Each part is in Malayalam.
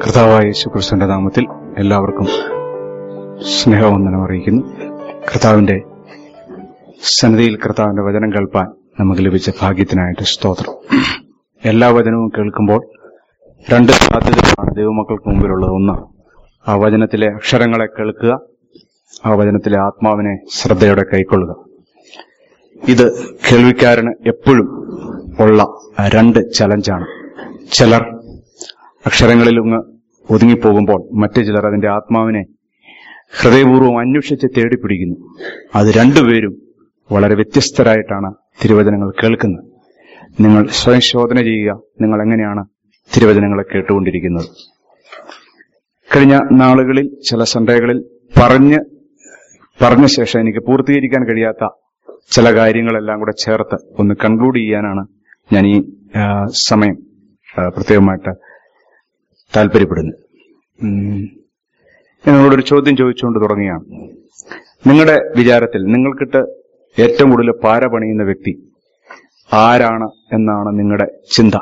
കർത്താവായ യേശുക്രിസ്തുവിന്റെ നാമത്തിൽ എല്ലാവർക്കും സ്നേഹവന്ദനം അറിയിക്കുന്നു കർത്താവിന്റെ സന്നിധിയിൽ കർത്താവിന്റെ വചനം കേൾപ്പാൻ നമുക്ക് ലഭിച്ച ഭാഗ്യത്തിനായിട്ട് സ്തോത്രം എല്ലാ വചനവും കേൾക്കുമ്പോൾ രണ്ട് സാധ്യതകളാണ് ദൈവമക്കൾക്ക് മുമ്പിലുള്ളത് ഒന്ന് ആ വചനത്തിലെ അക്ഷരങ്ങളെ കേൾക്കുക ആ വചനത്തിലെ ആത്മാവിനെ ശ്രദ്ധയോടെ കൈക്കൊള്ളുക ഇത് കേൾവിക്കാരന് എപ്പോഴും ഉള്ള രണ്ട് ചലഞ്ചാണ് ചിലർ അക്ഷരങ്ങളിൽ ഒന്ന് ഒതുങ്ങിപ്പോകുമ്പോൾ മറ്റു ചിലർ അതിന്റെ ആത്മാവിനെ ഹൃദയപൂർവ്വം അന്വേഷിച്ച് തേടിപ്പിടിക്കുന്നു അത് രണ്ടുപേരും വളരെ വ്യത്യസ്തരായിട്ടാണ് തിരുവചനങ്ങൾ കേൾക്കുന്നത് നിങ്ങൾ സ്വയം ശോധന ചെയ്യുക നിങ്ങൾ എങ്ങനെയാണ് തിരുവചനങ്ങളെ കേട്ടുകൊണ്ടിരിക്കുന്നത് കഴിഞ്ഞ നാളുകളിൽ ചില സൺഡേകളിൽ പറഞ്ഞ് പറഞ്ഞ ശേഷം എനിക്ക് പൂർത്തീകരിക്കാൻ കഴിയാത്ത ചില കാര്യങ്ങളെല്ലാം കൂടെ ചേർത്ത് ഒന്ന് കൺക്ലൂഡ് ചെയ്യാനാണ് ഞാൻ ഈ ആ, സമയം ആ, പ്രത്യേകമായിട്ട് താല്പര്യപ്പെടുന്നു ഉം. ഞാൻ നിങ്ങളോടൊരു ചോദ്യം ചോദിച്ചുകൊണ്ട് തുടങ്ങിയാണ് നിങ്ങളുടെ വിചാരത്തിൽ നിങ്ങൾക്കിട്ട് ഏറ്റവും കൂടുതൽ പാര പണിയുന്ന വ്യക്തി ആരാണ് എന്നാണ് നിങ്ങളുടെ ചിന്ത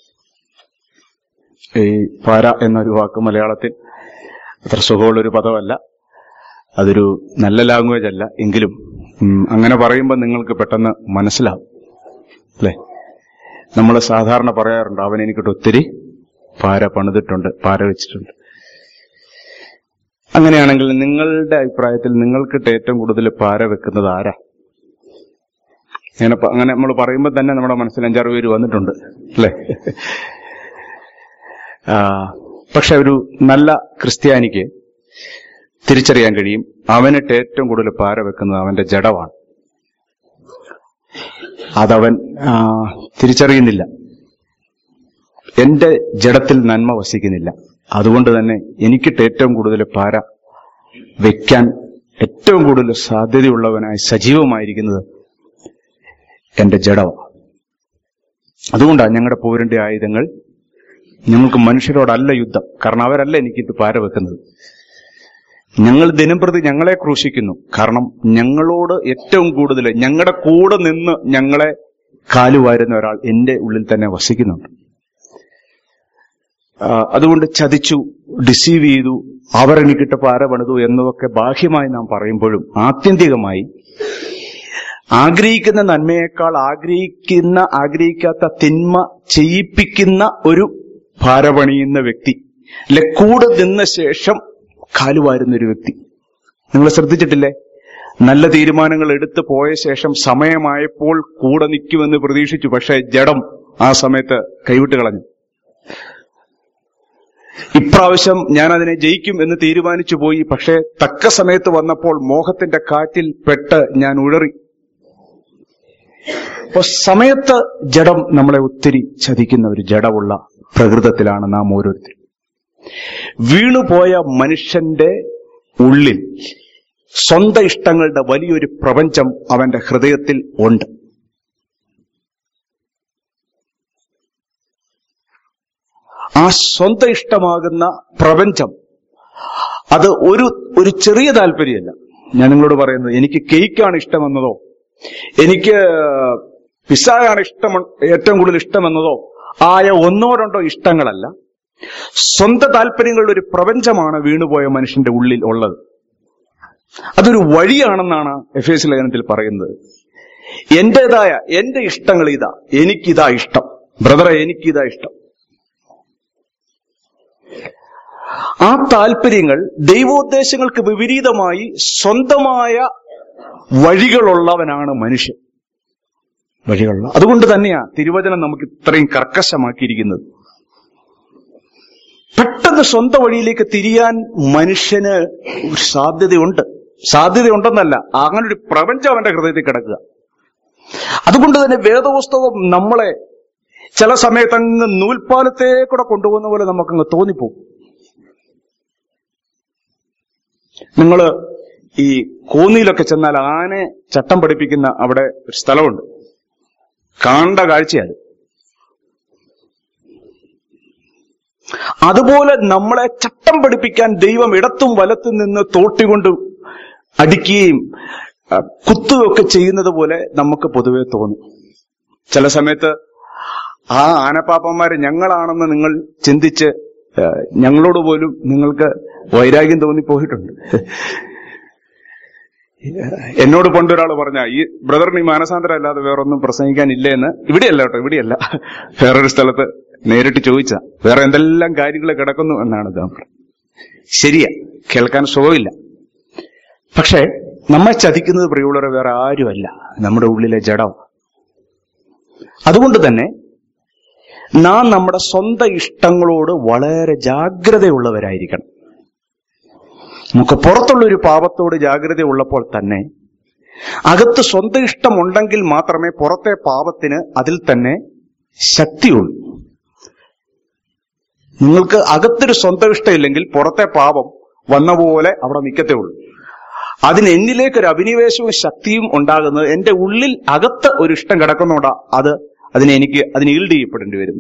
ഈ പാര എന്നൊരു വാക്ക് മലയാളത്തിൽ അത്ര സുഖമുള്ളൊരു പദമല്ല അതൊരു നല്ല ലാംഗ്വേജ് അല്ല എങ്കിലും ഉം, അങ്ങനെ പറയുമ്പോൾ നിങ്ങൾക്ക് പെട്ടെന്ന് മനസ്സിലാവും അല്ലേ നമ്മൾ സാധാരണ പറയാറുണ്ട് അവൻ എനിക്കിട്ട് ഒത്തിരി പാര പണിതിട്ടുണ്ട് പാര വെച്ചിട്ടുണ്ട് അങ്ങനെയാണെങ്കിൽ നിങ്ങളുടെ അഭിപ്രായത്തിൽ നിങ്ങൾക്കിട്ട് ഏറ്റവും കൂടുതൽ പാര വെക്കുന്നത് ആരാ അങ്ങനെ പ- അങ്ങനെ നമ്മൾ പറയുമ്പോൾ തന്നെ നമ്മുടെ മനസ്സിൽ അഞ്ചാറ് പേര് വന്നിട്ടുണ്ട് അല്ലേ ആ, പക്ഷെ ഒരു നല്ല ക്രിസ്ത്യാനിക്ക് തിരിച്ചറിയാൻ കഴിയും അവനിട്ട് ഏറ്റവും കൂടുതൽ പാര വെക്കുന്നത് അവന്റെ ജഡമാണ് അതവൻ ആ, തിരിച്ചറിയുന്നില്ല എന്റെ ജഡത്തിൽ നന്മ വസിക്കുന്നില്ല അതുകൊണ്ട് തന്നെ എനിക്കിട്ട് ഏറ്റവും കൂടുതൽ പാര വെക്കാൻ ഏറ്റവും കൂടുതൽ സാധ്യതയുള്ളവനായി സജീവമായിരിക്കുന്നത് എന്റെ ജഡമാണ് അതുകൊണ്ടാണ് ഞങ്ങളുടെ പൗരന്റെ ആയുധങ്ങൾ ഞങ്ങൾക്ക് മനുഷ്യരോടല്ല യുദ്ധം കാരണം അവരല്ല എനിക്കിട്ട് പാര വെക്കുന്നത് ഞങ്ങൾ ദിനംപ്രതി ഞങ്ങളെ ക്രൂശിക്കുന്നു കാരണം ഞങ്ങളോട് ഏറ്റവും കൂടുതൽ ഞങ്ങളുടെ കൂടെ നിന്ന് ഞങ്ങളെ കാലുവാരുന്ന ഒരാൾ എന്റെ ഉള്ളിൽ തന്നെ വസിക്കുന്നുണ്ട് ആ, അതുകൊണ്ട് ചതിച്ചു ഡിസീവ് ചെയ്തു അവർ എനിക്കിട്ട് പാര പണിതു എന്നതൊക്കെ ബാഹ്യമായി നാം പറയുമ്പോഴും ആത്യന്തികമായി ആഗ്രഹിക്കുന്ന നന്മയേക്കാൾ ആഗ്രഹിക്കുന്ന ആഗ്രഹിക്കാത്ത തിന്മ ചെയ്യിപ്പിക്കുന്ന ഒരു ഭാരപണിയുന്ന വ്യക്തി അല്ലെ കൂടെ നിന്ന ശേഷം കാലുവാരുന്ന ഒരു വ്യക്തി നിങ്ങൾ ശ്രദ്ധിച്ചിട്ടില്ലേ നല്ല തീരുമാനങ്ങൾ എടുത്തു പോയ ശേഷം സമയമായപ്പോൾ കൂടെ നിൽക്കുമെന്ന് പ്രതീക്ഷിച്ചു പക്ഷേ ജഡം ആ സമയത്ത് കൈവിട്ട് കളഞ്ഞു ഇപ്രാവശ്യം ഞാൻ അതിനെ ജയിക്കും എന്ന് തീരുമാനിച്ചു പോയി പക്ഷേ തക്ക സമയത്ത് വന്നപ്പോൾ മോഹത്തിന്റെ കാറ്റിൽ പെട്ട് ഞാൻ ഉഴറി അപ്പൊ സമയത്ത് ജഡം നമ്മളെ ഒത്തിരി ചതിക്കുന്ന ഒരു ജഡമുള്ള പ്രകൃതത്തിലാണ് നാം ഓരോരുത്തരും വീണുപോയ മനുഷ്യന്റെ ഉള്ളിൽ സ്വന്തം ഇഷ്ടങ്ങളുടെ വലിയൊരു പ്രപഞ്ചം അവന്റെ ഹൃദയത്തിൽ ഉണ്ട് ആ സ്വന്തം ഇഷ്ടമാകുന്ന പ്രപഞ്ചം അത് ഒരു ഒരു ചെറിയ താല്പര്യമല്ല ഞാൻ നിങ്ങളോട് പറയുന്നത് എനിക്ക് കേക്കാണ് ഇഷ്ടമെന്നതോ എനിക്ക് പിസ്സയാണ് ഇഷ്ടം ഏറ്റവും കൂടുതൽ ഇഷ്ടമെന്നതോ ആയ ഒന്നോ രണ്ടോ ഇഷ്ടങ്ങളല്ല സ്വന്തം താല്പര്യങ്ങളുടെ ഒരു പ്രപഞ്ചമാണ് വീണുപോയ മനുഷ്യന്റെ ഉള്ളിൽ ഉള്ളത് അതൊരു വഴിയാണെന്നാണ് എഫ് എസ് ലേഖനത്തിൽ പറയുന്നത് എന്റേതായ എന്റെ ഇഷ്ടങ്ങൾ ഇതാ എനിക്കിതാ ഇഷ്ടം ബ്രദറെ എനിക്കിതാ ഇഷ്ടം ആ താല്പര്യങ്ങൾ ദൈവോദ്ദേശങ്ങൾക്ക് വിപരീതമായി സ്വന്തമായ വഴികളുള്ളവനാണ് മനുഷ്യൻ വഴികളുള്ള അതുകൊണ്ട് തന്നെയാ തിരുവചനം നമുക്ക് ഇത്രയും കർക്കശമാക്കിയിരിക്കുന്നത് പെട്ടെന്ന് സ്വന്തം വഴിയിലേക്ക് തിരിയാൻ മനുഷ്യന് ഒരു സാധ്യതയുണ്ട് സാധ്യതയുണ്ടെന്നല്ല അങ്ങനെ ഒരു പ്രപഞ്ചം അവന്റെ ഹൃദയത്തിൽ കിടക്കുക അതുകൊണ്ട് തന്നെ വേദപുസ്തകം നമ്മളെ ചില സമയത്ത് അങ്ങ് നൂൽപ്പാലത്തെ കൂടെ കൊണ്ടുപോകുന്ന പോലെ നമുക്കങ്ങ് തോന്നിപ്പോകും നിങ്ങള് ഈ കോന്നിയിലൊക്കെ ചെന്നാൽ ആനെ ചട്ടം പഠിപ്പിക്കുന്ന അവിടെ ഒരു സ്ഥലമുണ്ട് കാണേണ്ട കാഴ്ചയത് അതുപോലെ നമ്മളെ ചട്ടം പഠിപ്പിക്കാൻ ദൈവം ഇടത്തും വലത്തും നിന്ന് തോട്ടിക്കൊണ്ട് അടിക്കുകയും ആ, കുത്തുകയൊക്കെ ചെയ്യുന്നത് പോലെ നമുക്ക് പൊതുവെ തോന്നും ചില സമയത്ത് ആ ആനപ്പാപ്പന്മാര് ഞങ്ങളാണെന്ന് നിങ്ങൾ ചിന്തിച്ച് ഏഹ്, ഞങ്ങളോട് പോലും നിങ്ങൾക്ക് വൈരാഗ്യം തോന്നിപ്പോയിട്ടുണ്ട് എന്നോട് പണ്ടൊരാൾ പറഞ്ഞ ഈ ബ്രദറിന് ഈ മാനസാന്തരം അല്ലാതെ വേറൊന്നും പ്രസംഗിക്കാനില്ല എന്ന് ഇവിടെയല്ല കേട്ടോ ഇവിടെയല്ല വേറൊരു സ്ഥലത്ത് നേരിട്ട് ചോദിച്ച വേറെ എന്തെല്ലാം കാര്യങ്ങൾ കിടക്കുന്നു എന്നാണ് ഇതാ പറഞ്ഞത്. ശരിയാ കേൾക്കാൻ സുഖമില്ല പക്ഷേ നമ്മെ ചതിക്കുന്നത് പ്രിയമുള്ളവരെ വേറെ ആരുമല്ല നമ്മുടെ ഉള്ളിലെ ജഡം അതുകൊണ്ട് തന്നെ നാം നമ്മുടെ സ്വന്തം ഇഷ്ടങ്ങളോട് വളരെ ജാഗ്രതയുള്ളവരായിരിക്കണം നമുക്ക് പുറത്തുള്ള ഒരു പാപത്തോട് ജാഗ്രത ഉള്ളപ്പോൾ തന്നെ അകത്ത് സ്വന്തം ഇഷ്ടമുണ്ടെങ്കിൽ മാത്രമേ പുറത്തെ പാപത്തിന് അതിൽ തന്നെ ശക്തിയുള്ളൂ നിങ്ങൾക്ക് അകത്തൊരു സ്വന്തം ഇഷ്ടമില്ലെങ്കിൽ പുറത്തെ പാപം വന്ന പോലെ അവിടെ നിൽക്കത്തേ ഉള്ളൂ അതിന് എന്നിലേക്ക് ഒരു അഭിനിവേശവും ശക്തിയും ഉണ്ടാകുന്നത് എന്റെ ഉള്ളിൽ അകത്ത് ഒരു ഇഷ്ടം കിടക്കുന്നോണ്ടാ അത് അതിനെ എനിക്ക് അതിന് ഈൽഡ് ചെയ്യപ്പെടേണ്ടി വരുന്നു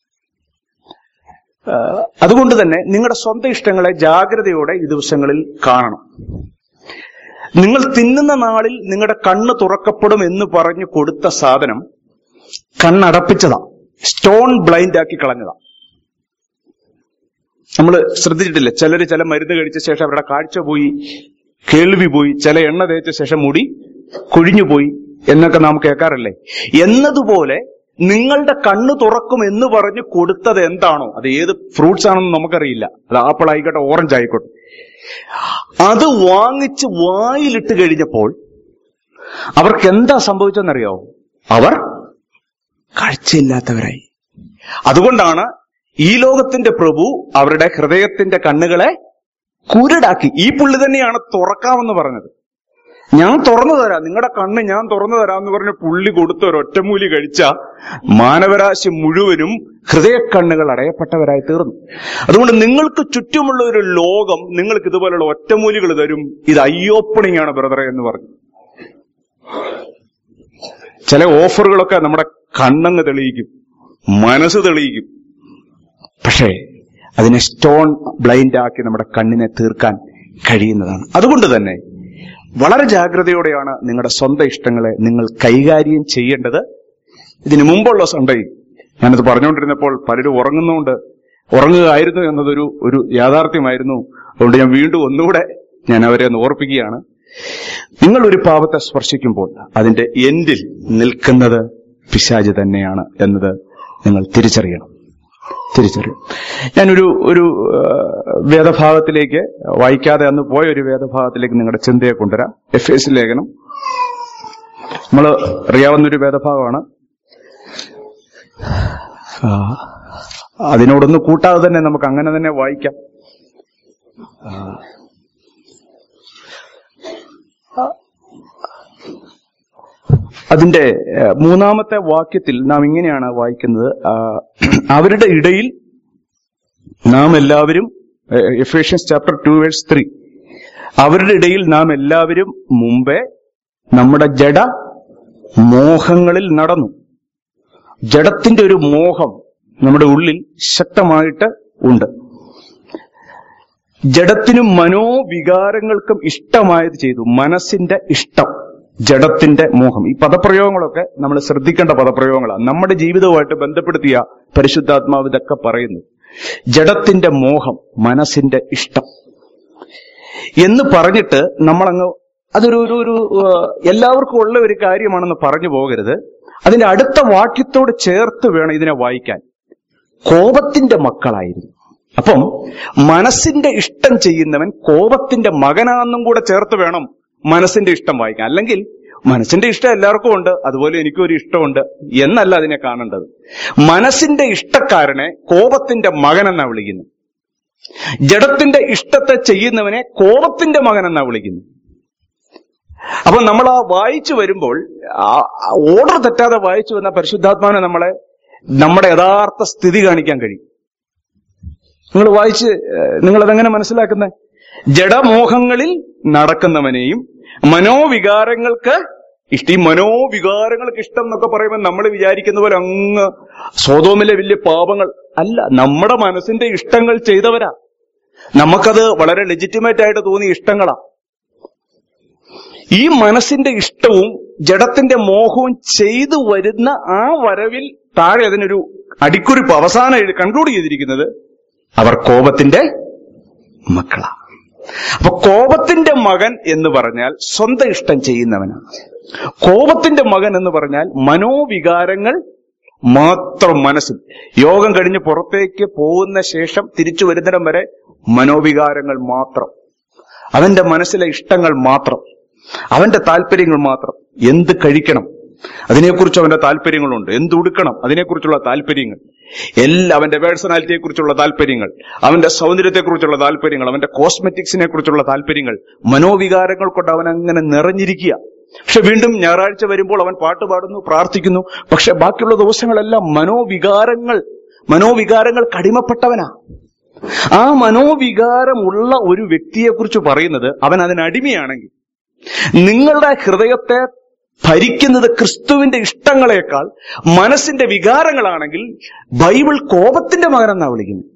ആ, അതുകൊണ്ട് തന്നെ നിങ്ങളുടെ സ്വന്തം ഇഷ്ടങ്ങളെ ജാഗ്രതയോടെ ഈ ദിവസങ്ങളിൽ കാണണം നിങ്ങൾ തിന്നുന്ന നാളിൽ നിങ്ങളുടെ കണ്ണ് തുറക്കപ്പെടും എന്ന് പറഞ്ഞു കൊടുത്ത സാധനം കണ്ണടപ്പിച്ചതാ സ്റ്റോൺ ബ്ലൈൻഡ് ആക്കി കളഞ്ഞതാ നമ്മൾ ശ്രദ്ധിച്ചിട്ടില്ല ചിലര് ചില മരുന്ന് കഴിച്ച ശേഷം അവരുടെ കാഴ്ച പോയി കേൾവി പോയി ചില എണ്ണ തേച്ച ശേഷം മുടി കൊഴിഞ്ഞു പോയി എന്നൊക്കെ നാം കേൾക്കാറില്ലേ എന്നതുപോലെ നിങ്ങളുടെ കണ്ണ് തുറക്കും എന്ന് പറഞ്ഞ് കൊടുത്തത് എന്താണോ അത് ഏത് ഫ്രൂട്ട്സ് ആണെന്ന് നമുക്കറിയില്ല അത് ആപ്പിൾ ആയിക്കോട്ടെ ഓറഞ്ച് ആയിക്കോട്ടെ അത് വാങ്ങിച്ച് വായിലിട്ട് കഴിഞ്ഞപ്പോൾ അവർക്ക് എന്താ സംഭവിച്ചെന്നറിയാവോ അവർ കാഴ്ചയില്ലാത്തവരായി അതുകൊണ്ടാണ് ഈ ലോകത്തിന്റെ പ്രഭു അവരുടെ ഹൃദയത്തിന്റെ കണ്ണുകളെ കുരുടാക്കി ഈ പുള്ളി തന്നെയാണ് തുറക്കാമെന്ന് പറഞ്ഞത് ഞാൻ തുറന്നു തരാം നിങ്ങളുടെ കണ്ണ് ഞാൻ തുറന്നു തരാം എന്ന് പറഞ്ഞ് പുള്ളി കൊടുത്ത ഒരു ഒറ്റമൂലി കഴിച്ച മാനവരാശി മുഴുവനും ഹൃദയക്കണ്ണുകൾ അടയപ്പെട്ടവരായി തീർന്നു അതുകൊണ്ട് നിങ്ങൾക്ക് ചുറ്റുമുള്ള ഒരു ലോകം നിങ്ങൾക്ക് ഇതുപോലുള്ള ഒറ്റമൂലികൾ തരും ഇത് ഐ ഓപ്പണിംഗ് ആണ് ബ്രദറെ എന്ന് പറഞ്ഞു ചില ഓഫറുകളൊക്കെ നമ്മുടെ കണ്ണങ്ങ് തെളിയിക്കും മനസ്സ് തെളിയിക്കും പക്ഷേ അതിനെ സ്റ്റോൺ ബ്ലൈൻഡ് ആക്കി നമ്മുടെ കണ്ണിനെ തീർക്കാൻ കഴിയുന്നതാണ് അതുകൊണ്ട് തന്നെ വളരെ ജാഗ്രതയോടെയാണ് നിങ്ങളുടെ സ്വന്തം ഇഷ്ടങ്ങളെ നിങ്ങൾ കൈകാര്യം ചെയ്യേണ്ടത് ഇതിനു മുമ്പുള്ള സൺഡേയിൽ ഞാനത് പറഞ്ഞുകൊണ്ടിരുന്നപ്പോൾ പലരും ഉറങ്ങുന്നതുകൊണ്ട് ഉറങ്ങുകയായിരുന്നു എന്നതൊരു ഒരു യാഥാർത്ഥ്യമായിരുന്നു അതുകൊണ്ട് ഞാൻ വീണ്ടും ഒന്നുകൂടെ ഞാൻ അവരെ ഒന്ന് ഓർപ്പിക്കുകയാണ് നിങ്ങൾ ഒരു പാപത്തെ സ്പർശിക്കുമ്പോൾ അതിന്റെ എൻഡിൽ നിൽക്കുന്നത് പിശാജ് തന്നെയാണ് എന്നത് നിങ്ങൾ തിരിച്ചറിയണം തിരിച്ചറിയും ഞാനൊരു ഒരു ആ, വേദഭാഗത്തിലേക്ക് വായിക്കാതെ അന്ന് പോയ ഒരു വേദഭാഗത്തിലേക്ക് നിങ്ങളുടെ ചിന്തയെ കൊണ്ടുവരാം എഫ് എസ് ലേഖനം നമ്മൾ അറിയാവുന്ന ഒരു വേദഭാഗമാണ് ആ, അതിനോടൊന്ന് കൂട്ടാതെ തന്നെ നമുക്ക് അങ്ങനെ തന്നെ വായിക്കാം ആ, അതിന്റെ ഏഹ്, മൂന്നാമത്തെ വാക്യത്തിൽ നാം ഇങ്ങനെയാണ് വായിക്കുന്നത് ആ, അവരുടെ ഇടയിൽ നാം എല്ലാവരും Ephesians chapter two verse three അവരുടെ ഇടയിൽ നാം എല്ലാവരും മുമ്പേ നമ്മുടെ ജഡ മോഹങ്ങളിൽ നടന്നു ജഡത്തിന്റെ ഒരു മോഹം നമ്മുടെ ഉള്ളിൽ ശക്തമായിട്ട് ഉണ്ട് ജഡത്തിനും മനോവികാരങ്ങൾക്കും ഇഷ്ടമായത് ചെയ്തു മനസ്സിന്റെ ഇഷ്ടം ജഡത്തിന്റെ മോഹം ഈ പദപ്രയോഗങ്ങളൊക്കെ നമ്മൾ ശ്രദ്ധിക്കേണ്ട പദപ്രയോഗങ്ങളാണ് നമ്മുടെ ജീവിതവുമായിട്ട് ബന്ധപ്പെടുത്തിയ പരിശുദ്ധാത്മാവ് ഇതൊക്കെ പറയുന്നു ജഡത്തിന്റെ മോഹം മനസ്സിന്റെ ഇഷ്ടം എന്ന് പറഞ്ഞിട്ട് നമ്മളങ്ങ് അതൊരു ഒരു ഒരു ആ, എല്ലാവർക്കും ഉള്ള ഒരു കാര്യമാണെന്ന് പറഞ്ഞു പോകരുത് അതിന്റെ അടുത്ത വാക്യത്തോട് ചേർത്ത് വേണം ഇതിനെ വായിക്കാൻ കോപത്തിന്റെ മക്കളായിരുന്നു അപ്പം മനസ്സിന്റെ ഇഷ്ടം ചെയ്യുന്നവൻ കോപത്തിന്റെ മകനാണെന്നും കൂടെ ചേർത്ത് വേണം മനസ്സിന്റെ ഇഷ്ടം വായിക്കാൻ അല്ലെങ്കിൽ മനസ്സിന്റെ ഇഷ്ടം എല്ലാവർക്കും ഉണ്ട് അതുപോലെ എനിക്കും ഒരു ഇഷ്ടമുണ്ട് എന്നല്ല അതിനെ കാണേണ്ടത് മനസ്സിന്റെ ഇഷ്ടക്കാരനെ കോപത്തിന്റെ മകൻ എന്നാ വിളിക്കുന്നു ജഡത്തിന്റെ ഇഷ്ടത്തെ ചെയ്യുന്നവനെ കോപത്തിന്റെ മകൻ എന്നാ വിളിക്കുന്നു അപ്പൊ നമ്മൾ ആ വായിച്ചു വരുമ്പോൾ ഓർഡർ തെറ്റാതെ വായിച്ചു വന്ന പരിശുദ്ധാത്മാവിനെ നമ്മളെ നമ്മുടെ യഥാർത്ഥ സ്ഥിതി കാണിക്കാൻ കഴിയും നിങ്ങൾ വായിച്ച് നിങ്ങൾ അതെങ്ങനെ മനസ്സിലാക്കുന്നത് ജഡമോഹങ്ങളിൽ നടക്കുന്നവനെയും മനോവികാരങ്ങൾക്ക് ഇഷ്ട ഈ മനോവികാരങ്ങൾക്ക് ഇഷ്ടം എന്നൊക്കെ പറയുമ്പോൾ നമ്മൾ വിചാരിക്കുന്ന പോലെ അങ്ങ് സ്വതോമിലെ വലിയ പാപങ്ങൾ അല്ല നമ്മുടെ മനസ്സിന്റെ ഇഷ്ടങ്ങൾ ചെയ്തവരാ നമുക്കത് വളരെ ലെജിറ്റിമേറ്റ് ആയിട്ട് തോന്നിയ ഇഷ്ടങ്ങളാ ഈ മനസ്സിന്റെ ഇഷ്ടവും ജഡത്തിന്റെ മോഹവും ചെയ്തു വരുന്ന ആ വരവിൽ താഴെ അതിനൊരു അടിക്കുറിപ്പ് അവസാനം കൺക്ലൂഡ് ചെയ്തിരിക്കുന്നത് അവർ കോപത്തിന്റെ മക്കളാ അപ്പൊ കോപത്തിന്റെ മകൻ എന്ന് പറഞ്ഞാൽ സ്വന്തം ഇഷ്ടം ചെയ്യുന്നവനാണ് കോപത്തിന്റെ മകൻ എന്ന് പറഞ്ഞാൽ മനോവികാരങ്ങൾ മാത്രം മനസ്സിൽ യോഗം കഴിഞ്ഞ് പുറത്തേക്ക് പോകുന്ന ശേഷം തിരിച്ചു വരുന്നിടം വരെ മനോവികാരങ്ങൾ മാത്രം അവന്റെ മനസ്സിലെ ഇഷ്ടങ്ങൾ മാത്രം അവന്റെ താല്പര്യങ്ങൾ മാത്രം എന്ത് കഴിക്കണം അതിനെക്കുറിച്ച് അവന്റെ താല്പര്യങ്ങളുണ്ട് എന്തുടുക്കണം അതിനെക്കുറിച്ചുള്ള താല്പര്യങ്ങൾ എല്ലാ അവന്റെ പേഴ്സണാലിറ്റിയെ കുറിച്ചുള്ള താല്പര്യങ്ങൾ അവന്റെ സൗന്ദര്യത്തെക്കുറിച്ചുള്ള താല്പര്യങ്ങൾ അവന്റെ കോസ്മെറ്റിക്സിനെ കുറിച്ചുള്ള താല്പര്യങ്ങൾ മനോവികാരങ്ങൾ കൊണ്ട് അവൻ അങ്ങനെ നിറഞ്ഞിരിക്കുക പക്ഷെ വീണ്ടും ഞായറാഴ്ച വരുമ്പോൾ അവൻ പാട്ട് പാടുന്നു പ്രാർത്ഥിക്കുന്നു പക്ഷെ ബാക്കിയുള്ള ദിവസങ്ങളെല്ലാം മനോവികാരങ്ങൾ മനോവികാരങ്ങൾ കടിമപ്പെട്ടവനാ ആ മനോവികാരമുള്ള ഒരു വ്യക്തിയെക്കുറിച്ച് പറയുന്നത് അവൻ അതിനടിമയാണെങ്കിൽ നിങ്ങളുടെ ഹൃദയത്തെ ഭരിക്കുന്നത് ക്രിസ്തുവിന്റെ ഇഷ്ടങ്ങളെക്കാൾ മനസ്സിന്റെ വികാരങ്ങളാണെങ്കിൽ ബൈബിൾ കോപത്തിന്റെ മകനെന്നാ വിളിക്കുന്നത്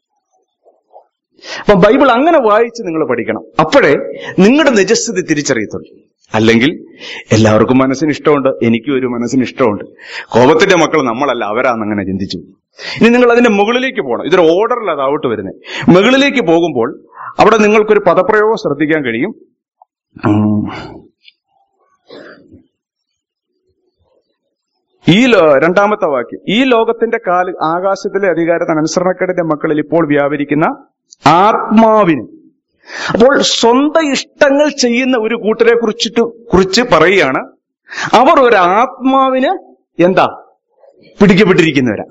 അപ്പൊ ബൈബിൾ അങ്ങനെ വായിച്ച് നിങ്ങൾ പഠിക്കണം അപ്പോഴേ നിങ്ങളുടെ നിജസ്ഥിതി തിരിച്ചറിയത്തുള്ളൂ അല്ലെങ്കിൽ എല്ലാവർക്കും മനസ്സിന് ഇഷ്ടമുണ്ട് എനിക്കും ഒരു മനസ്സിന് ഇഷ്ടമുണ്ട് കോപത്തിന്റെ മക്കൾ നമ്മളല്ല അവരാന്ന് അങ്ങനെ ചിന്തിച്ചു ഇനി നിങ്ങൾ അതിന്റെ മുകളിലേക്ക് പോകണം ഇതൊരു ഓർഡറിൽ അതാവട്ട് വരുന്നത് മുകളിലേക്ക് പോകുമ്പോൾ അവിടെ നിങ്ങൾക്കൊരു പദപ്രയോഗം ശ്രദ്ധിക്കാൻ കഴിയും ഉം. ഈ ലോ രണ്ടാമത്തെ വാക്യം ഈ ലോകത്തിന്റെ കാല് ആകാശത്തിലെ അധികാരത്തിന് അനുസരണക്കേടിന്റെ മക്കളിൽ ഇപ്പോൾ വ്യാപരിക്കുന്ന ആത്മാവിന് അപ്പോൾ സ്വന്തം ഇഷ്ടങ്ങൾ ചെയ്യുന്ന ഒരു കൂട്ടരെ കുറിച്ചിട്ട് കുറിച്ച് പറയുകയാണ് അവർ ഒരു ആത്മാവിന് എന്താ പിടിക്കപ്പെട്ടിരിക്കുന്നവരാ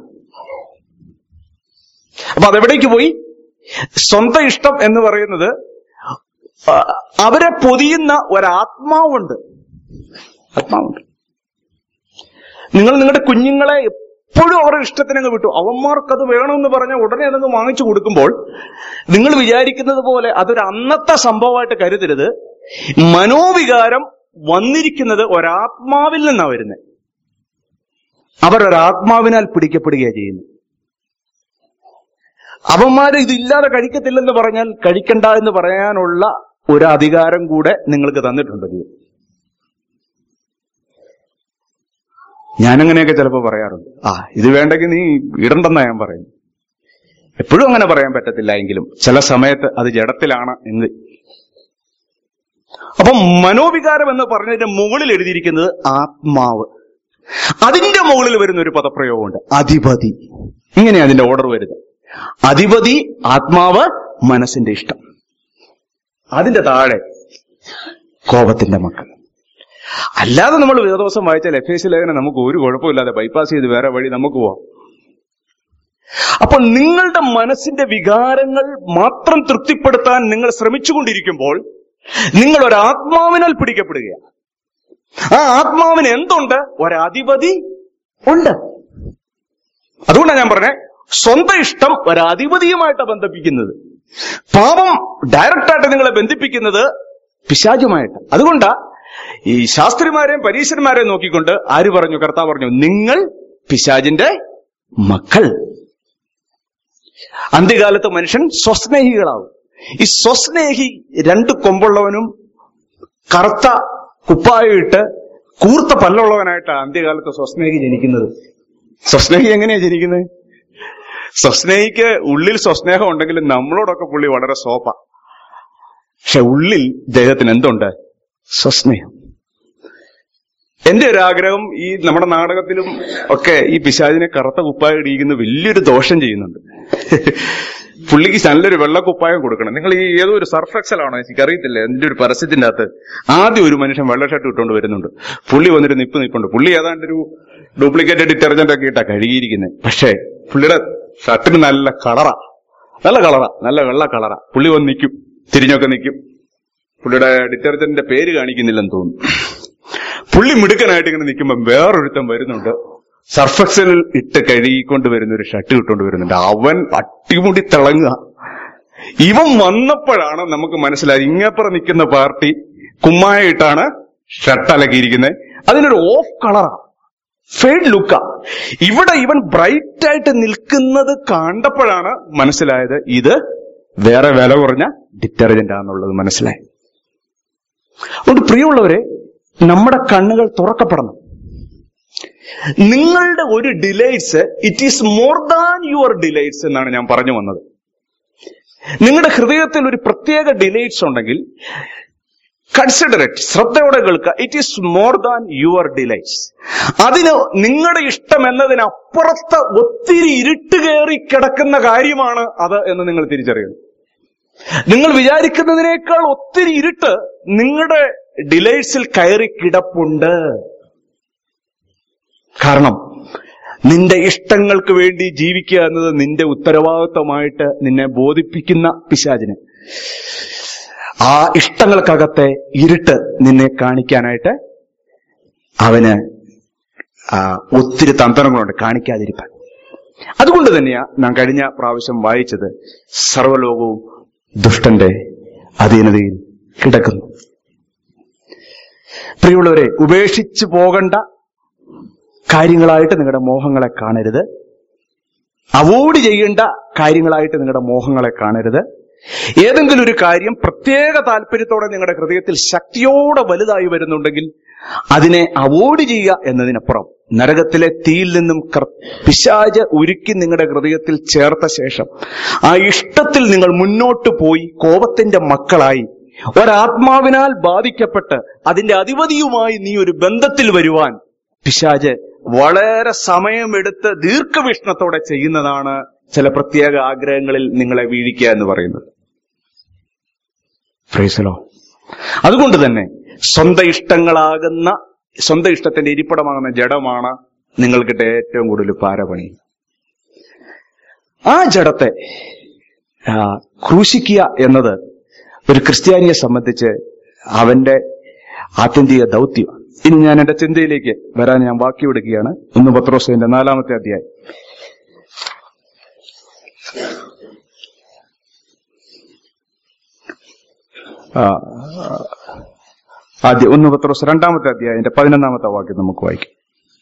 അപ്പൊ അതെവിടേക്ക് പോയി സ്വന്തം ഇഷ്ടം എന്ന് പറയുന്നത് ആ, അവരെ പൊതിയുന്ന ഒരാത്മാവുണ്ട് ആത്മാവുണ്ട് നിങ്ങൾ നിങ്ങളുടെ കുഞ്ഞുങ്ങളെ എപ്പോഴും അവരുടെ ഇഷ്ടത്തിനങ്ങ് വിട്ടു അവന്മാർക്ക് അത് വേണമെന്ന് പറഞ്ഞ ഉടനെ അതങ്ങ് വാങ്ങിച്ചു കൊടുക്കുമ്പോൾ നിങ്ങൾ വിചാരിക്കുന്നത് പോലെ അതൊരു അന്നത്തെ സംഭവമായിട്ട് കരുതരുത് മനോവികാരം വന്നിരിക്കുന്നത് ഒരാത്മാവിൽ നിന്നാണ് വരുന്നത് അവർ ഒരാത്മാവിനാൽ പിടിക്കപ്പെടുകയാണ് ചെയ്യുന്നത് അവന്മാര് ഇതില്ലാതെ കഴിക്കത്തില്ലെന്ന് പറഞ്ഞാൽ കഴിക്കണ്ട എന്ന് പറയാനുള്ള ഒരു അധികാരം കൂടെ നിങ്ങൾക്ക് തന്നിട്ടുണ്ട് ദൈവം ഞാനങ്ങനെയൊക്കെ ചിലപ്പോൾ പറയാറുണ്ട് ആ ഇത് വേണ്ടെങ്കിൽ നീ ഇടണ്ടെന്നാ ഞാൻ പറയുന്നു എപ്പോഴും അങ്ങനെ പറയാൻ പറ്റത്തില്ല എങ്കിലും ചില സമയത്ത് അത് ജഡത്തിലാണ് എന്ന് അപ്പം മനോവികാരം എന്ന് പറഞ്ഞതിന്റെ മുകളിൽ എഴുതിയിരിക്കുന്നത് ആത്മാവ് അതിന്റെ മുകളിൽ വരുന്ന ഒരു പദപ്രയോഗമുണ്ട് അധിപതി ഇങ്ങനെയാ അതിന്റെ ഓർഡർ വരുന്നത് അധിപതി ആത്മാവ് മനസ്സിന്റെ ഇഷ്ടം അതിന്റെ താഴെ കോപത്തിന്റെ മക്കൾ അല്ലാതെ നമ്മൾ വേദോസം വായിച്ചാൽ എഫ് എസ് ലേഖനം നമുക്ക് ഒരു കുഴപ്പമില്ലാതെ ബൈപ്പാസ് ചെയ്ത് വേറെ വഴി നമുക്ക് പോവാം അപ്പോൾ നിങ്ങളുടെ മനസ്സിന്റെ വികാരങ്ങൾ മാത്രം തൃപ്തിപ്പെടുത്താൻ നിങ്ങൾ ശ്രമിച്ചുകൊണ്ടിരിക്കുമ്പോൾ നിങ്ങൾ ഒരു ആത്മാവിനാൽ പിടിക്കപ്പെടുകയാണ് ആ ആത്മാവിന് എന്തുണ്ട് ഒരധിപതി ഉണ്ട് അതുകൊണ്ടാണ് ഞാൻ പറഞ്ഞേ സ്വന്തം ഇഷ്ടം ഒരധിപതിയുമായിട്ട് ബന്ധിപ്പിക്കുന്നത് പാപം ഡയറക്റ്റായിട്ട് നിങ്ങളെ ബന്ധിപ്പിക്കുന്നത് പിശാചുമായിട്ട് അതുകൊണ്ടാ ഈ ശാസ്ത്രിമാരെയും പരീശന്മാരെയും നോക്കിക്കൊണ്ട് ആര് പറഞ്ഞു കർത്താവ് പറഞ്ഞു നിങ്ങൾ പിശാചിന്റെ മക്കൾ അന്ത്യകാലത്ത് മനുഷ്യൻ സ്വസ്നേഹികളാവും ഈ സ്വസ്നേഹി രണ്ട് കൊമ്പുള്ളവനും കറുത്ത കുപ്പായിട്ട് കൂർത്ത പല്ലുള്ളവനായിട്ടാണ് അന്ത്യകാലത്ത് സ്വസ്നേഹി ജനിക്കുന്നത് സ്വസ്നേഹി എങ്ങനെയാ ജനിക്കുന്നത് സ്വസ്നേഹിക്ക് ഉള്ളിൽ സ്വസ്നേഹം ഉണ്ടെങ്കിലും നമ്മളോടൊക്കെ പുള്ളി വളരെ സോപ്പ പക്ഷെ ഉള്ളിൽ ദൈവത്തിന് എന്തുണ്ട് സ്വസ്നേഹം എന്റെ ഒരു ആഗ്രഹം ഈ നമ്മുടെ നാടകത്തിലും ഒക്കെ ഈ പിശാചിനെ കറുത്ത കുപ്പായം ഇടിയിക്കുന്ന വലിയൊരു ദോഷം ചെയ്യുന്നുണ്ട് പുള്ളിക്ക് നല്ലൊരു വെള്ള കുപ്പായം കൊടുക്കണം നിങ്ങൾ ഈ ഏതോ ഒരു സർഫെക്സലാണോ എനിക്ക് അറിയത്തില്ല എന്റെ ഒരു പരസ്യത്തിന്റെ അകത്ത് ആദ്യം ഒരു മനുഷ്യൻ വെള്ള ഷർട്ട് ഇട്ടുകൊണ്ട് വരുന്നുണ്ട് പുള്ളി വന്നിട്ട് നിപ്പ് നിപ്പുണ്ട് പുള്ളി ഏതാണ്ട് ഒരു ഡ്യൂപ്ലിക്കേറ്റ് ഡിറ്റർജന്റ് ഒക്കെ ഇട്ടാ കഴുകിയിരിക്കുന്നത് പക്ഷേ പുള്ളിയുടെ ഷർട്ടിന് നല്ല കളറാ നല്ല കളറാ നല്ല വെള്ള കളറാ പുള്ളി വന്ന് നിൽക്കും തിരിഞ്ഞൊക്കെ നിൽക്കും പുള്ളിയുടെ ഡിറ്റർജന്റിന്റെ പേര് കാണിക്കുന്നില്ലെന്ന് തോന്നുന്നു പുള്ളി മിടുക്കനായിട്ട് ഇങ്ങനെ നിൽക്കുമ്പോൾ വേറൊരുത്തൻ വരുന്നുണ്ട് സർഫക്സൽ ഇട്ട് കഴുകിക്കൊണ്ട് വരുന്ന ഒരു ഷർട്ട് ഇട്ടുകൊണ്ട് വരുന്നുണ്ട് അവൻ അട്ടിമുടി തിളങ്ങുക ഇവൻ വന്നപ്പോഴാണ് നമുക്ക് മനസ്സിലായത് ഇങ്ങപ്പുറം നിൽക്കുന്ന പാർട്ടി കുമ്മായിട്ടാണ് ഷർട്ട് അലക്കിയിരിക്കുന്നത് അതിനൊരു ഓഫ് കളറാ ഫെയ്ഡ് ലുക്ക ഇവിടെ ഇവൻ ബ്രൈറ്റ് ആയിട്ട് നിൽക്കുന്നത് കണ്ടപ്പോഴാണ് മനസ്സിലായത് ഇത് വേറെ വില കുറഞ്ഞ ഡിറ്റർജന്റ് ആണെന്നുള്ളത് മനസ്സിലായി അതുകൊണ്ട് പ്രിയമുള്ളവരെ നമ്മുടെ കണ്ണുകൾ തുറക്കപ്പെടണം നിങ്ങളുടെ ഒരു delights it is more than your delights എന്നാണ് ഞാൻ പറഞ്ഞു വന്നത് നിങ്ങളുടെ ഹൃദയത്തിൽ ഒരു പ്രത്യേക ഡിലൈറ്റ്സ് ഉണ്ടെങ്കിൽ കൺസിഡർ ഇറ്റ് ശ്രദ്ധയോടെ കേൾക്കുക it is more than your delights അതിന് നിങ്ങളുടെ ഇഷ്ടം എന്നതിനപ്പുറത്ത് ഒത്തിരി ഇരുട്ട് കയറി കിടക്കുന്ന കാര്യമാണ് അത് എന്ന് നിങ്ങൾ തിരിച്ചറിയണം നിങ്ങൾ വിചാരിക്കുന്നതിനേക്കാൾ ഒത്തിരി ഇരുട്ട് നിങ്ങളുടെ ഡിലൈറ്റ്സിൽ കയറി കിടപ്പുണ്ട് കാരണം നിന്റെ ഇഷ്ടങ്ങൾക്ക് വേണ്ടി ജീവിക്കുക എന്നത് നിന്റെ ഉത്തരവാദിത്വമായിട്ട് നിന്നെ ബോധിപ്പിക്കുന്ന പിശാചിന് ആ ഇഷ്ടങ്ങൾക്കകത്തെ ഇരുട്ട് നിന്നെ കാണിക്കാനായിട്ട് അവന് ആ, ഒത്തിരി തന്ത്രങ്ങളുണ്ട് കാണിക്കാതിരിക്കാൻ അതുകൊണ്ട് തന്നെയാ നാം കഴിഞ്ഞ പ്രാവശ്യം വായിച്ചത് സർവ്വലോകവും ദുഷ്ടന്റെ അധീനതയിൽ കിടക്കുന്നു പ്രിയമുള്ളവരെ ഉപേക്ഷിച്ചു പോകേണ്ട കാര്യങ്ങളായിട്ട് നിങ്ങളുടെ മോഹങ്ങളെ കാണരുത് അവോയ്ഡ് ചെയ്യേണ്ട കാര്യങ്ങളായിട്ട് നിങ്ങളുടെ മോഹങ്ങളെ കാണരുത് ഏതെങ്കിലും ഒരു കാര്യം പ്രത്യേക താല്പര്യത്തോടെ നിങ്ങളുടെ ഹൃദയത്തിൽ ശക്തിയോടെ വലുതായി വരുന്നുണ്ടെങ്കിൽ അതിനെ അവോയ്ഡ് ചെയ്യുക എന്നതിനപ്പുറം നരകത്തിലെ തീയിൽ നിന്നും കർ- പിശാച് ഉരുക്കി നിങ്ങളുടെ ഹൃദയത്തിൽ ചേർത്ത ശേഷം ആ ഇഷ്ടത്തിൽ നിങ്ങൾ മുന്നോട്ട് പോയി കോപത്തിന്റെ മക്കളായി ഒരാത്മാവിനാൽ ബാധിക്കപ്പെട്ട് അതിന്റെ അധിപതിയുമായി നീ ഒരു ബന്ധത്തിൽ വരുവാൻ പിശാജ് വളരെ സമയമെടുത്ത് ദീർഘവീക്ഷണത്തോടെ ചെയ്യുന്നതാണ് ചില പ്രത്യേക ആഗ്രഹങ്ങളിൽ നിങ്ങളെ വീഴിക്കുക എന്ന് പറയുന്നത് ഫ്രൈസലോ അതുകൊണ്ട് തന്നെ സ്വന്തം ഇഷ്ടങ്ങളാകുന്ന സ്വന്തം ഇഷ്ടത്തിന്റെ ഇരിപ്പിടമാകുന്ന ജഡമാണ് നിങ്ങൾക്കിട്ട് ഏറ്റവും കൂടുതൽ പാരപണി ആ ജഡത്തെ ആ, ക്രൂശിക്കുക എന്നത് ഒരു ക്രിസ്ത്യാനിയെ സംബന്ധിച്ച് അവന്റെ ആത്യന്തിക ദൗത്യമാണ് ഇനി ഞാൻ എന്റെ ചിന്തയിലേക്ക് വരാൻ ഞാൻ ബാക്കി വിടുകയാണ് ഒന്ന് പത്രോസിന്റെ നാലാമത്തെ അധ്യായം ആ, ആദ്യം ഒന്ന് പത്രോസ് രണ്ടാമത്തെ അധ്യായത്തിന്റെ പതിനൊന്നാമത്തെ വാക്യം നമുക്ക് വായിക്കാം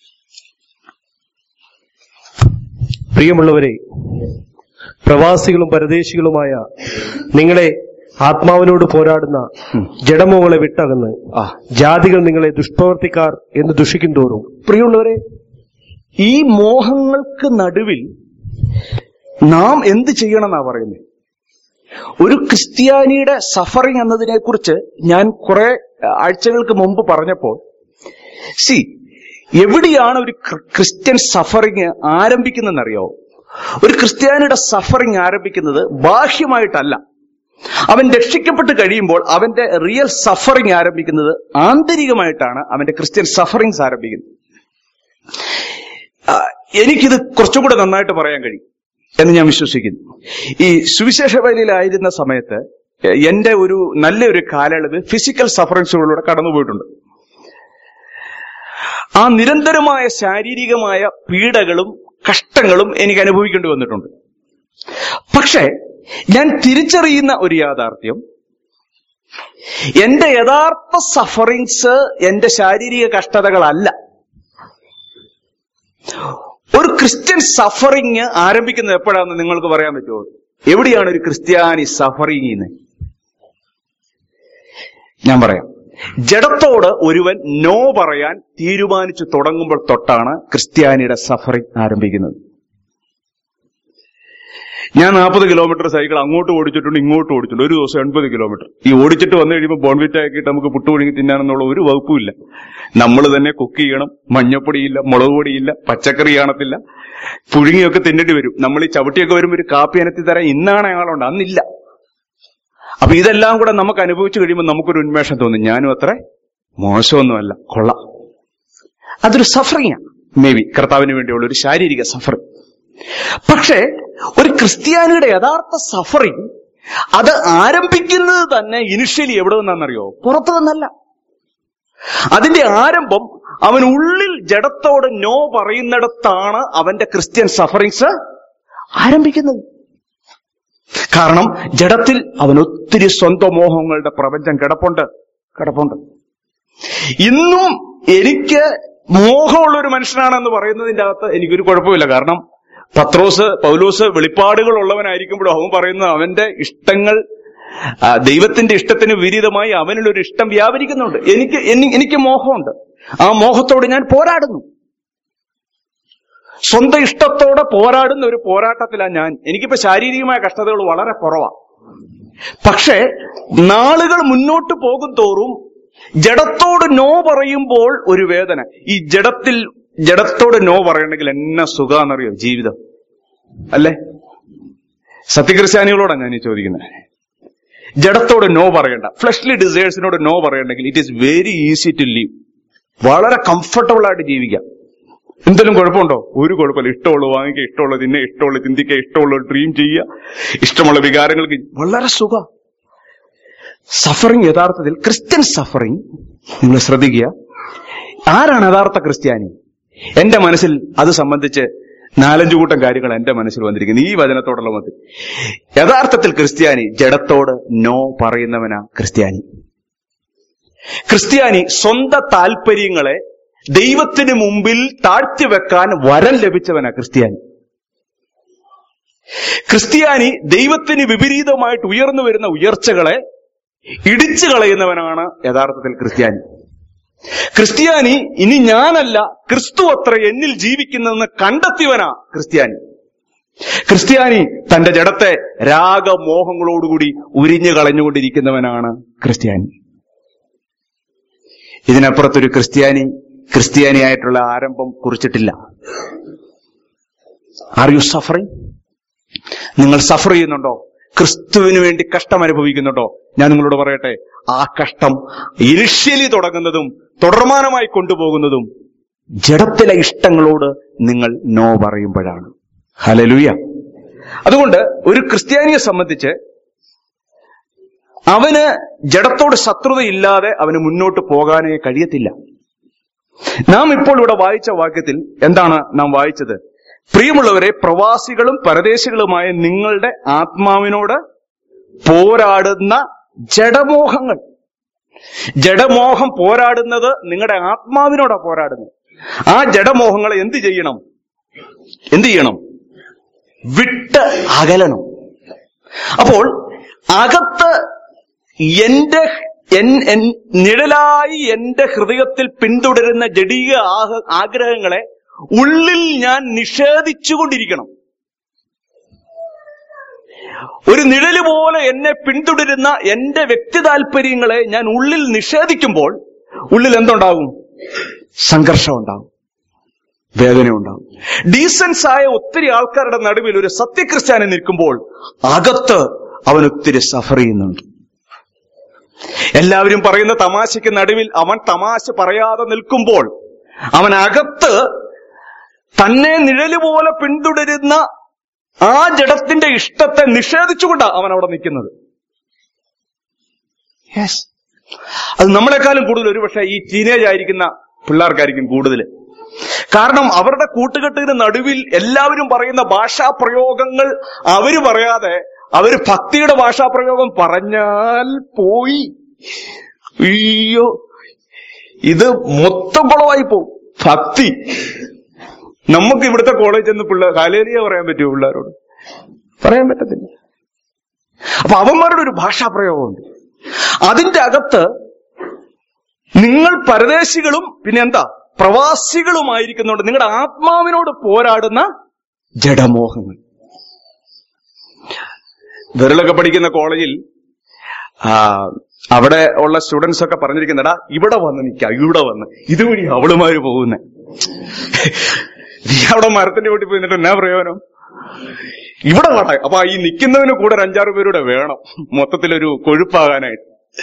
പ്രിയമുള്ളവരെ പ്രവാസികളും പരദേശികളുമായ നിങ്ങളെ ആത്മാവിനോട് പോരാടുന്ന ജഡമോങ്ങളെ വിട്ടകന്ന് ആ ജാതികൾ നിങ്ങളെ ദുഷ്പ്രവർത്തിക്കാർ എന്ന് ദുഷിക്കും തോറും പ്രിയമുള്ളവരെ ഈ മോഹങ്ങൾക്ക് നടുവിൽ നാം എന്ത് ചെയ്യണമെന്നാ പറയുന്നത് ഒരു ക്രിസ്ത്യാനിയുടെ സഫറിങ് എന്നതിനെ കുറിച്ച് ഞാൻ കുറെ ആഴ്ചകൾക്ക് മുമ്പ് പറഞ്ഞപ്പോൾ സി എവിടെയാണ് ഒരു ക്രി- ക്രിസ്ത്യൻ സഫറിങ് ആരംഭിക്കുന്നതെന്നറിയോ ഒരു ക്രിസ്ത്യാനിയുടെ സഫറിങ് ആരംഭിക്കുന്നത് ബാഹ്യമായിട്ടല്ല അവൻ രക്ഷിക്കപ്പെട്ട് കഴിയുമ്പോൾ അവന്റെ റിയൽ സഫറിങ് ആരംഭിക്കുന്നത് ആന്തരികമായിട്ടാണ് അവന്റെ ക്രിസ്ത്യൻ സഫറിങ്സ് ആരംഭിക്കുന്നത് ആ, എനിക്കിത് കുറച്ചും കൂടെ നന്നായിട്ട് പറയാൻ കഴിയും എന്ന് ഞാൻ വിശ്വസിക്കുന്നു ഈ സുവിശേഷ വേലയിലായിരുന്ന സമയത്ത് എ- എന്റെ ഒരു നല്ലൊരു കാലയളവ് ഫിസിക്കൽ സഫറിങ്സുകളിലൂടെ കടന്നുപോയിട്ടുണ്ട് ആ നിരന്തരമായ ശാരീരികമായ പീഡകളും കഷ്ടങ്ങളും എനിക്ക് അനുഭവിക്കേണ്ടി വന്നിട്ടുണ്ട് പക്ഷേ ഞാൻ തിരിച്ചറിയുന്ന ഒരു യാഥാർത്ഥ്യം എന്റെ യഥാർത്ഥ സഫറിങ്സ് എന്റെ ശാരീരിക കഷ്ടതകളല്ല ഒരു ക്രിസ്ത്യൻ സഫറിങ് ആരംഭിക്കുന്നത് എപ്പോഴാണെന്ന് നിങ്ങൾക്ക് പറയാൻ പറ്റുമോ എവിടെയാണ് ഒരു ക്രിസ്ത്യാനി സഫറിങ് ചെയ്യുന്നത് ഞാൻ പറയാം ജഡത്തോട് ഒരുവൻ നോ പറയാൻ തീരുമാനിച്ചു തുടങ്ങുമ്പോൾ തൊട്ടാണ് ക്രിസ്ത്യാനിയുടെ സഫറിങ് ആരംഭിക്കുന്നത് ഞാൻ നാൽപ്പത് കിലോമീറ്റർ സൈക്കിൾ അങ്ങോട്ട് ഓടിച്ചിട്ടുണ്ട് ഇങ്ങോട്ട് ഓടിച്ചിട്ടുണ്ട് ഒരു ദിവസം എൺപത് കിലോമീറ്റർ ഈ ഓടിച്ചിട്ട് വന്നു കഴിയുമ്പോൾ ബോൺവിറ്റ് ആക്കിയിട്ട് നമുക്ക് പുട്ട് പുഴുങ്ങി തിന്നാനെന്നുള്ള ഒരു വകുപ്പുമില്ല നമ്മൾ തന്നെ കുക്ക് ചെയ്യണം മഞ്ഞപ്പൊടിയില്ല മുളക് പൊടിയില്ല പച്ചക്കറി കാണത്തില്ല പുഴുങ്ങിയൊക്കെ തിന്നിട്ട് വരും നമ്മൾ ഈ ചവിട്ടിയൊക്കെ വരുമ്പോൾ ഒരു കാപ്പി അനത്തി തരാൻ ഇന്നാണ് ആളുണ്ട് അന്നില്ല അപ്പൊ ഇതെല്ലാം കൂടെ നമുക്ക് അനുഭവിച്ചു കഴിയുമ്പോൾ നമുക്കൊരു ഉന്മേഷം തോന്നും ഞാനും അത്ര മോശമൊന്നുമല്ല കൊള്ളാം അതൊരു സഫറിങ്ങാണ് മേ ബി കർത്താവിന് വേണ്ടിയുള്ള ഒരു ശാരീരിക സഫറിങ് പക്ഷേ ഒരു ക്രിസ്ത്യാനിയുടെ യഥാർത്ഥ സഫറിങ് അത് ആരംഭിക്കുന്നത് തന്നെ ഇനിഷ്യലി എവിടെ നിന്നാണെന്നറിയോ പുറത്തു നിന്നല്ല അതിന്റെ ആരംഭം അവൻ ഉള്ളിൽ ജഡത്തോട് നോ പറയുന്നിടത്താണ് അവന്റെ ക്രിസ്ത്യൻ സഫറിങ്സ് ആരംഭിക്കുന്നത് കാരണം ജഡത്തിൽ അവൻ ഒത്തിരി സ്വന്തം മോഹങ്ങളുടെ പ്രപഞ്ചം കിടപ്പുണ്ട് കിടപ്പുണ്ട് ഇന്നും എനിക്ക് മോഹമുള്ള ഒരു മനുഷ്യനാണെന്ന് പറയുന്നതിന്റെ അകത്ത് എനിക്കൊരു കുഴപ്പമില്ല കാരണം പത്രോസ് പൗലോസ് വെളിപ്പാടുകൾ ഉള്ളവനായിരിക്കുമ്പോഴും അവൻ പറയുന്നത് അവന്റെ ഇഷ്ടങ്ങൾ ആ, ദൈവത്തിന്റെ ഇഷ്ടത്തിന് വിപരീതമായി അവനിലൊരു ഇഷ്ടം വ്യാപരിക്കുന്നുണ്ട് എനിക്ക് എനി- എനിക്ക് മോഹമുണ്ട് ആ മോഹത്തോട് ഞാൻ പോരാടുന്നു സ്വന്തം ഇഷ്ടത്തോടെ പോരാടുന്ന ഒരു പോരാട്ടത്തിലാണ് ഞാൻ എനിക്കിപ്പോ ശാരീരികമായ കഷ്ടതകൾ വളരെ കുറവാ പക്ഷേ നാളുകൾ മുന്നോട്ട് പോകും തോറും ജഡത്തോട് നോ പറയുമ്പോൾ ഒരു വേദന ഈ ജഡത്തിൽ ജഡത്തോട് നോ പറയണമെങ്കിൽ എന്നെ സുഖാന്നറിയോ ജീവിതം അല്ലേ സത്യക്രിസ്ത്യാനികളോടാണ് ഞാൻ ഈ ചോദിക്കുന്നത് ജഡത്തോട് നോ പറയണ്ട ഫ്ലഷ്ലി ഡിസയേഴ്സിനോട് നോ പറയണ്ടെങ്കിൽ it is very easy to live വളരെ കംഫർട്ടബിൾ ആയിട്ട് ജീവിക്കാം എന്തെങ്കിലും കുഴപ്പമുണ്ടോ ഒരു കുഴപ്പമില്ല ഇഷ്ടമുള്ളത് വാങ്ങിക്കുക ഇഷ്ടമുള്ളത് തിന്നെ ഇഷ്ടമുള്ളത് ചിന്തിക്കുക ഇഷ്ടമുള്ളത് ഡ്രീം ചെയ്യുക ഇഷ്ടമുള്ള വികാരങ്ങൾക്ക് വളരെ സുഖ സഫറിങ് യഥാർത്ഥത്തിൽ ക്രിസ്ത്യൻ സഫറിങ് നിങ്ങൾ ശ്രദ്ധിക്കുക ആരാണ് യഥാർത്ഥ ക്രിസ്ത്യാനി എന്റെ മനസ്സിൽ അത് സംബന്ധിച്ച് നാലഞ്ചു കൂട്ടം കാര്യങ്ങൾ എന്റെ മനസ്സിൽ വന്നിരിക്കുന്നു ഈ വചനത്തോടുള്ള മതി യഥാർത്ഥത്തിൽ ക്രിസ്ത്യാനി ജഡത്തോട് നോ പറയുന്നവനാ ക്രിസ്ത്യാനി ക്രിസ്ത്യാനി സ്വന്തം താല്പര്യങ്ങളെ ദൈവത്തിന് മുമ്പിൽ താഴ്ത്തിവെക്കാൻ വരം ലഭിച്ചവനാ ക്രിസ്ത്യാനി ക്രിസ്ത്യാനി ദൈവത്തിന് വിപരീതമായിട്ട് ഉയർന്നു വരുന്ന ഉയർച്ചകളെ ഇടിച്ചു കളയുന്നവനാണ് യഥാർത്ഥത്തിൽ ക്രിസ്ത്യാനി ക്രിസ്ത്യാനി ഇനി ഞാനല്ല ക്രിസ്തു അത്ര എന്നിൽ ജീവിക്കുന്നതെന്ന് കണ്ടെത്തിയവനാ ക്രിസ്ത്യാനി ക്രിസ്ത്യാനി തന്റെ ജഡത്തെ രാഗമോഹങ്ങളോടുകൂടി ഉരിഞ്ഞു കളഞ്ഞുകൊണ്ടിരിക്കുന്നവനാണ് ക്രിസ്ത്യാനി ഇതിനപ്പുറത്തൊരു ക്രിസ്ത്യാനി ക്രിസ്ത്യാനിയായിട്ടുള്ള ആരംഭം കുറിച്ചിട്ടില്ല ആർ യു സഫറിങ് നിങ്ങൾ സഫർ ചെയ്യുന്നുണ്ടോ ക്രിസ്തുവിന് വേണ്ടി കഷ്ടം അനുഭവിക്കുന്നുണ്ടോ ഞാൻ നിങ്ങളോട് പറയട്ടെ ആ കഷ്ടം ഇനിഷ്യലി തുടങ്ങുന്നതും തുടർമാനമായി കൊണ്ടുപോകുന്നതും ജഡത്തിലെ ഇഷ്ടങ്ങളോട് നിങ്ങൾ നോ പറയുമ്പോഴാണ് ഹലലുയ അതുകൊണ്ട് ഒരു ക്രിസ്ത്യാനിയെ സംബന്ധിച്ച് അവന് ജഡത്തോട് ശത്രുതയില്ലാതെ അവന് മുന്നോട്ട് പോകാനേ കഴിയത്തില്ല നാം ഇപ്പോൾ ഇവിടെ വായിച്ച വാക്യത്തിൽ എന്താണ് നാം വായിച്ചത് പ്രിയമുള്ളവരെ പ്രവാസികളും പരദേശികളുമായ നിങ്ങളുടെ ആത്മാവിനോട് പോരാടുന്ന ജഡമോഹങ്ങൾ ജഡമോഹം പോരാടുന്നത് നിങ്ങളുടെ ആത്മാവിനോടാ പോരാടുന്നത് ആ ജഡമോഹങ്ങളെ എന്ത് ചെയ്യണം എന്ത് ചെയ്യണം വിട്ട് അകലണം അപ്പോൾ അകത്ത് എന്റെ എൻ- എൻ- നിഴലായി എന്റെ ഹൃദയത്തിൽ പിന്തുടരുന്ന ജഡീയ ആഹ- ആഗ്രഹങ്ങളെ ഉള്ളിൽ ഞാൻ നിഷേധിച്ചുകൊണ്ടിരിക്കണം ഒരു നിഴല് പോലെ എന്നെ പിന്തുടരുന്ന എന്റെ വ്യക്തി താല്പര്യങ്ങളെ ഞാൻ ഉള്ളിൽ നിഷേധിക്കുമ്പോൾ ഉള്ളിൽ എന്തുണ്ടാകും സംഘർഷം ഉണ്ടാകും വേദന ഉണ്ടാകും ഡീസൻസ് ആയ ഒത്തിരി ആൾക്കാരുടെ നടുവിൽ ഒരു സത്യക്രിസ്ത്യാനി നിൽക്കുമ്പോൾ അകത്ത് അവൻ ഒത്തിരി സഫർ ചെയ്യുന്നുണ്ട് എല്ലാവരും പറയുന്ന തമാശയ്ക്ക് നടുവിൽ അവൻ തമാശ പറയാതെ നിൽക്കുമ്പോൾ അവൻ അകത്ത് തന്നെ നിഴല് പോലെ പിന്തുടരുന്ന ആ ജഡത്തിന്റെ ഇഷ്ടത്തെ നിഷേധിച്ചുകൊണ്ടാണ് അവൻ അവിടെ നിൽക്കുന്നത് യെസ് അത് നമ്മളെക്കാളും കൂടുതൽ ഒരുപക്ഷെ ഈ ടീനേജ് ആയിരിക്കുന്ന പിള്ളേർക്കായിരിക്കും കൂടുതൽ കാരണം അവരുടെ കൂട്ടുകെട്ടിന് നടുവിൽ എല്ലാവരും പറയുന്ന ഭാഷാപ്രയോഗങ്ങൾ അവര് പറയാതെ അവര് ഭക്തിയുടെ ഭാഷാപ്രയോഗം പറഞ്ഞാൽ പോയി അയ്യോ ഇത് മൊത്തം കുളമായി പോവും ഭക്തി നമുക്ക് ഇവിടുത്തെ കോളേജിൽ നിന്ന് പിള്ളേർ കാലേലിയ പറയാൻ പറ്റുമോ പിള്ളേരോട് പറയാൻ പറ്റത്തില്ല അപ്പൊ അവന്മാരുടെ ഒരു ഭാഷാപ്രയോഗമുണ്ട് അതിന്റെ അകത്ത് നിങ്ങൾ പരദേശികളും പിന്നെ എന്താ പ്രവാസികളുമായിരിക്കുന്നുണ്ട് നിങ്ങളുടെ ആത്മാവിനോട് പോരാടുന്ന ജഡമോഹങ്ങൾ വിരലൊക്കെ പഠിക്കുന്ന കോളേജിൽ ആ, അവിടെ ഉള്ള സ്റ്റുഡൻസ് ഒക്കെ പറഞ്ഞിരിക്കുന്നടാ ഇവിടെ വന്ന് നിൽക്കാം ഇവിടെ വന്ന് ഇതുവഴി അവളുമാര് പോകുന്നേ നീ അവിടെ മരത്തിന്റെ വീട്ടിൽ പോയി നിന്നിട്ട് എന്നാ പ്രയോജനം ഇവിടെ വേണ്ട അപ്പൊ ഈ നിൽക്കുന്നവന് കൂടെ ഒരു അഞ്ചാറ് പേരുടെ വേണം മൊത്തത്തിലൊരു കൊഴുപ്പാകാനായിട്ട്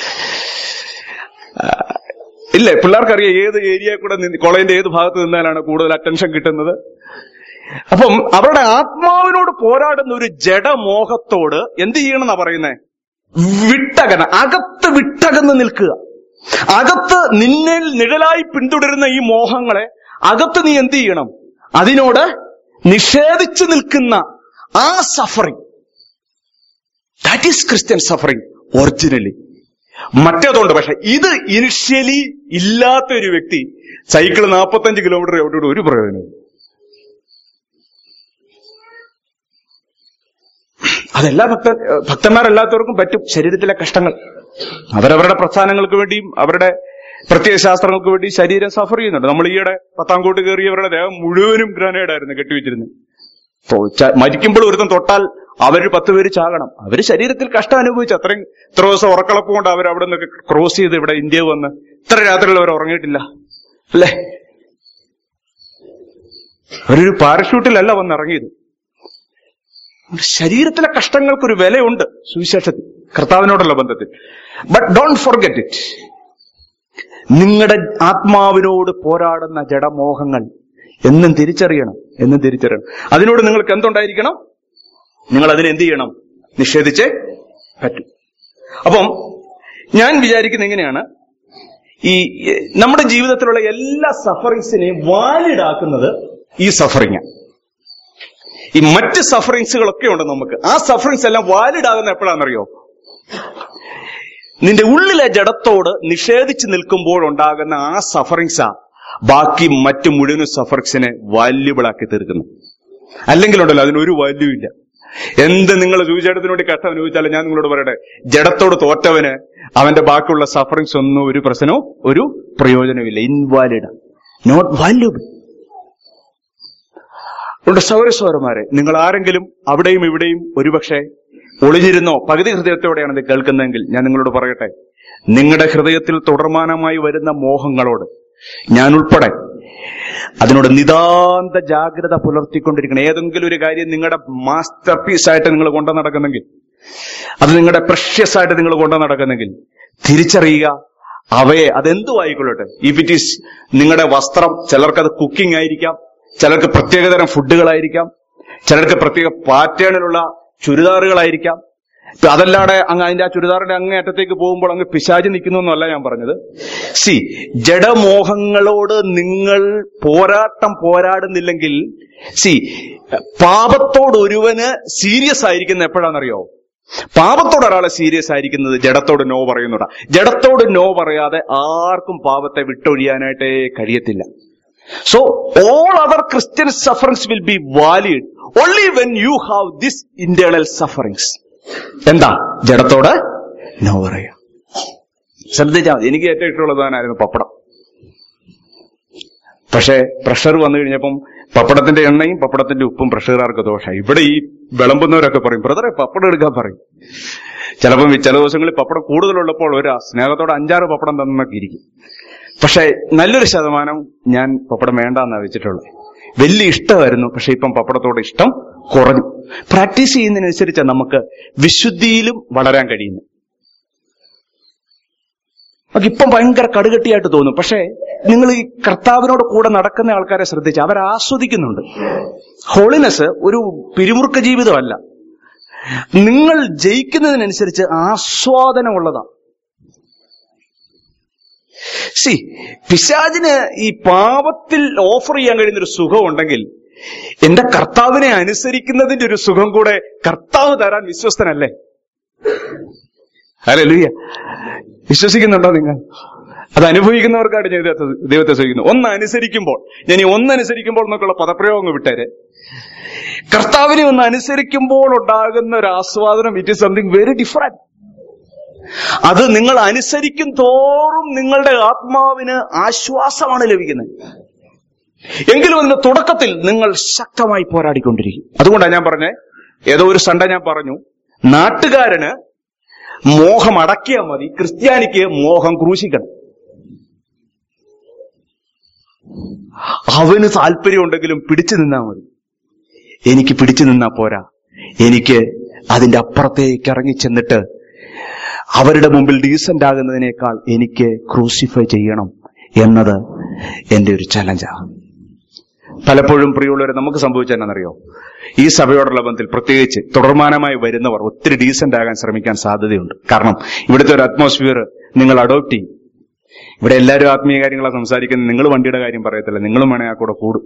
ആ, ഇല്ലേ പിള്ളേർക്കറിയാം ഏത് ഏരിയ കൂടെ നിന്ന് കോളേജിന്റെ ഏത് ഭാഗത്ത് നിന്നാലാണ് കൂടുതൽ അറ്റൻഷൻ കിട്ടുന്നത് അപ്പം അവരുടെ ആത്മാവിനോട് പോരാടുന്ന ഒരു ജഡമോഹത്തോട് എന്ത് ചെയ്യണമെന്നാ പറയുന്നേ വിട്ടകന അകത്ത് വിട്ടകന്ന് നിൽക്കുക അകത്ത് നിന്നെ നിഴലായി പിന്തുടരുന്ന ഈ മോഹങ്ങളെ അകത്ത് നീ എന്ത് ചെയ്യണം അതിനോട് നിഷേധിച്ചു നിൽക്കുന്ന ആ suffering that is Christian suffering originally മറ്റേതുണ്ട് പക്ഷെ ഇത് ഇനിഷ്യലി ഇല്ലാത്ത ഒരു വ്യക്തി സൈക്കിൾ നാൽപ്പത്തഞ്ച് കിലോമീറ്റർ എവിടെ ഒരു പ്രയോജനവും അതെല്ലാ ഭക്ത ഭക്തന്മാരല്ലാത്തവർക്കും പറ്റും ശരീരത്തിലെ കഷ്ടങ്ങൾ അവരവരുടെ പ്രസ്ഥാനങ്ങൾക്ക് വേണ്ടിയും അവരുടെ പ്രത്യേക ശാസ്ത്രങ്ങൾക്ക് വേണ്ടി ശരീരം സഫർ ചെയ്യുന്നുണ്ട് നമ്മൾ ഈയിടെ പത്താംകോട്ട് കയറിയവരുടെ ദേഹം മുഴുവനും ഗ്രനേഡ് ആയിരുന്നു കെട്ടിവെച്ചിരുന്നത് ഇപ്പോ ച- മരിക്കുമ്പോൾ ഒരുത്തം തൊട്ടാൽ അവര് പത്ത് പേര് ചാകണം അവര് ശരീരത്തിൽ കഷ്ടം അനുഭവിച്ചു അത്രയും ഇത്ര ദിവസം ഉറക്കളപ്പ് കൊണ്ട് അവർ അവിടെ നിന്നൊക്കെ ക്രോസ് ചെയ്ത് ഇവിടെ ഇന്ത്യ വന്ന് ഇത്ര രാത്രികൾ അവർ ഉറങ്ങിയിട്ടില്ല അല്ലേ അവരൊരു പാരഷൂട്ടിലല്ല വന്ന് ഇറങ്ങിയത് ശരീരത്തിലെ കഷ്ടങ്ങൾക്കൊരു വിലയുണ്ട് സുവിശേഷത്തിൽ കർത്താവിനോടുള്ള ബന്ധത്തിൽ ബട്ട് ഡോണ്ട് ഫോർഗെറ്റ് ഇറ്റ് നിങ്ങളുടെ ആത്മാവിനോട് പോരാടുന്ന ജഡമോഹങ്ങൾ എന്നും തിരിച്ചറിയണം എന്നും തിരിച്ചറിയണം അതിനോട് നിങ്ങൾക്ക് എന്തുണ്ടായിരിക്കണം നിങ്ങൾ അതിനെ എന്ത് ചെയ്യണം നിഷേധിച്ചേ പറ്റും അപ്പം ഞാൻ വിചാരിക്കുന്നത് എങ്ങനെയാണ് ഈ എ, നമ്മുടെ ജീവിതത്തിലുള്ള എല്ലാ സഫറിങ്സിനെയും വാലിഡ് ആക്കുന്നത് ഈ സഫറിങ് ഈ മറ്റ് സഫറിങ്സുകളൊക്കെ ഉണ്ട് നമുക്ക് ആ സഫറിങ്സ് എല്ലാം വാലിഡ് ആകുന്ന എപ്പോഴാണെന്നറിയോ നിന്റെ ഉള്ളിലെ ജഡത്തോട് നിഷേധിച്ച് നിൽക്കുമ്പോൾ ഉണ്ടാകുന്ന ആ സഫറിങ്സാ ബാക്കി മറ്റു മുഴുവൻ സഫറിങ്സിനെ വാല്യുബിൾ ആക്കി തീർക്കുന്നു അല്ലെങ്കിൽ ഉണ്ടല്ലോ അതിനൊരു വാല്യൂ ഇല്ല എന്ത് നിങ്ങൾ സൂചിച്ചേട്ടത്തിന് വേണ്ടി കഷ്ടം അനുഭവിച്ചാലും ഞാൻ നിങ്ങളോട് പറയട്ടെ ജഡത്തോട് തോറ്റവന് അവന്റെ ബാക്കിയുള്ള സഫറിങ്സ് ഒന്നും ഒരു പ്രശ്നവും ഒരു പ്രയോജനമില്ല ഇൻവാലിഡ് നോട്ട് വാല്യൂബിൾ ഉണ്ട് സൗരസ്വരന്മാരെ നിങ്ങൾ ആരെങ്കിലും അവിടെയും ഇവിടെയും ഒരുപക്ഷെ ഒളിഞ്ഞിരുന്നോ പകുതി ഹൃദയത്തോടെയാണ് ഇത് കേൾക്കുന്നതെങ്കിൽ ഞാൻ നിങ്ങളോട് പറയട്ടെ നിങ്ങളുടെ ഹൃദയത്തിൽ തുടർമാനമായി വരുന്ന മോഹങ്ങളോട് ഞാൻ ഉൾപ്പെടെ അതിനോട് നിതാന്ത ജാഗ്രത പുലർത്തിക്കൊണ്ടിരിക്കണം ഏതെങ്കിലും ഒരു കാര്യം നിങ്ങളുടെ മാസ്റ്റർ പീസ് ആയിട്ട് നിങ്ങൾ കൊണ്ടു നടക്കുന്നെങ്കിൽ അത് നിങ്ങളുടെ പ്രഷ്യസ് ആയിട്ട് നിങ്ങൾ കൊണ്ടു നടക്കുന്നെങ്കിൽ തിരിച്ചറിയുക അവയെ അതെന്തു ആയിക്കൊള്ളട്ടെ ഇഫ് ഇറ്റ് ഈസ് നിങ്ങളുടെ വസ്ത്രം ചിലർക്ക് അത് കുക്കിംഗ് ആയിരിക്കാം ചിലർക്ക് പ്രത്യേകതരം ഫുഡുകളായിരിക്കാം ചിലർക്ക് പ്രത്യേക പാറ്റേണിലുള്ള ചുരിദാറുകളായിരിക്കാം ഇപ്പൊ അതല്ലാതെ അങ്ങ് അതിന്റെ ആ ചുരിദാറിന്റെ അങ്ങേ അറ്റത്തേക്ക് പോകുമ്പോൾ അങ്ങ് പിശാചി നിൽക്കുന്നു എന്നല്ല ഞാൻ പറഞ്ഞത് സി ജഡമോഹങ്ങളോട് നിങ്ങൾ പോരാട്ടം പോരാടുന്നില്ലെങ്കിൽ സി പാപത്തോട് ഒരുവന് സീരിയസ് ആയിരിക്കുന്ന എപ്പോഴാണെന്നറിയോ പാപത്തോട് ഒരാളെ സീരിയസ് ആയിരിക്കുന്നത് ജഡത്തോട് നോ പറയുന്നതാ ജഡത്തോട് നോ പറയാതെ ആർക്കും പാപത്തെ വിട്ടൊഴിയാനായിട്ടേ കഴിയത്തില്ല so all other Christian sufferings will be valid only when you have this internal sufferings എന്താ ജഡത്തോട് നോ പറയാ ശ്രദ്ധിച്ചാൽ മതി എനിക്ക് ഏറ്റവും ഇഷ്ടമുള്ള സാധനമായിരുന്നു പപ്പടം പക്ഷേ പ്രഷർ വന്നു കഴിഞ്ഞപ്പം പപ്പടത്തിന്റെ എണ്ണയും പപ്പടത്തിന്റെ ഉപ്പും പ്രഷറുകാർക്ക് ദോഷമായി ഇവിടെ ഈ വിളമ്പുന്നവരൊക്കെ പറയും ബ്രദറെ പപ്പടം എടുക്കാൻ പറയും ചിലപ്പം ഈ ചില ദിവസങ്ങളിൽ പപ്പടം കൂടുതലുള്ളപ്പോൾ ഒരു സ്നേഹത്തോടെ അഞ്ചാറ് പപ്പടം തന്നൊക്കെ ഇരിക്കും പക്ഷെ നല്ലൊരു ശതമാനം ഞാൻ പപ്പടം വേണ്ടെന്നാ വെച്ചിട്ടുള്ളത് വലിയ ഇഷ്ടമായിരുന്നു പക്ഷെ ഇപ്പം പപ്പടത്തോട് ഇഷ്ടം കുറഞ്ഞു പ്രാക്ടീസ് ചെയ്യുന്നതിനനുസരിച്ച് നമുക്ക് വിശുദ്ധിയിലും വളരാൻ കഴിയുന്നു നമുക്ക് ഇപ്പം ഭയങ്കര കടുകട്ടിയായിട്ട് തോന്നും പക്ഷേ നിങ്ങൾ ഈ കർത്താവിനോട് കൂടെ നടക്കുന്ന ആൾക്കാരെ ശ്രദ്ധിച്ച് അവർ ആസ്വദിക്കുന്നുണ്ട് ഹോളിനെസ് ഒരു പിരിമുറുക്ക ജീവിതമല്ല നിങ്ങൾ ജയിക്കുന്നതിനനുസരിച്ച് ആസ്വാദനമുള്ളതാണ് സി പിശാചിന് ഈ പാപത്തിൽ ഓഫർ ചെയ്യാൻ കഴിയുന്ന ഒരു സുഖം ഉണ്ടെങ്കിൽ എന്റെ കർത്താവിനെ അനുസരിക്കുന്നതിന്റെ ഒരു സുഖം കൂടെ കർത്താവ് തരാൻ വിശ്വസ്തനല്ലേ അല്ലെ ലൂയ വിശ്വസിക്കുന്നുണ്ടോ നിങ്ങൾ അത് അനുഭവിക്കുന്നവർക്കാണ് ഞാൻ ദൈവത്തെ ദൈവത്തെ സഹിക്കുന്നത് ഒന്ന് അനുസരിക്കുമ്പോൾ ഞാൻ ഈ ഒന്നനുസരിക്കുമ്പോൾ എന്നൊക്കെയുള്ള പദപ്രയോഗം വിട്ടേര് കർത്താവിനെ ഒന്ന് അനുസരിക്കുമ്പോൾ ഉണ്ടാകുന്ന ഒരു ആസ്വാദനം it is something very different അത് നിങ്ങൾ അനുസരിക്കും തോറും നിങ്ങളുടെ ആത്മാവിന് ആശ്വാസമാണ് ലഭിക്കുന്നത് എങ്കിലും അതിന്റെ തുടക്കത്തിൽ നിങ്ങൾ ശക്തമായി പോരാടിക്കൊണ്ടിരിക്കും അതുകൊണ്ടാണ് ഞാൻ പറഞ്ഞേ ഏതോ ഒരു സൺഡേ ഞാൻ പറഞ്ഞു നാട്ടുകാരന് മോഹം അടക്കിയാൽ മതി ക്രിസ്ത്യാനിക്ക് മോഹം ക്രൂശിക്കണം അവന് താല്പര്യമുണ്ടെങ്കിലും പിടിച്ചു നിന്നാ മതി എനിക്ക് പിടിച്ചു നിന്നാ പോരാ എനിക്ക് അതിന്റെ അപ്പുറത്തേക്ക് ഇറങ്ങി ചെന്നിട്ട് അവരുടെ മുമ്പിൽ ഡീസന്റ് ആകുന്നതിനേക്കാൾ എനിക്ക് ക്രൂസിഫൈ ചെയ്യണം എന്നത് എന്റെ ഒരു ചലഞ്ചാണ് പലപ്പോഴും പ്രിയമുള്ളവരെ നമുക്ക് സംഭവിച്ചെന്നറിയോ ഈ സഭയോടുള്ള ബന്ധത്തിൽ പ്രത്യേകിച്ച് തുടർമാനമായി വരുന്നവർ ഒത്തിരി ഡീസന്റ് ആകാൻ ശ്രമിക്കാൻ സാധ്യതയുണ്ട് കാരണം ഇവിടുത്തെ ഒരു അറ്റ്മോസ്ഫിയർ നിങ്ങൾ അഡോപ്റ്റ് ചെയ്യും ഇവിടെ എല്ലാവരും ആത്മീയ കാര്യങ്ങളെ സംസാരിക്കുന്നത് നിങ്ങൾ വണ്ടിയുടെ കാര്യം പറയത്തില്ല നിങ്ങളും വേണേ ആ കൂടെ കൂടും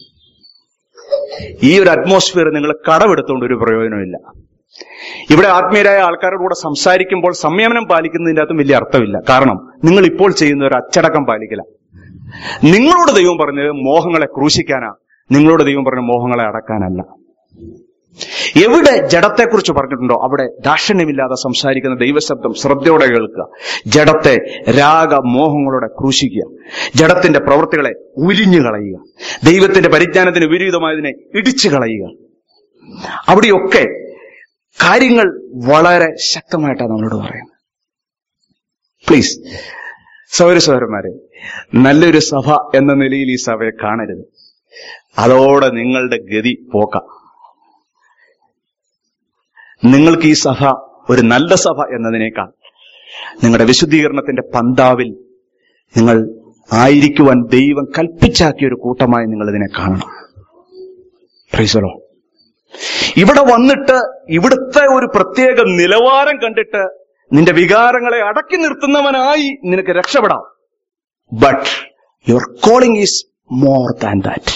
ഈ ഒരു അറ്റ്മോസ്ഫിയർ നിങ്ങൾ കടമെടുത്തുകൊണ്ട് ഒരു പ്രയോജനമില്ല ഇവിടെ ആത്മീയരായ ആൾക്കാരുടെ കൂടെ സംസാരിക്കുമ്പോൾ സംയമനം പാലിക്കുന്നതിന്റെ അകത്തും വലിയ അർത്ഥമില്ല കാരണം നിങ്ങൾ ഇപ്പോൾ ചെയ്യുന്ന ഒരു അച്ചടക്കം പാലിക്കല നിങ്ങളോട് ദൈവം പറഞ്ഞത് മോഹങ്ങളെ ക്രൂശിക്കാനാ നിങ്ങളോട് ദൈവം പറഞ്ഞ മോഹങ്ങളെ അടക്കാനല്ല എവിടെ ജഡത്തെക്കുറിച്ച് പറഞ്ഞിട്ടുണ്ടോ അവിടെ ദാക്ഷിണ്യമില്ലാതെ സംസാരിക്കുന്ന ദൈവശബ്ദം ശ്രദ്ധയോടെ കേൾക്കുക ജഡത്തെ രാഗ മോഹങ്ങളോടെ ക്രൂശിക്കുക ജഡത്തിന്റെ പ്രവൃത്തികളെ ഉരിഞ്ഞു കളയുക ദൈവത്തിന്റെ പരിജ്ഞാനത്തിന് വിപരീതമായതിനെ ഇടിച്ചു കളയുക അവിടെയൊക്കെ കാര്യങ്ങൾ വളരെ ശക്തമായിട്ടാണ് നമ്മളോട് പറയുന്നത് പ്ലീസ് സൗര സൗരന്മാരെ നല്ലൊരു സഭ എന്ന നിലയിൽ ഈ സഭയെ കാണരുത് അതോടെ നിങ്ങളുടെ ഗതി പോക്ക നിങ്ങൾക്ക് ഈ സഭ ഒരു നല്ല സഭ എന്നതിനേക്കാൾ നിങ്ങളുടെ വിശുദ്ധീകരണത്തിന്റെ പന്താവിൽ നിങ്ങൾ ആയിരിക്കുവാൻ ദൈവം കൽപ്പിച്ചാക്കിയ ഒരു കൂട്ടമായി നിങ്ങൾ ഇതിനെ കാണണം പ്രീസലോ ഇവിടെ വന്നിട്ട് ഇവിടുത്തെ ഒരു പ്രത്യേക നിലവാരം കണ്ടിട്ട് നിന്റെ വികാരങ്ങളെ അടക്കി നിർത്തുന്നവനായി നിനക്ക് രക്ഷപ്പെടാം but your calling is more than that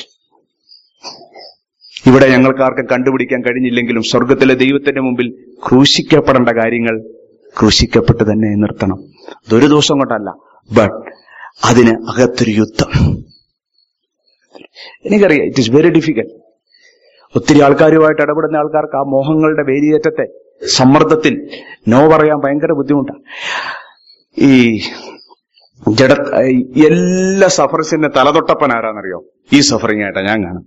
ഇവിടെ ഞങ്ങൾക്ക് ആർക്കും കണ്ടുപിടിക്കാൻ കഴിഞ്ഞില്ലെങ്കിലും സ്വർഗത്തിലെ ദൈവത്തിന്റെ മുമ്പിൽ ക്രൂശിക്കപ്പെടേണ്ട കാര്യങ്ങൾ ക്രൂശിക്കപ്പെട്ട് തന്നെ നിർത്തണം അതൊരു ദിവസം കൊണ്ടല്ല ബട്ട് അതിന് അകത്തൊരു യുദ്ധം എനിക്കറിയാം ഇറ്റ് ഇസ് വെരി ഡിഫിക്കൽട്ട് ഒത്തിരി ആൾക്കാരുമായിട്ട് ഇടപെടുന്ന ആൾക്കാർക്ക് ആ മോഹങ്ങളുടെ വേലിയേറ്റത്തെ സമ്മർദ്ദത്തിൽ നോ പറയാൻ ഭയങ്കര ബുദ്ധിമുട്ടാണ് ഈ ജഡ എല്ലാ സഫറിന്റെ തലതൊട്ടപ്പൻ ആരാന്നറിയോ ഈ സഫറിങ് ആയിട്ടാ ഞാൻ കാണും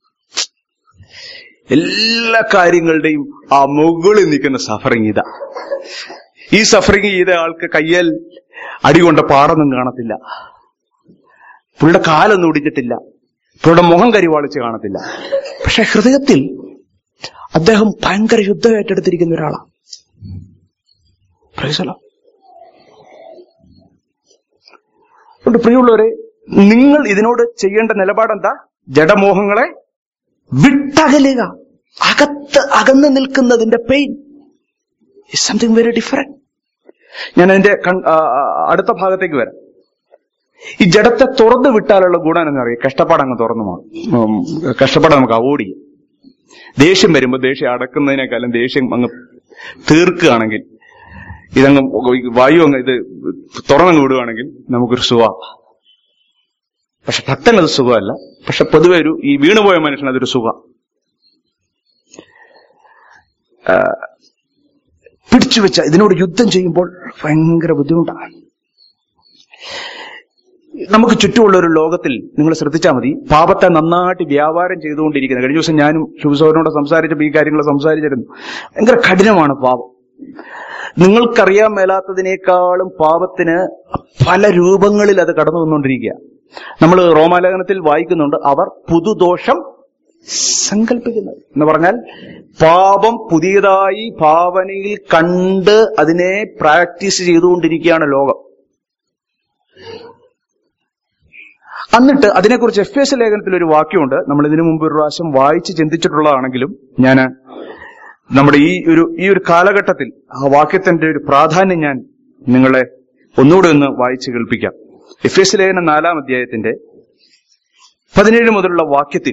എല്ലാ കാര്യങ്ങളുടെയും ആ മുകളിൽ നിൽക്കുന്ന സഫറിങ് ഇതാ ഈ സഫറിങ് ചെയ്ത ആൾക്ക് കയ്യേൽ അടികൊണ്ട പാടൊന്നും കാണത്തില്ല പുള്ളിയുടെ കാലൊന്നും ഒടിഞ്ഞിട്ടില്ല പുള്ളിയുടെ മുഖം കരിവാളിച്ച് കാണത്തില്ല പക്ഷെ ഹൃദയത്തിൽ അദ്ദേഹം ഭയങ്കര യുദ്ധം ഏറ്റെടുത്തിരിക്കുന്ന ഒരാളാണ് പ്രൈസലോ അതുകൊണ്ട് പ്രിയമുള്ളവരെ നിങ്ങൾ ഇതിനോട് ചെയ്യേണ്ട നിലപാടെന്താ ജഡമോഹങ്ങളെ വിട്ടകലുക അകത്ത് അകന്ന് നിൽക്കുന്നതിന്റെ pain is something very different ഞാൻ അതിന്റെ കൺ- ആ, ആ, അടുത്ത ഭാഗത്തേക്ക് വരാം ഈ ജഡത്തെ തുറന്നു വിട്ടാലുള്ള ഗുണം എന്നറിയാം കഷ്ടപ്പാട് അങ്ങ് തുറന്നു മാറും ഉം, കഷ്ടപ്പാട് നമുക്ക് അവോയ്ഡ് ചെയ്യും ദേഷ്യം വരുമ്പോൾ ദേഷ്യം അടക്കുന്നതിനേക്കാളും ദേഷ്യം അങ്ങ് തീർക്കുകയാണെങ്കിൽ ഇതങ്ങ് വായു അങ്ങ് ഇത് തുറന്നങ്ങ് വിടുകയാണെങ്കിൽ നമുക്കൊരു സുഖ പക്ഷെ ഭക്തന് അത് സുഖമല്ല പക്ഷെ പൊതുവെ ഒരു ഈ വീണുപോയ മനുഷ്യന് അതൊരു സുഖ പിടിച്ചു വെച്ച ഇതിനോട് യുദ്ധം ചെയ്യുമ്പോൾ ഭയങ്കര ബുദ്ധിമുട്ടാണ് നമുക്ക് ചുറ്റുമുള്ള ഒരു ലോകത്തിൽ നിങ്ങൾ ശ്രദ്ധിച്ചാൽ മതി പാപത്തെ നന്നായിട്ട് വ്യാപാരം ചെയ്തുകൊണ്ടിരിക്കുന്നത് കഴിഞ്ഞ ദിവസം ഞാനും ശുഭസോനോട് സംസാരിച്ചപ്പോൾ ഈ കാര്യങ്ങൾ സംസാരിച്ചിരുന്നു ഭയങ്കര കഠിനമാണ് പാപം നിങ്ങൾക്കറിയാൻ മേലാത്തതിനേക്കാളും പാപത്തിന് പല രൂപങ്ങളിൽ അത് കടന്നു വന്നുകൊണ്ടിരിക്കുക നമ്മൾ റോമാലേഖനത്തിൽ വായിക്കുന്നുണ്ട് അവർ പുതുദോഷം സങ്കല്പിക്കുന്നത് എന്ന് പറഞ്ഞാൽ പാപം പുതിയതായി ഭാവനയിൽ കണ്ട് അതിനെ പ്രാക്ടീസ് ചെയ്തുകൊണ്ടിരിക്കുകയാണ് ലോകം എന്നിട്ട് അതിനെക്കുറിച്ച് എഫ് എസ് ലേഖനത്തിൽ ഒരു വാക്യമുണ്ട് നമ്മൾ ഇതിനു മുമ്പ് ഒരു പ്രാവശ്യം വായിച്ച് ചിന്തിച്ചിട്ടുള്ളതാണെങ്കിലും ഞാൻ നമ്മുടെ ഈ ഒരു ഈ ഒരു കാലഘട്ടത്തിൽ ആ വാക്യത്തിന്റെ ഒരു പ്രാധാന്യം ഞാൻ നിങ്ങളെ ഒന്നുകൂടെ ഒന്ന് വായിച്ച് കേൾപ്പിക്കാം എഫ് എസ് ലേഖനം നാലാം അധ്യായത്തിന്റെ പതിനേഴ് മുതലുള്ള വാക്യത്തിൽ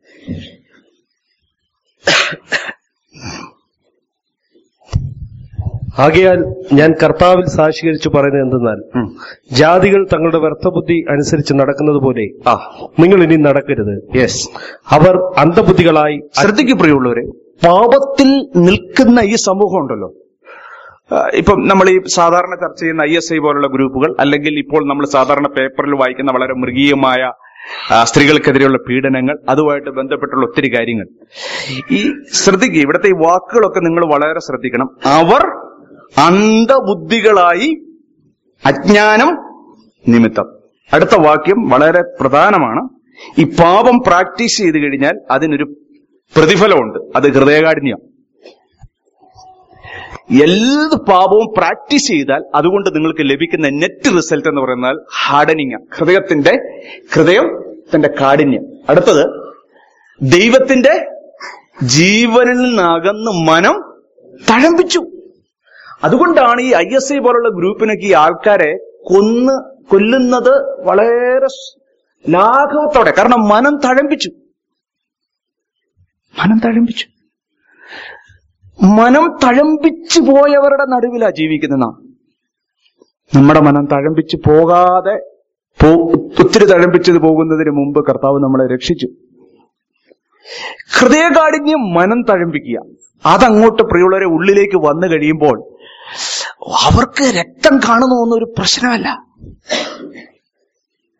ആകയാൽ ഞാൻ കർത്താവിൽ സാക്ഷീകരിച്ചു പറയുന്നത് എന്തെന്നാൽ ഉം. ജാതികൾ തങ്ങളുടെ വ്യർത്ഥബുദ്ധി അനുസരിച്ച് നടക്കുന്നത് പോലെ ആ നിങ്ങൾ ഇനി നടക്കരുത് യെസ് അവർ അന്ധബുദ്ധികളായി ശ്രദ്ധിക്കു പ്രിയമുള്ളവരെ പാപത്തിൽ നിൽക്കുന്ന ഈ സമൂഹം ഉണ്ടല്ലോ ആ, ഇപ്പം നമ്മൾ ഈ സാധാരണ ചർച്ച ചെയ്യുന്ന ഐ എസ് ഐ പോലുള്ള ഗ്രൂപ്പുകൾ അല്ലെങ്കിൽ ഇപ്പോൾ നമ്മൾ സാധാരണ പേപ്പറിൽ വായിക്കുന്ന വളരെ മൃഗീയമായ ആ, സ്ത്രീകൾക്കെതിരെയുള്ള പീഡനങ്ങൾ അതുമായിട്ട് ബന്ധപ്പെട്ടുള്ള ഒത്തിരി കാര്യങ്ങൾ ഈ ശ്രദ്ധിക്കുക ഇവിടുത്തെ ഈ വാക്കുകളൊക്കെ നിങ്ങൾ വളരെ ശ്രദ്ധിക്കണം അവർ അന്ധബുദ്ധികളായി അജ്ഞാനം നിമിത്തം അടുത്ത വാക്യം വളരെ പ്രധാനമാണ് ഈ പാപം പ്രാക്ടീസ് ചെയ്ത് കഴിഞ്ഞാൽ അതിനൊരു പ്രതിഫലമുണ്ട് അത് ഹൃദയകാഠിന്യം ഏത് പാപവും പ്രാക്ടീസ് ചെയ്താൽ അതുകൊണ്ട് നിങ്ങൾക്ക് ലഭിക്കുന്ന നെറ്റ് റിസൾട്ട് എന്ന് പറയുന്നാൽ ഹാർഡനിങ് ഹൃദയത്തിന്റെ ഹൃദയത്തിന്റെ കാഠിന്യം അടുത്തത് ദൈവത്തിന്റെ ജീവനിൽ നിന്നകന്ന് മനം തഴമ്പിച്ചു അതുകൊണ്ടാണ് ഈ ഐ എസ് ഐ പോലുള്ള ഗ്രൂപ്പിനൊക്കെ ഈ ആൾക്കാരെ കൊന്ന് കൊല്ലുന്നത് വളരെ സ് ലാഘവത്തോടെ കാരണം മനം തഴമ്പിച്ചു മനം തഴമ്പിച്ചു മനം തഴമ്പിച്ചു പോയവരുടെ നടുവിലാ ജീവിക്കുന്ന നാം നമ്മുടെ മനം തഴമ്പിച്ചു പോകാതെ പോ- ഒത്തിരി തഴമ്പിച്ചത് പോകുന്നതിന് മുമ്പ് കർത്താവ് നമ്മളെ രക്ഷിച്ചു ഹൃദയകാഠിന്യം മനം തഴമ്പിക്കുക അതങ്ങോട്ട് പ്രിയുള്ളവരെ ഉള്ളിലേക്ക് വന്നു കഴിയുമ്പോൾ അവർക്ക് രക്തം കാണുന്നു എന്നൊരു പ്രശ്നമല്ല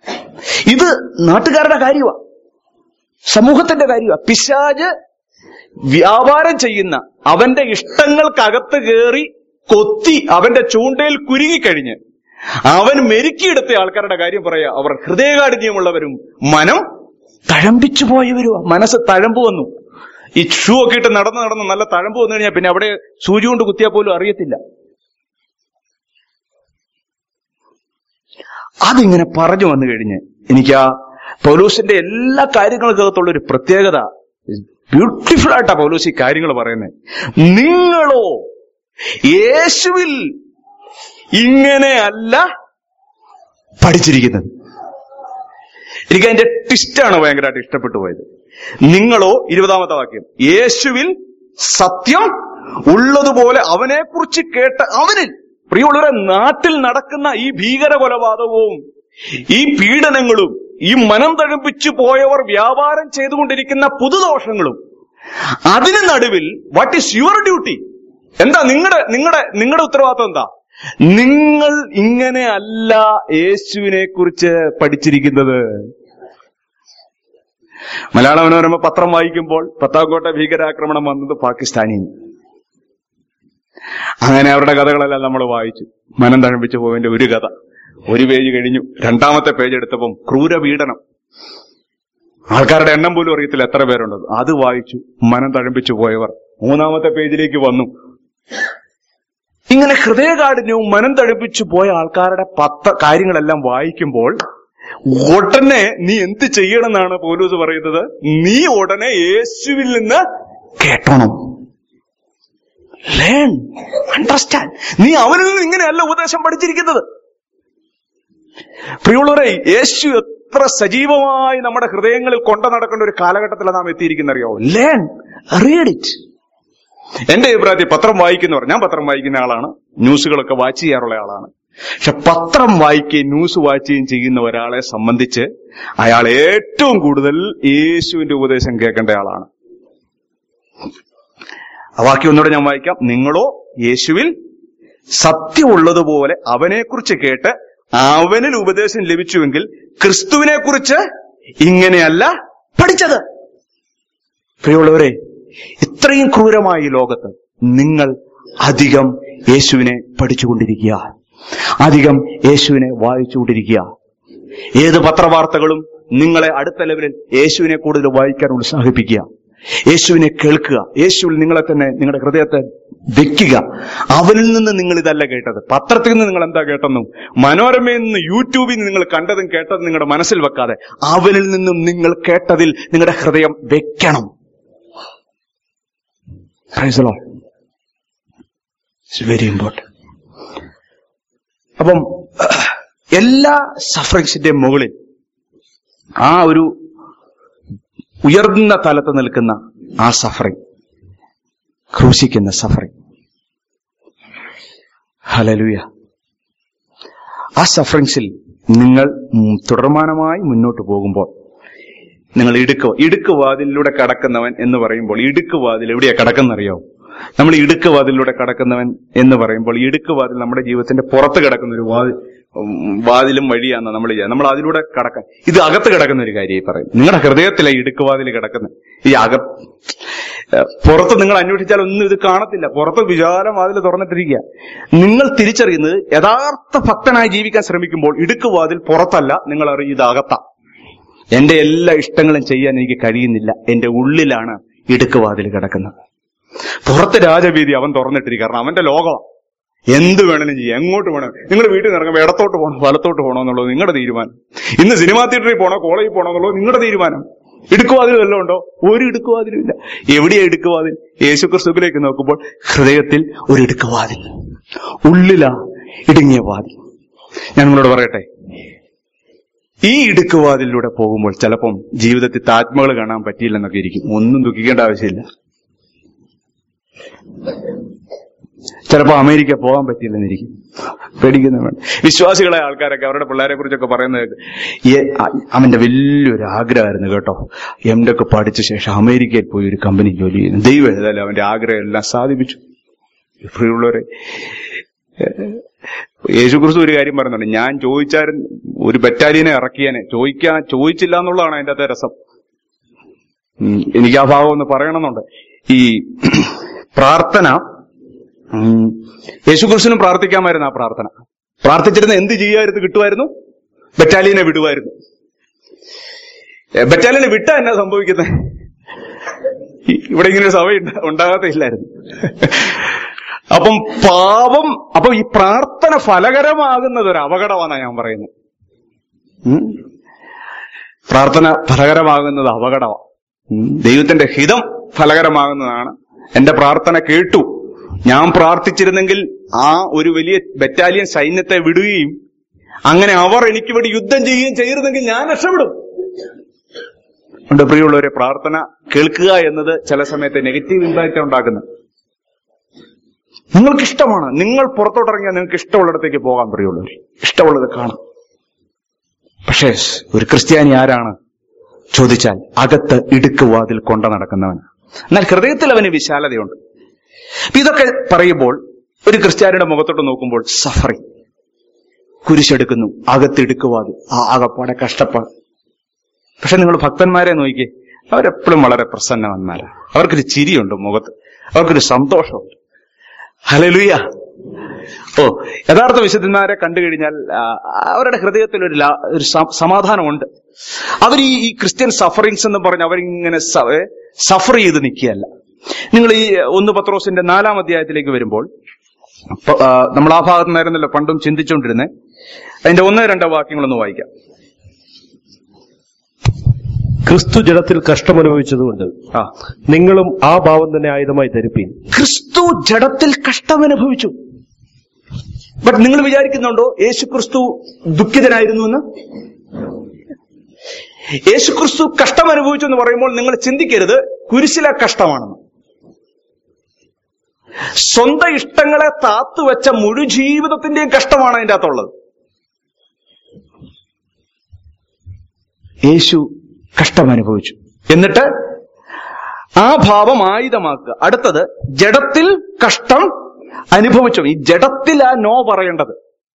ഇത് നാട്ടുകാരുടെ കാര്യമാണ് സമൂഹത്തിന്റെ കാര്യമാണ് പിശാജ് വ്യാപാരം ചെയ്യുന്ന അവന്റെ ഇഷ്ടങ്ങൾക്കകത്ത് കയറി കൊത്തി അവന്റെ ചൂണ്ടയിൽ കുരുങ്ങിക്കഴിഞ്ഞ് അവൻ മെരുക്കിയെടുത്ത ആൾക്കാരുടെ കാര്യം പറയാ അവർ ഹൃദയകാഠിന്യമുള്ളവരും മനം തഴമ്പിച്ചു പോയവരുമാ മനസ്സ് തഴമ്പ് വന്നു ഈ ഷൂ ഒക്കെ ഇട്ട് നടന്ന് നടന്ന് നല്ല തഴമ്പ് വന്നു കഴിഞ്ഞാൽ പിന്നെ അവിടെ സൂചി കൊണ്ട് കുത്തിയാൽ പോലും അറിയത്തില്ല അതിങ്ങനെ പറഞ്ഞു വന്നു കഴിഞ്ഞ് എനിക്ക് ആ പൗലൂസിന്റെ എല്ലാ കാര്യങ്ങൾക്കകത്തുള്ള ഒരു പ്രത്യേകത ബ്യൂട്ടിഫുൾ ആയിട്ടാ പൗലൂസ് ഈ കാര്യങ്ങൾ പറയുന്നത് നിങ്ങളോ യേശുവിൽ ഇങ്ങനെയല്ല പഠിച്ചിരിക്കുന്നത് എനിക്ക് അതിന്റെ ട്വിസ്റ്റാണ് ഭയങ്കരമായിട്ട് ഇഷ്ടപ്പെട്ടു പോയത് നിങ്ങളോ ഇരുപതാമത്തെ വാക്യം യേശുവിൽ സത്യം ഉള്ളതുപോലെ അവനെ കുറിച്ച് കേട്ട അവനിൽ പ്രിയമുള്ളവരെ നാട്ടിൽ നടക്കുന്ന ഈ ഭീകര കൊലപാതകവും ഈ പീഡനങ്ങളും ഈ മനം തഴപ്പിച്ചു പോയവർ വ്യാപാരം ചെയ്തുകൊണ്ടിരിക്കുന്ന പുതുദോഷങ്ങളും അതിന് നടുവിൽ വാട്ട് ഈസ് യുവർ ഡ്യൂട്ടി എന്താ നിങ്ങളുടെ നിങ്ങളുടെ നിങ്ങളുടെ ഉത്തരവാദിത്വം എന്താ നിങ്ങൾ ഇങ്ങനെ അല്ല യേശുവിനെ കുറിച്ച് പഠിച്ചിരിക്കുന്നത് മലയാള മനോരമ പത്രം വായിക്കുമ്പോൾ പത്താംകോട്ട ഭീകരാക്രമണം വന്നത് പാകിസ്ഥാനിൽ അങ്ങനെ അവരുടെ കഥകളെല്ലാം നമ്മൾ വായിച്ചു മനം തഴമ്പിച്ചു പോയതിന്റെ ഒരു കഥ ഒരു പേജ് കഴിഞ്ഞു രണ്ടാമത്തെ പേജ് എടുത്തപ്പം ക്രൂരപീഡനം ആൾക്കാരുടെ എണ്ണം പോലും അറിയത്തില്ല എത്ര പേരുണ്ടെന്ന് അത് വായിച്ചു മനം തഴമ്പിച്ചു പോയവർ മൂന്നാമത്തെ പേജിലേക്ക് വന്നു ഇങ്ങനെ ഹൃദയകാഠിന്യവും മനം തഴപ്പിച്ചു പോയ ആൾക്കാരുടെ പത്ത കാര്യങ്ങളെല്ലാം വായിക്കുമ്പോൾ ഉടനെ നീ എന്ത് ചെയ്യണമെന്നാണ് പോലൂസ് പറയുന്നത് നീ ഉടനെ യേശുവിൽ നിന്ന് കേട്ടോണം ലേൺ അണ്ടർസ്റ്റാൻഡ് നീ അവനിൽ നിന്ന് ഇങ്ങനെയല്ല ഉപദേശം പഠിച്ചിരിക്കുന്നത് പ്രിയുള്ളവരെ യേശു എത്ര സജീവമായി നമ്മുടെ ഹൃദയങ്ങളിൽ കൊണ്ടു നടക്കേണ്ട ഒരു കാലഘട്ടത്തിലാണ് നാം എത്തിയിരിക്കുന്ന അറിയാവോ ലേൺ റീഡ് ഇറ്റ് എന്റെ അഭിപ്രായത്തിൽ പത്രം വായിക്കുന്നവർ ഞാൻ പത്രം വായിക്കുന്ന ആളാണ് ന്യൂസുകളൊക്കെ വാച്ച് ചെയ്യാറുള്ള ആളാണ് പക്ഷെ പത്രം വായിക്കുകയും ന്യൂസ് വായിക്കുകയും ചെയ്യുന്ന ഒരാളെ സംബന്ധിച്ച് അയാൾ ഏറ്റവും കൂടുതൽ യേശുവിന്റെ ഉപദേശം കേൾക്കേണ്ട ആളാണ് ആ വാക്യം ഒന്നുകൂടെ ഞാൻ വായിക്കാം നിങ്ങളോ യേശുവിൽ സത്യമുള്ളതുപോലെ അവനെക്കുറിച്ച് കേട്ട് അവനിൽ ഉപദേശം ലഭിച്ചുവെങ്കിൽ ക്രിസ്തുവിനെ കുറിച്ച് ഇങ്ങനെയല്ല പഠിച്ചത് പ്രിയമുള്ളവരെ ഇത്രയും ക്രൂരമായ ഈ ലോകത്ത് നിങ്ങൾ അധികം യേശുവിനെ പഠിച്ചുകൊണ്ടിരിക്കുക അധികം യേശുവിനെ വായിച്ചുകൊണ്ടിരിക്കുക ഏത് പത്രവാർത്തകളും നിങ്ങളെ അടുത്ത ലെവലിൽ യേശുവിനെ കൂടുതൽ വായിക്കാൻ ഉത്സാഹിപ്പിക്കുക യേശുവിനെ കേൾക്കുക യേശുവിൽ നിങ്ങളെ തന്നെ നിങ്ങളുടെ ഹൃദയത്തെ വെക്കുക അവനിൽ നിന്ന് നിങ്ങൾ ഇതല്ല കേട്ടത് പത്രത്തിൽ നിന്ന് നിങ്ങൾ എന്താ കേട്ടെന്നും മനോരമയിൽ നിന്ന് യൂട്യൂബിൽ നിന്ന് നിങ്ങൾ കണ്ടതും കേട്ടതും നിങ്ങളുടെ മനസ്സിൽ വെക്കാതെ അവനിൽ നിന്നും നിങ്ങൾ കേട്ടതിൽ നിങ്ങളുടെ ഹൃദയം വെക്കണം Praise the Lord. It's very important. അപ്പം എല്ലാ സഫറിങ്സിന്റെയും മുകളിൽ ആ ഒരു ഉയർന്ന തലത്ത് നിൽക്കുന്ന ആ സഫറിങ് ക്രൂശിക്കുന്ന സഫറിങ് ഹലലുയ ആ സഫറിങ്സിൽ നിങ്ങൾ ഉം, തുടർമാനമായി മുന്നോട്ട് പോകുമ്പോൾ നിങ്ങൾ ഇടുക്ക് ഇടുക്ക് വാതിലിലൂടെ കടക്കുന്നവൻ എന്ന് പറയുമ്പോൾ ഇടുക്ക് വാതിൽ എവിടെയാ കടക്കുന്നറിയോ നമ്മൾ ഇടുക്ക് വാതിലൂടെ കടക്കുന്നവൻ എന്ന് പറയുമ്പോൾ ഇടുക്ക് വാതിൽ നമ്മുടെ ജീവിതത്തിന്റെ പുറത്ത് കിടക്കുന്ന ഒരു വാതിൽ ഉം, വാതിലും വഴിയാന്ന് നമ്മൾ ചെയ്യുക നമ്മൾ അതിലൂടെ കടക്കാൻ ഇത് അകത്ത് കിടക്കുന്ന ഒരു കാര്യം ഈ പറയും നിങ്ങളുടെ ഹൃദയത്തിലെ ഇടുക്ക് വാതിൽ കിടക്കുന്ന ഈ അക ഏഹ്, പുറത്ത് നിങ്ങൾ അന്വേഷിച്ചാൽ ഒന്നും ഇത് കാണത്തില്ല പുറത്ത് വിശാലം വാതിൽ തുറന്നിട്ടിരിക്കുക നിങ്ങൾ തിരിച്ചറിയുന്നത് യഥാർത്ഥ ഭക്തനായി ജീവിക്കാൻ ശ്രമിക്കുമ്പോൾ ഇടുക്ക് വാതിൽ പുറത്തല്ല നിങ്ങൾ അറിയും ഇത് അകത്താ എന്റെ എല്ലാ ഇഷ്ടങ്ങളും ചെയ്യാൻ എനിക്ക് കഴിയുന്നില്ല എന്റെ ഉള്ളിലാണ് ഇടുക്കുവാതിൽ കിടക്കുന്നത് പുറത്ത് രാജവീതി അവൻ തുറന്നിട്ടിരിക്കും കാരണം അവന്റെ ലോകം എന്ത് വേണമെങ്കിലും ചെയ്യാം എങ്ങോട്ട് വേണം നിങ്ങൾ വീട്ടിൽ നിന്ന് ഇറങ്ങുമ്പോൾ ഇടത്തോട്ട് പോകണോ വലത്തോട്ട് പോകണോ എന്നുള്ളത് നിങ്ങളുടെ തീരുമാനം ഇന്ന് സിനിമാ തിയേറ്ററിൽ പോകണോ കോളേജിൽ പോകണോ എന്നുള്ളത് നിങ്ങളുടെ തീരുമാനം ഇടുക്കുവാതിൽ വല്ലതും ഉണ്ടോ ഒരു ഇടുക്കുവാതിലും ഇല്ല എവിടെയാ ഇടുക്കുവാതിൽ യേശു ക്രിസ്തുവിലേക്ക് നോക്കുമ്പോൾ ഹൃദയത്തിൽ ഒരു ഇടുക്കുവാതിൽ ഉള്ളിലാ ഇടുങ്ങിയ വാതിൽ ഞാൻ നിങ്ങളോട് പറയട്ടെ ഈ ഇടുക്കുവാതിലൂടെ പോകുമ്പോൾ ചിലപ്പം ജീവിതത്തിൽ താജ്മഹൽ കാണാൻ പറ്റിയില്ലെന്നൊക്കെ ഇരിക്കും ഒന്നും ദുഃഖിക്കേണ്ട ആവശ്യമില്ല ചിലപ്പോൾ അമേരിക്ക പോകാൻ പറ്റിയില്ലെന്നിരിക്കും പേടിക്കുന്ന വേണ്ട വിശ്വാസികളായ ആൾക്കാരൊക്കെ അവരുടെ പിള്ളേരെ കുറിച്ചൊക്കെ പറയുന്നത് കേൾക്ക്. ഏ- അ- അവന്റെ വലിയൊരു ആഗ്രഹമായിരുന്നു കേട്ടോ എം ഒക്കെ പഠിച്ച ശേഷം അമേരിക്കയിൽ പോയി ഒരു കമ്പനി ജോലി ചെയ്യുന്നു ദൈവം ഏതായാലും അവന്റെ ആഗ്രഹം എല്ലാം സാധിപ്പിച്ചു ഇപ്പോഴുള്ളവരെ യേശുക്രിസ്തു ഒരു കാര്യം പറയുന്നുണ്ട് ഞാൻ ചോദിച്ചാലും ഒരു ബറ്റാലിയനെ ഇറക്കിയാനെ ചോദിക്കാൻ ചോദിച്ചില്ല എന്നുള്ളതാണ് അതിന്റെ അകത്തെ രസം ഉം, എനിക്ക് ആ ഭാഗം ഒന്ന് പറയണമെന്നുണ്ട് ഈ പ്രാർത്ഥന ഉം, യേശുക്രിസ്തുവിനും പ്രാർത്ഥിക്കാമായിരുന്നു ആ പ്രാർത്ഥന പ്രാർത്ഥിച്ചിരുന്ന എന്ത് ചെയ്യുമായിരുന്നു കിട്ടുമായിരുന്നു ബറ്റാലിയനെ വിടുമായിരുന്നു ഏ, ബറ്റാലിയനെ വിട്ടാ എന്നാ സംഭവിക്കുന്നത് ഈ- ഇവിടെ ഇങ്ങനെ ഒരു സഭ ഉണ്ടാ- ഉണ്ടാകത്തില്ലായിരുന്നു അപ്പം പാപം അപ്പൊ ഈ പ്രാർത്ഥന ഫലകരമാകുന്നത് ഒരു അപകടമാണെന്നാണ് ഞാൻ പറയുന്നത് ഉം. പ്രാർത്ഥന ഫലകരമാകുന്നത് അപകടമാണ് ഉം. ദൈവത്തിന്റെ ഹിതം ഫലകരമാകുന്നതാണ് എന്റെ പ്രാർത്ഥന കേട്ടു ഞാൻ പ്രാർത്ഥിച്ചിരുന്നെങ്കിൽ ആ ഒരു വലിയ ബറ്റാലിയൻ സൈന്യത്തെ വിടുകയും അങ്ങനെ അവർ എനിക്ക് വേണ്ടി യുദ്ധം ചെയ്യുകയും ചെയ്തിരുന്നെങ്കിൽ ഞാൻ രക്ഷപ്പെടും ഉണ്ട് പ്രിയമുള്ളവരെ പ്രാർത്ഥന കേൾക്കുക എന്നത് ചില സമയത്ത് നെഗറ്റീവ് ഇമ്പാക്റ്റ് ഉണ്ടാക്കുന്നത് നിങ്ങൾക്ക് ഇഷ്ടമാണ് നിങ്ങൾ പുറത്തോട്ടിറങ്ങിയാൽ നിങ്ങൾക്ക് ഇഷ്ടമുള്ളിടത്തേക്ക് പോകാൻ പ്രിയമുള്ളവർ ഇഷ്ടമുള്ളത് കാണാം പക്ഷേ ഒരു ക്രിസ്ത്യാനി ആരാണ് ചോദിച്ചാൽ അകത്ത് ഇടുക്ക് വാതിൽ കൊണ്ട നടക്കുന്നവൻ എന്നാൽ ഹൃദയത്തിൽ അവന് വിശാലതയുണ്ട് അപ്പൊ ഇതൊക്കെ പറയുമ്പോൾ ഒരു ക്രിസ്ത്യാനിയുടെ മുഖത്തോട്ട് നോക്കുമ്പോൾ സഫറിങ് കുരിശെടുക്കുന്നു അകത്ത് ഇടുക്കുവാതിൽ ആ ആകപ്പാടെ കഷ്ടപ്പാട് പക്ഷെ നിങ്ങൾ ഭക്തന്മാരെ നോക്കിക്കേ അവരെപ്പോഴും വളരെ പ്രസന്നവന്മാരാണ് അവർക്കൊരു ചിരിയുണ്ട് മുഖത്ത് അവർക്കൊരു സന്തോഷമുണ്ട് ഹലലുയ ഓ യഥാർത്ഥ വിശുദ്ധന്മാരെ കണ്ടു കഴിഞ്ഞാൽ ആ, അവരുടെ ഹൃദയത്തിൽ ഒരു ലാ- ഒരു സ- സമാധാനമുണ്ട് അവർ ഈ ഈ ക്രിസ്ത്യൻ സഫറിങ്സ് എന്ന് പറഞ്ഞ് അവരിങ്ങനെ സഫർ ചെയ്ത് നിൽക്കുകയല്ല നിങ്ങൾ ഈ ഒന്ന് പത്രോസിന്റെ നാലാം അധ്യായത്തിലേക്ക് വരുമ്പോൾ പ- ആ, നമ്മൾ ആ ഭാഗത്ത് നിന്നായിരുന്നല്ലോ പണ്ടും ചിന്തിച്ചുകൊണ്ടിരുന്നത് അതിന്റെ ഒന്ന് രണ്ട് വാക്യങ്ങളൊന്ന് വായിക്കാം ക്രിസ്തു ജഡത്തിൽ കഷ്ടമനുഭവിച്ചതുകൊണ്ട് ആ നിങ്ങളും ആ ഭാവം തന്നെ ആയുധമായി ധരിപ്പീൻ ക്രിസ്തു ജഡത്തിൽ കഷ്ടമനുഭവിച്ചു ബട്ട് നിങ്ങൾ വിചാരിക്കുന്നുണ്ടോ യേശു ക്രിസ്തു ദുഃഖിതനായിരുന്നു എന്ന് യേശു ക്രിസ്തു കഷ്ടം അനുഭവിച്ചു എന്ന് പറയുമ്പോൾ നിങ്ങൾ ചിന്തിക്കരുത് കുരിശിലെ കഷ്ടമാണെന്ന് സ്വന്തം ഇഷ്ടങ്ങളെ താത്തുവെച്ച മുഴു ജീവിതത്തിന്റെയും കഷ്ടമാണ് അതിന്റെ അകത്തുള്ളത് യേശു കഷ്ടം അനുഭവിച്ചു എന്നിട്ട് ആ ഭാവം ആയുധമാക്കുക അടുത്തത് ജഡത്തിൽ കഷ്ടം അനുഭവിച്ചു ഈ ജഡത്തിൽ ആ നോ പറയേണ്ടത്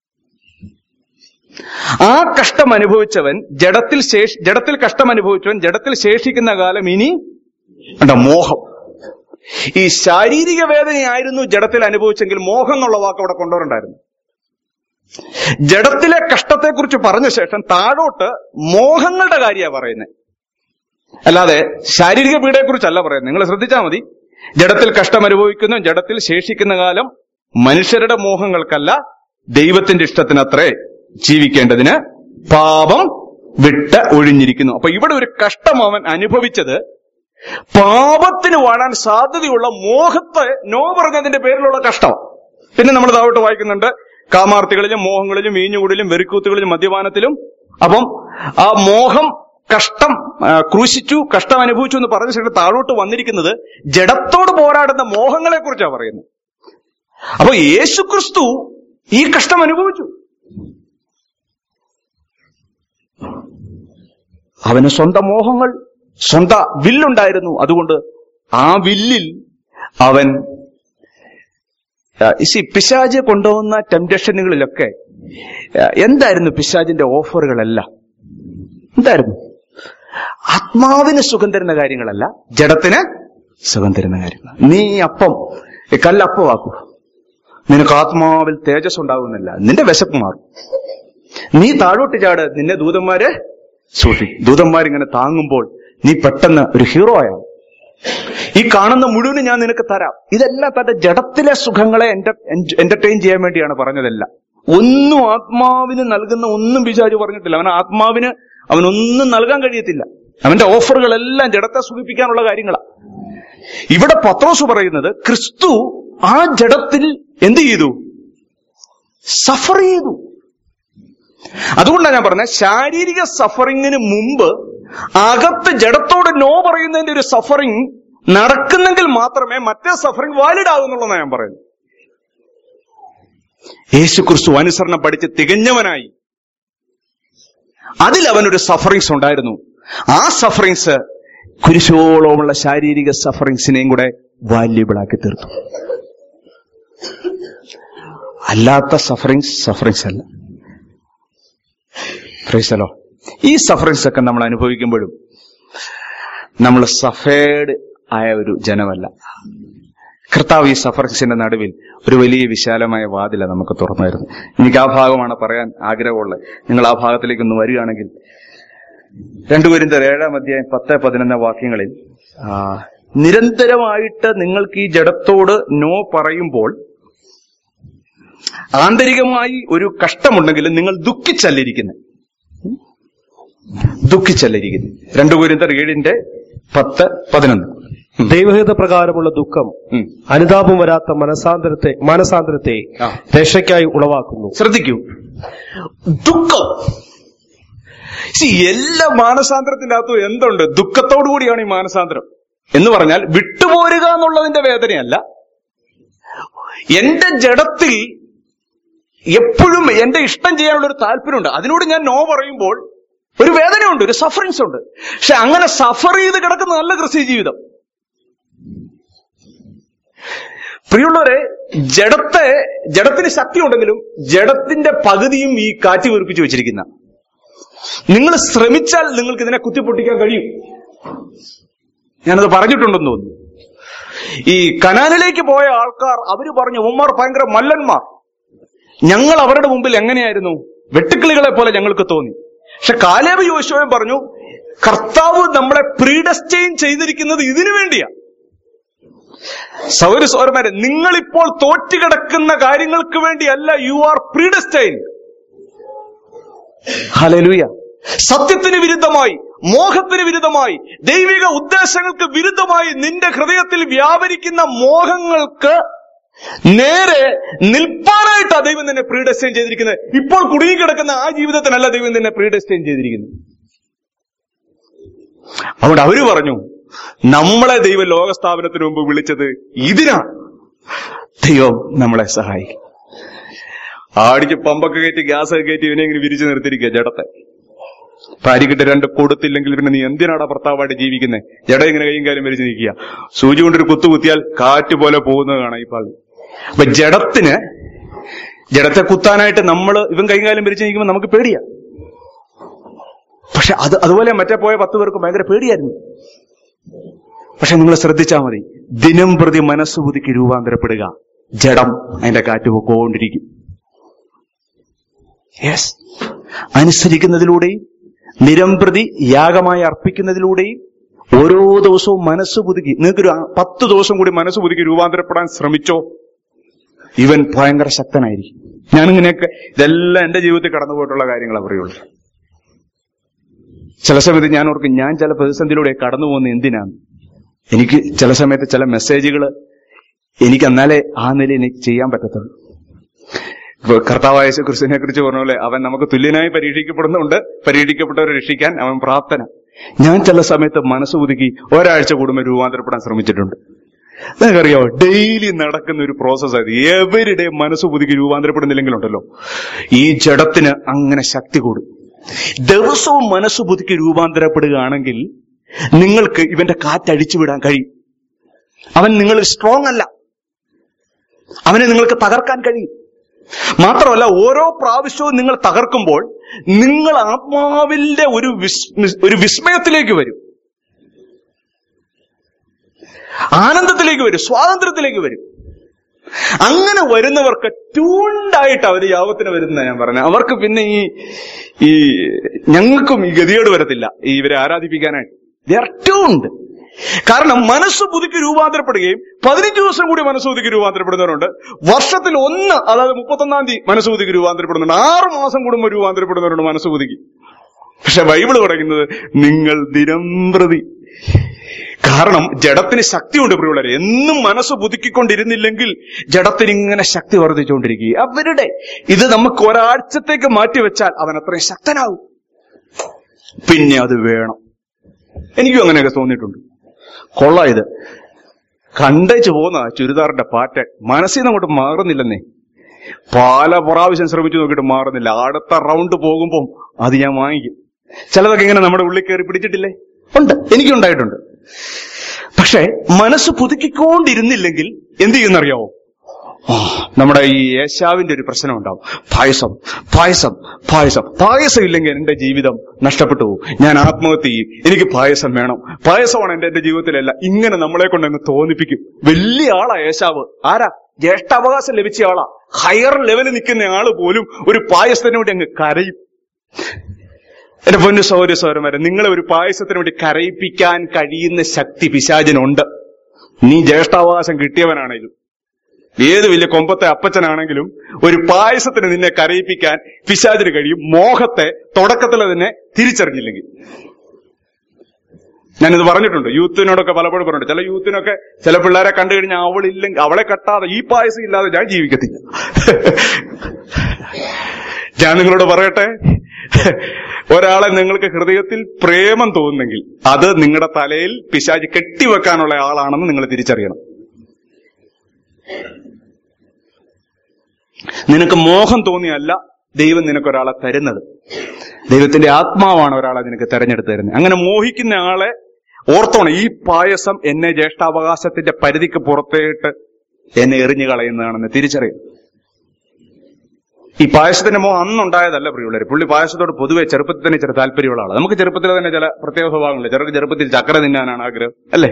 ആ കഷ്ടം അനുഭവിച്ചവൻ ജഡത്തിൽ ശേഷി ജഡത്തിൽ കഷ്ടം അനുഭവിച്ചവൻ ജഡത്തിൽ ശേഷിക്കുന്ന കാലം ഇനി ഉണ്ടോ മോഹം ഈ ശാരീരിക വേദനയായിരുന്നു ജഡത്തിൽ അനുഭവിച്ചെങ്കിൽ മോഹം എന്നുള്ള വാക്ക് അവിടെ കൊണ്ടുവരണ്ടായിരുന്നു ജഡത്തിലെ കഷ്ടത്തെക്കുറിച്ച് പറഞ്ഞ ശേഷം താഴോട്ട് മോഹങ്ങളുടെ കാര്യമാണ് പറയുന്നത് അല്ലാതെ ശാരീരിക പീഡയെക്കുറിച്ചല്ല പറയുന്നത് നിങ്ങൾ ശ്രദ്ധിച്ചാൽ മതി ജഡത്തിൽ കഷ്ടം അനുഭവിക്കുന്നു ജഡത്തിൽ ശേഷിക്കുന്ന കാലം മനുഷ്യരുടെ മോഹങ്ങൾക്കല്ല ദൈവത്തിന്റെ ഇഷ്ടത്തിനത്രേ ജീവിക്കേണ്ടതിന് പാപം വിട്ട് ഒഴിഞ്ഞിരിക്കുന്നു അപ്പൊ ഇവിടെ ഒരു കഷ്ടം അവൻ അനുഭവിച്ചത് പാപത്തിന് വാഴാൻ സാധ്യതയുള്ള മോഹത്തെ നോ പറഞ്ഞതിന്റെ പേരിലുള്ള കഷ്ടം പിന്നെ നമ്മൾ താഴോട്ട് വായിക്കുന്നുണ്ട് കാമാർത്തികളിലും മോഹങ്ങളിലും വീഞ്ഞുകൂടിലും വെറിക്കൂത്തുകളിലും മദ്യപാനത്തിലും അപ്പം ആ മോഹം കഷ്ടം ആ, ക്രൂശിച്ചു കഷ്ടം അനുഭവിച്ചു എന്ന് പറഞ്ഞ ശേഷം താഴോട്ട് വന്നിരിക്കുന്നത് ജഡത്തോട് പോരാടുന്ന മോഹങ്ങളെ കുറിച്ചാണ് പറയുന്നത് അപ്പൊ യേശു ക്രിസ്തു ഈ കഷ്ടം അനുഭവിച്ചു അവന് സ്വന്തം മോഹങ്ങൾ സ്വന്ത വില്ലുണ്ടായിരുന്നു അതുകൊണ്ട് ആ വില്ലിൽ അവൻ ഇസി പിശാജ് കൊണ്ടുപോകുന്ന ടെംപ്റ്റേഷനുകളിലൊക്കെ ആ, എന്തായിരുന്നു പിശാജിന്റെ ഓഫറുകളെല്ലാം എന്തായിരുന്നു ആത്മാവിന് സുഖം തരുന്ന കാര്യങ്ങളല്ല ജഡത്തിന് സുഖം തരുന്ന കാര്യങ്ങൾ നീ അപ്പം ഈ കല്ലപ്പമാക്കൂ നിനക്ക് ആത്മാവിൽ തേജസ് ഉണ്ടാകുന്നില്ല നിന്റെ വിശപ്പ് മാറും നീ താഴോട്ട് ചാട് നിന്നെ ദൂതന്മാരെ സൂക്ഷിക്കും ദൂതന്മാരിങ്ങനെ താങ്ങുമ്പോൾ നീ പെട്ടെന്ന് ഒരു ഹീറോ ആയാവും ഈ കാണുന്ന മുഴുവനും ഞാൻ നിനക്ക് തരാം ഇതെല്ലാം തന്റെ ജഡത്തിലെ സുഖങ്ങളെ എന്റർടൈൻ ചെയ്യാൻ വേണ്ടിയാണ് പറഞ്ഞതെല്ലാം ഒന്നും ആത്മാവിന് നൽകുന്ന ഒന്നും പിശാചു പറഞ്ഞിട്ടില്ല അവൻ ആത്മാവിന് അവനൊന്നും നൽകാൻ കഴിയത്തില്ല അവന്റെ ഓഫറുകളെല്ലാം ജഡത്തെ സുഖിപ്പിക്കാനുള്ള കാര്യങ്ങളാണ് ഇവിടെ പത്രോസ് പറയുന്നത് ക്രിസ്തു ആ ജഡത്തിൽ എന്ത് ചെയ്തു സഫർ ചെയ്തു അതുകൊണ്ടാണ് ഞാൻ പറഞ്ഞത് ശാരീരിക സഫറിങ്ങിന് മുമ്പ് അകത്ത് ജഡത്തോട് നോ പറയുന്നതിന്റെ ഒരു സഫറിങ് നടക്കുന്നെങ്കിൽ മാത്രമേ മറ്റേ സഫറിങ് വാലിഡ് ആകുന്നുള്ളതാണ് ഞാൻ പറയുന്നത് യേശു ക്രിസ്തു അനുസരണം പഠിച്ച് തികഞ്ഞവനായി അതിൽ അവനൊരു സഫറിങ്സ് ഉണ്ടായിരുന്നു ആ സഫറിങ്സ് കുരിശോളമുള്ള ശാരീരിക സഫറിങ്സിനെയും കൂടെ വാല്യബിൾ ആക്കി തീർത്തു അല്ലാത്ത സഫറിങ്സ് സഫറിങ്സ് അല്ല ഫ്രൈസലോ ഈ സഫറിങ്സ് ഒക്കെ നമ്മൾ അനുഭവിക്കുമ്പോഴും നമ്മൾ സഫേഡ് ആയ ഒരു ജനമല്ല കർത്താവ് ഈ സഫർസിന്റെ നടുവിൽ ഒരു വലിയ വിശാലമായ വാതില നമുക്ക് തുറന്നായിരുന്നു എനിക്ക് ആ ഭാഗമാണ് പറയാൻ ആഗ്രഹമുള്ളത് നിങ്ങൾ ആ ഭാഗത്തിലേക്ക് ഒന്ന് വരികയാണെങ്കിൽ രണ്ടുപേരും ഏഴാം അധ്യായം പത്ത് പതിനൊന്ന് വാക്യങ്ങളിൽ ആ, നിരന്തരമായിട്ട് നിങ്ങൾക്ക് ഈ ജഡത്തോട് നോ പറയുമ്പോൾ ആന്തരികമായി ഒരു കഷ്ടമുണ്ടെങ്കിലും നിങ്ങൾ ദുഃഖിച്ചല്ലിരിക്കുന്നത് ദുഃഖിച്ചല്ലിരിക്കുന്നു രണ്ടുപേരും ഏഴിന്റെ പത്ത് പതിനൊന്ന് ഉം. ദൈവഹിത പ്രകാരമുള്ള ദുഃഖം ഉം. അനുതാപം വരാത്ത മനസാന്തരത്തെ മനസാന്തരത്തെ ആ. രക്ഷയ്ക്കായി ഉളവാക്കുന്നു ശ്രദ്ധിക്കൂ ദുഃഖം See, എല്ലാ മാനസാന്തരത്തിന്റെ അകത്തും എന്തുണ്ട് ദുഃഖത്തോടു കൂടിയാണ് ഈ മാനസാന്തരം എന്ന് പറഞ്ഞാൽ വിട്ടുപോരുക എന്നുള്ളതിന്റെ വേദനയല്ല എന്റെ ജഡത്തിൽ എപ്പോഴും എന്റെ ഇഷ്ടം ചെയ്യാനുള്ള ഒരു താല്പര്യമുണ്ട് അതിനോട് ഞാൻ നോ പറയുമ്പോൾ ഒരു വേദനയുണ്ട് ഒരു സഫറിങ്സ് ഉണ്ട് പക്ഷെ അങ്ങനെ സഫർ ചെയ്ത് കിടക്കുന്ന നല്ല ക്രിസ്ത്യ ജീവിതം പ്രിയുള്ളവരെ ജഡത്തെ ജഡത്തിന് ശക്തി ഉണ്ടെങ്കിലും ജഡത്തിന്റെ പകുതിയും ഈ കാറ്റ് വീർപ്പിച്ച് വെച്ചിരിക്കുന്ന നിങ്ങൾ ശ്രമിച്ചാൽ നിങ്ങൾക്ക് ഇതിനെ കുത്തിപ്പൊട്ടിക്കാൻ കഴിയും ഞാനത് പറഞ്ഞിട്ടുണ്ടെന്ന് തോന്നുന്നു ഈ കനാലിലേക്ക് പോയ ആൾക്കാർ അവര് പറഞ്ഞു ഉമ്മാർ ഭയങ്കര മല്ലന്മാർ ഞങ്ങൾ അവരുടെ മുമ്പിൽ എങ്ങനെയായിരുന്നു വെട്ടുക്കിളികളെ പോലെ ഞങ്ങൾക്ക് തോന്നി പക്ഷെ കാലേബ് യോശുവൻ പറഞ്ഞു കർത്താവ് നമ്മളെ പ്രീഡസ്റ്റൈൻ ചെയ്തിരിക്കുന്നത് ഇതിനു വേണ്ടിയാ സൗര സൗരന്മാരെ നിങ്ങളിപ്പോൾ തോറ്റുകിടക്കുന്ന കാര്യങ്ങൾക്ക് വേണ്ടിയല്ല യു ആർ പ്രീഡസ്റ്റൈൻ ഹലലുയ സത്യത്തിന് വിരുദ്ധമായി മോഹത്തിന് വിരുദ്ധമായി ദൈവിക ഉദ്ദേശങ്ങൾക്ക് വിരുദ്ധമായി നിന്റെ ഹൃദയത്തിൽ വ്യാപരിക്കുന്ന മോഹങ്ങൾക്ക് നേരെ നിൽപ്പാനായിട്ടാ ദൈവം നിന്നെ പ്രീഡസ്റ്റൈൻ ചെയ്തിരിക്കുന്നത് ഇപ്പോൾ കുടുങ്ങിക്കിടക്കുന്ന ആ ജീവിതത്തിനല്ല ദൈവം നിന്നെ പ്രീഡസ്റ്റൈൻ ചെയ്തിരിക്കുന്നത് അതുകൊണ്ട് അവര് പറഞ്ഞു നമ്മളെ ദൈവം ലോകസ്ഥാപനത്തിന് മുമ്പ് വിളിച്ചത് ഇതിനാണ് ദൈവം നമ്മളെ സഹായിക്കും ആടിക്ക് പമ്പൊക്കെ കയറ്റി ഗ്യാസ് ഒക്കെ കയറ്റി ഇവനെ ഇങ്ങനെ വിരിച്ചു നിർത്തിയിരിക്കുക ജഡത്തെ ഭാര്യക്കിട്ട് രണ്ട് കൊടുത്തില്ലെങ്കിൽ പിന്നെ നീ എന്തിനാടാ ഭർത്താവായിട്ട് ജീവിക്കുന്നത് ജഡ ഇങ്ങനെ കൈയും കാലും വിരിച്ചു നിൽക്കുക സൂചി കൊണ്ടൊരു കുത്തു കുത്തിയാൽ കാറ്റ് പോലെ പോകുന്നത് കാണാം ഈ പാളി അപ്പൊ ജഡത്തിന് ജഡത്തെ കുത്താനായിട്ട് നമ്മൾ ഇവൻ കൈയും കാലും വിരിച്ചു നിൽക്കുമ്പോൾ നമുക്ക് പേടിയാ പക്ഷെ അത് അതുപോലെ മറ്റേ പോയ പത്ത് പേർക്ക് ഭയങ്കര പേടിയായിരുന്നു പക്ഷെ നിങ്ങൾ ശ്രദ്ധിച്ചാൽ മതി ദിനം പ്രതി മനസ്സുബുദ്ധിക്ക് രൂപാന്തരപ്പെടുക ജഡം അതിന്റെ കാറ്റ് പൊക്കോണ്ടിരിക്കും യെസ് അനുസരിക്കുന്നതിലൂടെയും നിരംപ്രതി യാഗമായി അർപ്പിക്കുന്നതിലൂടെയും ഓരോ ദിവസവും മനസ്സ് പുതുക്കി നിങ്ങൾക്കൊരു ആ- പത്ത് ദിവസം കൂടി മനസ്സ് പുതുക്കി രൂപാന്തരപ്പെടാൻ ശ്രമിച്ചോ ഇവൻ ഭയങ്കര ശക്തനായിരിക്കും ഞാനിങ്ങനെയൊക്കെ ഇതെല്ലാം എന്റെ ജീവിതത്തിൽ കടന്നുപോയിട്ടുള്ള കാര്യങ്ങളാണ് പറയുള്ളൂ ചില സമയത്ത് ഞാൻ ഓർക്കും ഞാൻ ചില പ്രതിസന്ധിയിലൂടെ കടന്നു പോകുന്ന എന്തിനാണ് എനിക്ക് ചില സമയത്ത് ചില മെസ്സേജുകൾ എനിക്ക് എന്നാലേ ആ നില എനിക്ക് ചെയ്യാൻ പറ്റത്തുള്ളൂ ഇപ്പൊ കർത്താവായ യേശു ക്രിസ്തുവിനെ കുറിച്ച് പറഞ്ഞ പോലെ അവൻ നമുക്ക് തുല്യനായി പരീക്ഷിക്കപ്പെടുന്നുണ്ട് പരീക്ഷിക്കപ്പെട്ടവരെ രക്ഷിക്കാൻ അവൻ പ്രാപ്തന ഞാൻ ചില സമയത്ത് മനസ്സ് പുതുക്കി ഒരാഴ്ച കൂടുമ്പോൾ രൂപാന്തരപ്പെടാൻ ശ്രമിച്ചിട്ടുണ്ട് നിങ്ങൾക്കറിയാമോ ഡെയിലി നടക്കുന്ന ഒരു പ്രോസസ് ആയത് എവരുടെ മനസ്സ് പുതുക്കി രൂപാന്തരപ്പെടുന്നില്ലെങ്കിലുണ്ടല്ലോ ഈ ജഡത്തിന് അങ്ങനെ ശക്തി കൂടും ദിവസവും മനസ്സ് പുതുക്കി രൂപാന്തരപ്പെടുകയാണെങ്കിൽ നിങ്ങൾക്ക് ഇവന്റെ കാറ്റഴിച്ചു വിടാൻ കഴിയും അവൻ നിങ്ങൾ സ്ട്രോങ് അല്ല അവനെ നിങ്ങൾക്ക് തകർക്കാൻ കഴിയും മാത്രമല്ല ഓരോ പ്രാവശ്യവും നിങ്ങൾ തകർക്കുമ്പോൾ നിങ്ങൾ ആത്മാവിന്റെ ഒരു വിസ്- ഒരു വിസ്മയത്തിലേക്ക് വരും ആനന്ദത്തിലേക്ക് വരും സ്വാതന്ത്ര്യത്തിലേക്ക് വരും അങ്ങനെ വരുന്നവർക്ക് ട്യൂണ്ടായിട്ട് അവർ യാവത്തിന് വരുന്ന ഞാൻ പറഞ്ഞ അവർക്ക് പിന്നെ ഈ ഈ ഞങ്ങൾക്കും ഈ ഗതികേട് വരത്തില്ല ഈ ഇവരെ ആരാധിപ്പിക്കാനായിട്ട് ദേ ആർ ട്യൂൺഡ് കാരണം മനസ്സ് പുതുക്കി രൂപാന്തരപ്പെടുകയും പതിനഞ്ച് ദിവസം കൂടി മനസ്സ് പുതുക്കി രൂപാന്തരപ്പെടുന്നവരുണ്ട് വർഷത്തിൽ ഒന്ന് അതായത് മുപ്പത്തൊന്നാം തീയതി മനസ്സ് പുതുക്കി രൂപാന്തരപ്പെടുന്നുണ്ട് ആറ് മാസം കൂടുമ്പോൾ രൂപാന്തരപ്പെടുന്നവരുണ്ട് മനസ്സ് പുതുക്കി പക്ഷെ ബൈബിള് പറയുന്നത് നിങ്ങൾ ദിനംപ്രതി കാരണം ജഡത്തിന് ശക്തിയുണ്ട് പ്രിയുള്ളവരെ എന്നും മനസ്സ് പുതുക്കിക്കൊണ്ടിരുന്നില്ലെങ്കിൽ ജഡത്തിന് ഇങ്ങനെ ശക്തി വർദ്ധിച്ചുകൊണ്ടിരിക്കുക അവരുടെ ഇത് നമുക്ക് ഒരാഴ്ചത്തേക്ക് മാറ്റിവെച്ചാൽ അവൻ അത്രയും ശക്തനാവും പിന്നെ അത് വേണം എനിക്കും അങ്ങനെയൊക്കെ തോന്നിയിട്ടുണ്ട് കൊള്ളാം ഇത് കണ്ടേച്ച് പോകുന്ന ചുരിദാറിന്റെ പാറ്റേൺ മനസ്സിൽ നിന്ന് അങ്ങോട്ട് മാറുന്നില്ലെന്നേ പല പ്രാവശ്യം ശ്രമിച്ചു നോക്കിയിട്ട് മാറുന്നില്ല അടുത്ത റൗണ്ട് പോകുമ്പോൾ അത് ഞാൻ വാങ്ങിക്കും ചിലതൊക്കെ ഇങ്ങനെ നമ്മുടെ ഉള്ളിൽ കയറി പിടിച്ചിട്ടില്ലേ ഉണ്ട് എനിക്കുണ്ടായിട്ടുണ്ട് പക്ഷെ മനസ്സ് പുതുക്കിക്കൊണ്ടിരുന്നില്ലെങ്കിൽ എന്ത് ചെയ്യുന്നറിയാവോ ആ, നമ്മുടെ ഈ ഏശാവിന്റെ ഒരു പ്രശ്നം ഉണ്ടാവും പായസം പായസം പായസം പായസം ഇല്ലെങ്കിൽ എന്റെ ജീവിതം നഷ്ടപ്പെട്ടു പോകും ഞാൻ ആത്മഹത്യ ചെയ്യും എനിക്ക് പായസം വേണം പായസമാണ് എന്റെ എന്റെ ജീവിതത്തിലല്ല ഇങ്ങനെ നമ്മളെ കൊണ്ട് അങ്ങ് തോന്നിപ്പിക്കും വലിയ ആളാ ഏശാവ് ആരാ ജ്യേഷ്ഠാവകാശം ലഭിച്ച ആളാ ഹയർ ലെവലിൽ നിൽക്കുന്ന ആള് പോലും ഒരു പായസത്തിന് വേണ്ടി അങ്ങ് കരയും എന്റെ പൊന്നു സൗര സൗരന്മാരെ നിങ്ങളെ ഒരു പായസത്തിന് വേണ്ടി കരയിപ്പിക്കാൻ കഴിയുന്ന ശക്തി പിശാചിനുണ്ട് നീ ജ്യേഷ്ഠാവകാശം കിട്ടിയവനാണേലും ഏത് വലിയ കൊമ്പത്തെ അപ്പച്ചനാണെങ്കിലും ഒരു പായസത്തിന് നിന്നെ കരയിപ്പിക്കാൻ പിശാചിന് കഴിയും മോഹത്തെ തുടക്കത്തിൽ തന്നെ തിരിച്ചറിഞ്ഞില്ലെങ്കിൽ ഞാനിത് പറഞ്ഞിട്ടുണ്ട് യൂത്തിനോടൊക്കെ പലപ്പോഴും പറഞ്ഞിട്ടുണ്ട് ചില യൂത്തിനൊക്കെ ചില പിള്ളേരെ കണ്ടു കഴിഞ്ഞാൽ അവളില്ലെങ്കിൽ അവളെ കട്ടാതെ ഈ പായസം ഇല്ലാതെ ഞാൻ ജീവിക്കത്തില്ല ഞാൻ നിങ്ങളോട് പറയട്ടെ ഒരാളെ നിങ്ങൾക്ക് ഹൃദയത്തിൽ പ്രേമം തോന്നുന്നെങ്കിൽ അത് നിങ്ങളുടെ തലയിൽ പിശാചി കെട്ടിവെക്കാനുള്ള ആളാണെന്ന് നിങ്ങൾ തിരിച്ചറിയണം നിനക്ക് മോഹം തോന്നിയല്ല ദൈവം നിനക്കൊരാളെ തരുന്നത് ദൈവത്തിന്റെ ആത്മാവാണ് ഒരാളെ നിനക്ക് തെരഞ്ഞെടുത്ത് തരുന്നത് അങ്ങനെ മോഹിക്കുന്ന ആളെ ഓർത്തോണം ഈ പായസം എന്നെ ജ്യേഷ്ഠാവകാശത്തിന്റെ പരിധിക്ക് പുറത്തേട്ട് എന്നെ എറിഞ്ഞു കളയുന്നതാണെന്ന് തിരിച്ചറിയും ഈ പായസത്തിന്റെ മോഹം അന്നുണ്ടായതല്ല പ്രിയുള്ളവർ പുള്ളി പായസത്തോട് പൊതുവെ ചെറുപ്പത്തിൽ തന്നെ ചില താല്പര്യമുള്ള ആളാണ് നമുക്ക് ചെറുപ്പത്തിൽ തന്നെ ചില പ്രത്യേക സ്വഭാവങ്ങളില്ല ചിലർക്ക് ചെറുപ്പത്തിൽ ചക്കര തിന്നാനാണ് ആഗ്രഹം അല്ലേ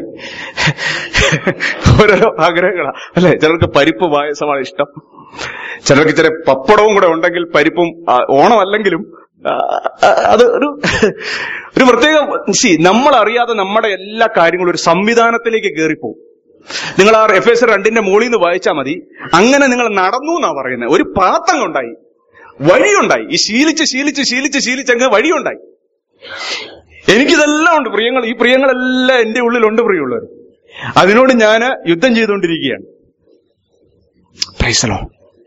ഓരോരോ ആഗ്രഹങ്ങളാ അല്ലെ ചിലർക്ക് പരിപ്പ് പായസമാണ് ഇഷ്ടം ചിലർക്ക് ചില പപ്പടവും കൂടെ ഉണ്ടെങ്കിൽ പരിപ്പും ആ, ഓണമല്ലെങ്കിലും ആ, ആ, അത് ഒരു ഒരു പ്രത്യേക സി നമ്മൾ അറിയാതെ നമ്മുടെ എല്ലാ കാര്യങ്ങളും ഒരു സംവിധാനത്തിലേക്ക് കയറിപ്പോവും നിങ്ങൾ ആ എഫ് എസ് രണ്ടിന്റെ മുകളിൽ നിന്ന് വായിച്ചാൽ മതി അങ്ങനെ നിങ്ങൾ നടന്നു എന്നാ പറയുന്നത് ഒരു പാത്രം ഉണ്ടായി വഴിയുണ്ടായി ഈ ശീലിച്ച് ശീലിച്ച് ശീലിച്ച് ശീലിച്ചങ്ങ് വഴിയുണ്ടായി എനിക്കിതെല്ലാം ഉണ്ട് പ്രിയങ്ങൾ ഈ പ്രിയങ്ങളെല്ലാം എന്റെ ഉള്ളിലുണ്ട് പ്രിയമുള്ളവർ അതിനോട് ഞാൻ യുദ്ധം ചെയ്തുകൊണ്ടിരിക്കുകയാണ് പ്രൈസലോ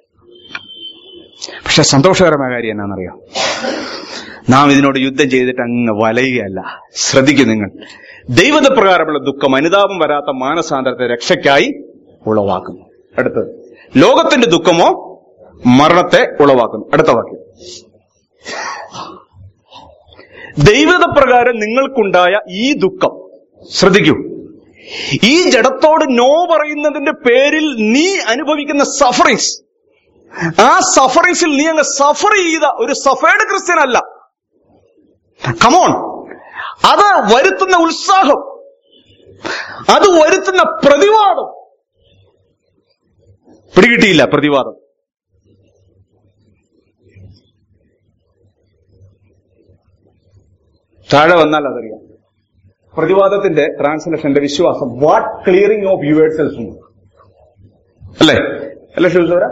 പക്ഷെ സന്തോഷകരമായ കാര്യം എന്നാണെന്നറിയാം നാം ഇതിനോട് യുദ്ധം ചെയ്തിട്ട് അങ്ങ് വലയുകയല്ല ശ്രദ്ധിക്കും നിങ്ങൾ ദൈവത പ്രകാരമുള്ള ദുഃഖം അനുതാപം വരാത്ത മാനസാന്തരത്തെ രക്ഷയ്ക്കായി ഉളവാക്കുന്നു അടുത്തത് ലോകത്തിന്റെ ദുഃഖമോ മരണത്തെ ഉളവാക്കുന്നു അടുത്ത വാക്യം ദൈവത പ്രകാരം നിങ്ങൾക്കുണ്ടായ ഈ ദുഃഖം ശ്രദ്ധിക്കൂ ഈ ജഡത്തോട് നോ പറയുന്നതിന്റെ പേരിൽ നീ അനുഭവിക്കുന്ന സഫറിങ്സ് ആ സഫറിങ്സിൽ നീ അങ്ങ് സഫർ ചെയ്ത ഒരു സഫേഡ് ക്രിസ്ത്യൻ അല്ല കമോൺ അത് വരുത്തുന്ന ഉത്സാഹം അത് വരുത്തുന്ന പ്രതിവാദം പിടികിട്ടിയില്ല പ്രതിവാദം താഴെ വന്നാൽ അതറിയാം പ്രതിവാദത്തിന്റെ ട്രാൻസ്ലേഷന്റെ വിശ്വാസം what clearing of yours self അല്ലേ അല്ലേ ഷിവസോര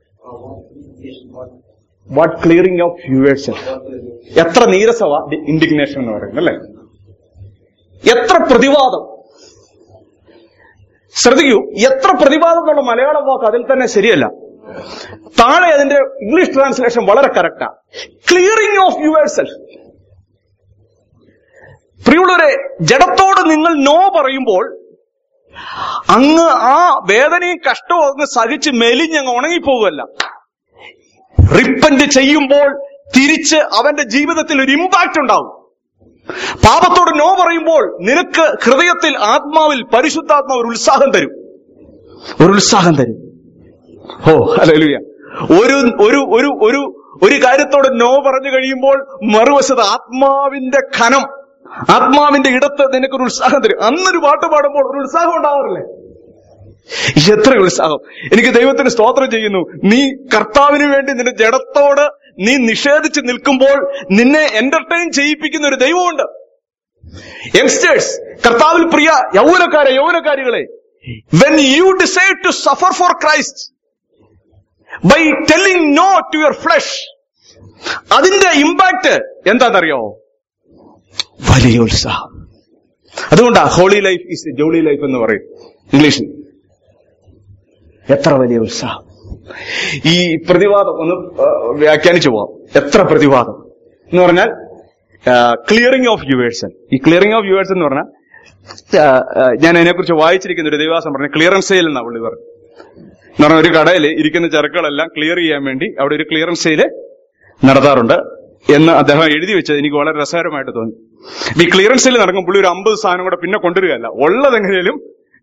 what clearing of yours self എത്ര നീരസവ ഇൻഡിഗ്നേഷൻ എന്ന് പറയുന്നത് അല്ലേ എത്ര പ്രതിവാദം ശ്രദ്ധിക്കൂ എത്ര പ്രതിവാദം എന്നുള്ള മലയാളം വാക്ക് അതിൽ തന്നെ ശരിയല്ല താഴെ അതിന്റെ ഇംഗ്ലീഷ് ട്രാൻസ്ലേഷൻ വളരെ കറക്റ്റാ ക്ലിയറിംഗ് ഓഫ് യുവർ സെൽഫ് പ്രിയുള്ളവരെ ജഡത്തോട് നിങ്ങൾ നോ പറയുമ്പോൾ അങ്ങ് ആ വേദനയും കഷ്ടവും അങ്ങ് സഹിച്ച് മെലിഞ്ഞങ്ങ് ഉണങ്ങിപ്പോവുകയല്ല റിപ്പന്റ് ചെയ്യുമ്പോൾ തിരിച്ച് അവന്റെ ജീവിതത്തിൽ ഒരു ഇമ്പാക്ട് ഉണ്ടാവും പാപത്തോട് നോ പറയുമ്പോൾ നിനക്ക് ഹൃദയത്തിൽ ആത്മാവിൽ പരിശുദ്ധാത്മാവ് ഒരു ഉത്സാഹം തരും ഒരു ഉത്സാഹം തരും ഓ അല്ലേലൂയ ഒരു ഒരു ഒരു ഒരു ഒരു കാര്യത്തോട് നോ പറഞ്ഞു കഴിയുമ്പോൾ മറുവശത്ത് ആത്മാവിന്റെ ഖനം ആത്മാവിന്റെ ഇടത്ത് നിനക്കൊരു ഉത്സാഹം തരും അന്നൊരു പാട്ട് പാടുമ്പോൾ ഒരു ഉത്സാഹം ഉണ്ടാവാറില്ലേ എത്ര ഉത്സാഹം എനിക്ക് ദൈവത്തിന് സ്തോത്രം ചെയ്യുന്നു നീ കർത്താവിന് വേണ്ടി നിന്റെ ജഡത്തോട് നീ നിഷേധിച്ച് നിൽക്കുമ്പോൾ നിന്നെ എന്റർടൈൻ ചെയ്യിപ്പിക്കുന്ന ഒരു ദൈവമുണ്ട് യങ്സ്റ്റേഴ്സ് കർത്താവിൽ പ്രിയ യൗവനക്കാരെ യൗവനക്കാരികളെ when you decide to suffer for Christ by telling no to your flesh അതിന്റെ ഇമ്പാക്ട് എന്താണെന്നറിയോ വലിയ ഉത്സാഹം അതുകൊണ്ടാ holy life is jolly life എന്ന് പറയും ഇംഗ്ലീഷിൽ എത്ര വലിയ ഉത്സാഹം ഈ പ്രതിവാദം ഒന്ന് ആ, വ്യാഖ്യാനിച്ചു പോവാം എത്ര പ്രതിവാദം എന്ന് പറഞ്ഞാൽ ക്ലിയറിംഗ് ഓഫ് യുവേഴ്സൺ ഈ ക്ലിയറിംഗ് ഓഫ് യുവേഴ്സൺ എന്ന് പറഞ്ഞാൽ ആ, ആ, ഞാൻ അതിനെക്കുറിച്ച് വായിച്ചിരിക്കുന്ന ഒരു ദൈവാസം പറഞ്ഞ ക്ലിയറൻസ് സെയിൽ എന്നാ പുള്ളി പറഞ്ഞു എന്ന് പറഞ്ഞാൽ ഒരു കടയിൽ ഇരിക്കുന്ന ചരക്കുകളെല്ലാം ക്ലിയർ ചെയ്യാൻ വേണ്ടി അവിടെ ഒരു ക്ലിയറൻസ് സെയിൽ നടത്താറുണ്ട് എന്ന് അദ്ദേഹം എഴുതി വെച്ചത് എനിക്ക് വളരെ രസകരമായിട്ട് തോന്നി ഈ ക്ലിയറൻസ് സെയിൽ നടക്കും പുള്ളി ഒരു അമ്പത് സാധനം കൂടെ പിന്നെ കൊണ്ടുവരികയല്ല ഉള്ളത് എങ്ങനെയും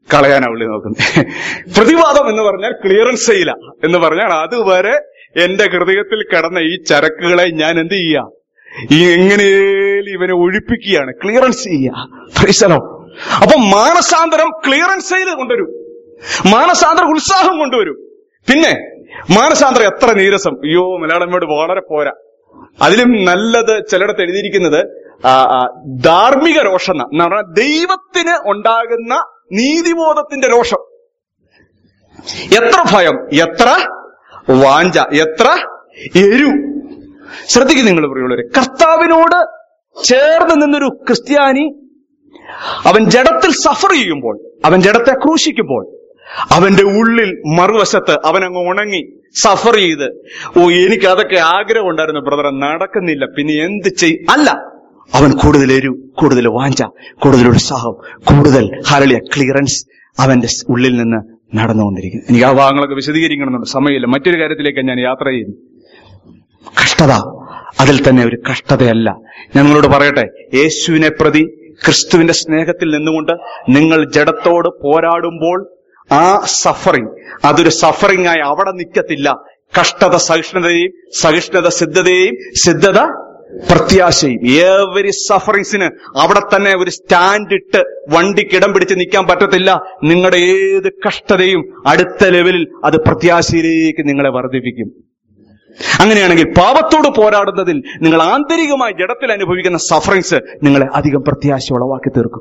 കളയാനാ പുള്ളി നോക്കുന്നത് പ്രതിവാദം എന്ന് പറഞ്ഞാൽ ക്ലിയറൻസ് ചെയ്യില്ല എന്ന് പറഞ്ഞാൽ അതുവരെ എന്റെ ഹൃദയത്തിൽ കിടന്ന ഈ ചരക്കുകളെ ഞാൻ എന്ത് ചെയ്യുക ഈ എങ്ങനെയും ഇവനെ ഒഴിപ്പിക്കുകയാണ് ക്ലിയറൻസ് ചെയ്യുക ഫ്രീസലോ അപ്പൊ മാനസാന്തരം ക്ലിയറൻസ് ചെയ്ത് കൊണ്ടുവരും മാനസാന്തരം ഉത്സാഹം കൊണ്ടുവരും പിന്നെ മാനസാന്തരം എത്ര നീരസം അയ്യോ മലയാളമ്മയോട് വളരെ പോരാ അതിലും നല്ലത് ചിലയിടത്ത് എഴുതിയിരിക്കുന്നത് ആ, ആ, ധാർമ്മിക രോഷം എന്നാ. എന്ന് പറഞ്ഞാൽ ദൈവത്തിന് ഉണ്ടാകുന്ന നീതിബോധത്തിന്റെ രോഷം എത്ര ഭയം എത്ര വാഞ്ച എത്ര എരു ശ്രദ്ധിക്കും നിങ്ങൾ പ്രിയമുള്ളവരെ കർത്താവിനോട് ചേർന്ന് നിന്നൊരു ക്രിസ്ത്യാനി അവൻ ജഡത്തിൽ സഫർ ചെയ്യുമ്പോൾ അവൻ ജഡത്തെ ക്രൂശിക്കുമ്പോൾ അവന്റെ ഉള്ളിൽ മറുവശത്ത് അവൻ അങ്ങ് ഉണങ്ങി സഫർ ചെയ്ത് ഓ എനിക്ക് അതൊക്കെ ആഗ്രഹം ഉണ്ടായിരുന്നു ബ്രദറെ നടക്കുന്നില്ല പിന്നെ എന്ത് ചെയ് അല്ല അവൻ കൂടുതൽ എരു കൂടുതൽ വാഞ്ച കൂടുതൽ ഉത്സാഹം കൂടുതൽ ഹരളിയ ക്ലിയറൻസ് അവന്റെ സ് ഉള്ളിൽ നിന്ന് നടന്നുകൊണ്ടിരിക്കുന്നു എനിക്ക് ആ ഭാഗങ്ങളൊക്കെ വിശദീകരിക്കണമെന്നുണ്ട് സമയമില്ല മറ്റൊരു കാര്യത്തിലേക്ക് ഞാൻ യാത്ര ചെയ്യുന്നു കഷ്ടത അതിൽ തന്നെ ഒരു കഷ്ടതയല്ല ഞാൻ നിങ്ങളോട് പറയട്ടെ യേശുവിനെ പ്രതി ക്രിസ്തുവിന്റെ സ്നേഹത്തിൽ നിന്നുകൊണ്ട് നിങ്ങൾ ജഡത്തോട് പോരാടുമ്പോൾ ആ സഫറിങ് അതൊരു സഫറിംഗ് ആയി അവിടെ നിൽക്കത്തില്ല കഷ്ടത സഹിഷ്ണുതയും സഹിഷ്ണുത സിദ്ധതയും സിദ്ധത പ്രത്യാശയും ഏവരി സഫറിങ്സിന് അവിടെ തന്നെ ഒരു സ്റ്റാൻഡ് ഇട്ട് വണ്ടിക്ക് ഇടം പിടിച്ച് നിൽക്കാൻ പറ്റത്തില്ല നിങ്ങളുടെ ഏത് കഷ്ടതയും അടുത്ത ലെവലിൽ അത് പ്രത്യാശയിലേക്ക് നിങ്ങളെ വർദ്ധിപ്പിക്കും അങ്ങനെയാണെങ്കിൽ പാപത്തോട് പോരാടുന്നതിൽ നിങ്ങൾ ആന്തരികമായി ജഡത്തിൽ അനുഭവിക്കുന്ന സഫറിങ്സ് നിങ്ങളെ അധികം പ്രത്യാശ ഉളവാക്കി തീർക്കും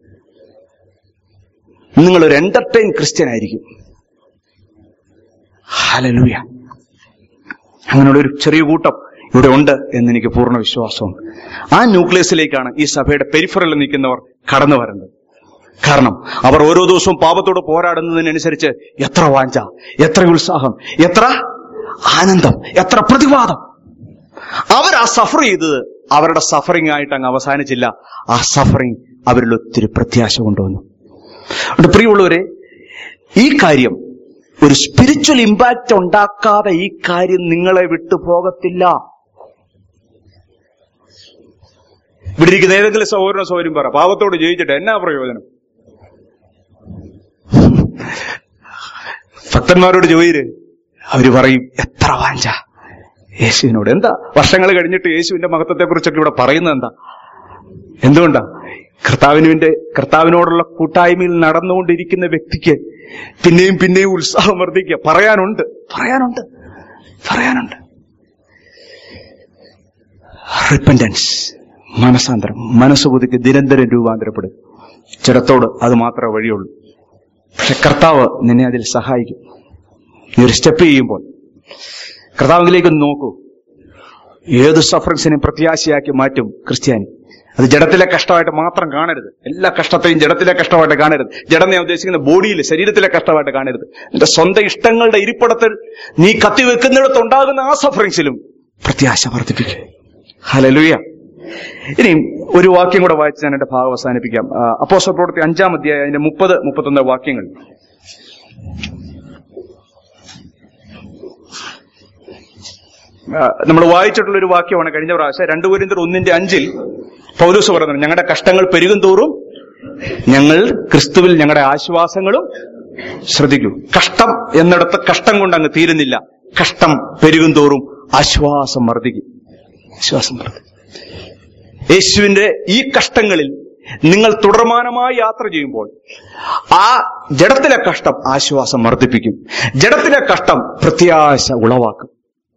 നിങ്ങൾ ഒരു എന്റർടൈൻ ക്രിസ്ത്യൻ ആയിരിക്കും ഹലലൂയ അങ്ങനെയുള്ള ഒരു ചെറിയ കൂട്ടം ഇവിടെ ഉണ്ട് എന്ന് എനിക്ക് പൂർണ്ണ വിശ്വാസമുണ്ട് ആ ന്യൂക്ലിയസിലേക്കാണ് ഈ സഭയുടെ പെരിഫറലിൽ നിൽക്കുന്നവർ കടന്നു വരേണ്ടത് കാരണം അവർ ഓരോ ദിവസവും പാപത്തോട് പോരാടുന്നതിനനുസരിച്ച് എത്ര വാഞ്ച എത്ര ഉത്സാഹം എത്ര ആനന്ദം എത്ര പ്രതിവാദം അവർ ആ സഫർ ചെയ്തത് അവരുടെ സഫറിംഗ് ആയിട്ട് അങ്ങ് അവസാനിച്ചില്ല ആ സഫറിംഗ് അവരിൽ ഒത്തിരി പ്രത്യാശ കൊണ്ടുവന്നു അതുകൊണ്ട് പ്രിയമുള്ളവരെ ഈ കാര്യം ഒരു സ്പിരിച്വൽ ഇമ്പാക്റ്റ് ഉണ്ടാക്കാതെ ഈ കാര്യം നിങ്ങളെ വിട്ടു പോകത്തില്ല ഇവിടെ ഇരിക്കുന്ന ഏതെങ്കിലും സഹോദരനോ സൗകര്യം പറ പാപത്തോട് ജയിച്ചിട്ട് എന്നാ പ്രയോജനം ഭക്തന്മാരോട് ചോദിര് അവര് പറയും എത്ര വാഞ്ച യേശുവിനോട് എന്താ വർഷങ്ങൾ കഴിഞ്ഞിട്ട് യേശുവിന്റെ മഹത്വത്തെ കുറിച്ചൊക്കെ ഇവിടെ പറയുന്നത് എന്താ എന്തുകൊണ്ടാ കർത്താവിനുവിന്റെ കർത്താവിനോടുള്ള കൂട്ടായ്മയിൽ നടന്നുകൊണ്ടിരിക്കുന്ന വ്യക്തിക്ക് പിന്നെയും പിന്നെയും ഉത്സാഹം വർദ്ധിക്കുക പറയാനുണ്ട് പറയാനുണ്ട് പറയാനുണ്ട് റിപ്പൻഡൻസ് മനസാന്തരം മനസ്സുബുദ്ധിക്ക് നിരന്തരം രൂപാന്തരപ്പെടും ചിടത്തോട് അത് മാത്രമേ വഴിയുള്ളൂ പക്ഷെ കർത്താവ് നിന്നെ അതിൽ സഹായിക്കും നീ ഒരു സ്റ്റെപ്പ് ചെയ്യുമ്പോൾ കർത്താവിലേക്ക് ഒന്ന് നോക്കൂ ഏത് സഫറിങ്സിനെയും പ്രത്യാശയാക്കി മാറ്റും ക്രിസ്ത്യാനി അത് ജഡത്തിലെ കഷ്ടമായിട്ട് മാത്രം കാണരുത് എല്ലാ കഷ്ടത്തെയും ജഡത്തിലെ കഷ്ടമായിട്ട് കാണരുത് ജഡം ഞാൻ ഉദ്ദേശിക്കുന്ന ബോഡിയിൽ ശരീരത്തിലെ കഷ്ടമായിട്ട് കാണരുത് നിന്റെ സ്വന്തം ഇഷ്ടങ്ങളുടെ ഇരിപ്പിടത്തിൽ നീ കത്തിവെക്കുന്നിടത്ത് ഉണ്ടാകുന്ന ആ സഫറിങ്സിലും പ്രത്യാശ വർദ്ധിപ്പിക്കും ഹലലുയ ഇനി ഒരു വാക്യം കൂടെ വായിച്ച് ഞാൻ എന്റെ ഭാഗം അവസാനിപ്പിക്കാം അപ്പോസ പ്രവൃത്തി അഞ്ചാം അധ്യായം അതിന്റെ മുപ്പത് മുപ്പത്തൊന്ന് വാക്യങ്ങൾ നമ്മൾ വായിച്ചിട്ടുള്ള ഒരു വാക്യമാണ് കഴിഞ്ഞ പ്രാവശ്യം രണ്ടു പേരിന്തർ ഒന്നിന്റെ അഞ്ചിൽ പൗലൂസ് പറയുന്നത് ഞങ്ങളുടെ കഷ്ടങ്ങൾ പെരുകും തോറും ഞങ്ങൾ ക്രിസ്തുവിൽ ഞങ്ങളുടെ ആശ്വാസങ്ങളും ശ്രദ്ധിക്കൂ കഷ്ടം എന്നിടത്ത് കഷ്ടം കൊണ്ട് അങ്ങ് തീരുന്നില്ല കഷ്ടം പെരുകും തോറും ആശ്വാസം വർദ്ധിക്കും ആശ്വാസം വർദ്ധിക്കും യേശുവിന്റെ ഈ കഷ്ടങ്ങളിൽ നിങ്ങൾ തുടർമാനമായി യാത്ര ചെയ്യുമ്പോൾ ആ ജഡത്തിലെ കഷ്ടം ആശ്വാസം വർദ്ധിപ്പിക്കും ജഡത്തിലെ കഷ്ടം പ്രത്യാശ ഉളവാക്കും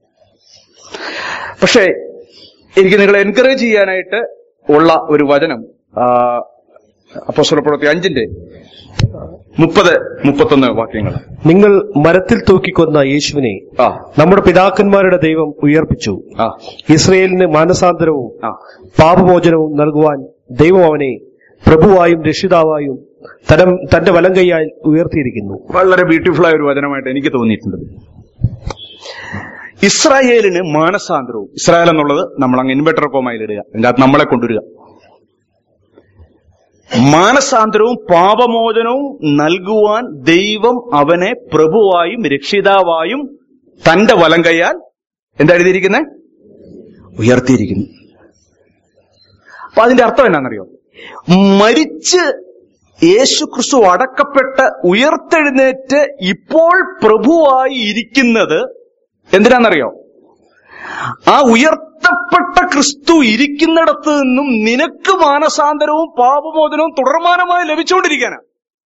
പക്ഷേ എനിക്ക് നിങ്ങളെ എൻകറേജ് ചെയ്യാനായിട്ട് ഉള്ള ഒരു വചനം അപ്പോസ്വലപ്രവൃത്തി അഞ്ചിന്റെ മുപ്പത് മുപ്പത്തൊന്ന് വാക്യങ്ങൾ നിങ്ങൾ മരത്തിൽ തൂക്കിക്കൊന്ന യേശുവിനെ ആ നമ്മുടെ പിതാക്കന്മാരുടെ ദൈവം ഉയർപ്പിച്ചു ആ ഇസ്രയേലിന് മാനസാന്തരവും ആ പാപമോചനവും നൽകുവാൻ ദൈവം അവനെ പ്രഭുവായും രക്ഷിതാവായും തരം തന്റെ വലം കൈയാൽ ഉയർത്തിയിരിക്കുന്നു വളരെ ബ്യൂട്ടിഫുൾ ആയ ഒരു വചനമായിട്ട് എനിക്ക് തോന്നിയിട്ടുണ്ട് ഇസ്രായേലിന് മാനസാന്തരവും ഇസ്രായേൽ എന്നുള്ളത് നമ്മൾ അങ്ങ് ഇൻവെർട്ടർ കോമയിൽ ഇടുക അതിന്റെ അകത്ത് നമ്മളെ കൊണ്ടുവരിക മാനസാന്തരവും പാപമോചനവും നൽകുവാൻ ദൈവം അവനെ പ്രഭുവായും രക്ഷിതാവായും തന്റെ വലം കൈയാൽ എന്താ എഴുതിയിരിക്കുന്നത് ഉയർത്തിയിരിക്കുന്നു അപ്പൊ അതിന്റെ അർത്ഥം എന്നാണെന്നറിയോ മരിച്ച് യേശു ക്രിസ്തു അടക്കപ്പെട്ട് ഉയർത്തെഴുന്നേറ്റ് ഇപ്പോൾ പ്രഭുവായി ഇരിക്കുന്നത് എന്തിനാണെന്നറിയോ ആ ഉയർത്തപ്പെട്ട ക്രിസ്തു ഇരിക്കുന്നിടത്ത് നിന്നും നിനക്ക് മാനസാന്തരവും പാപമോചനവും തുടർമാനമായി ലഭിച്ചുകൊണ്ടിരിക്കാനാണ്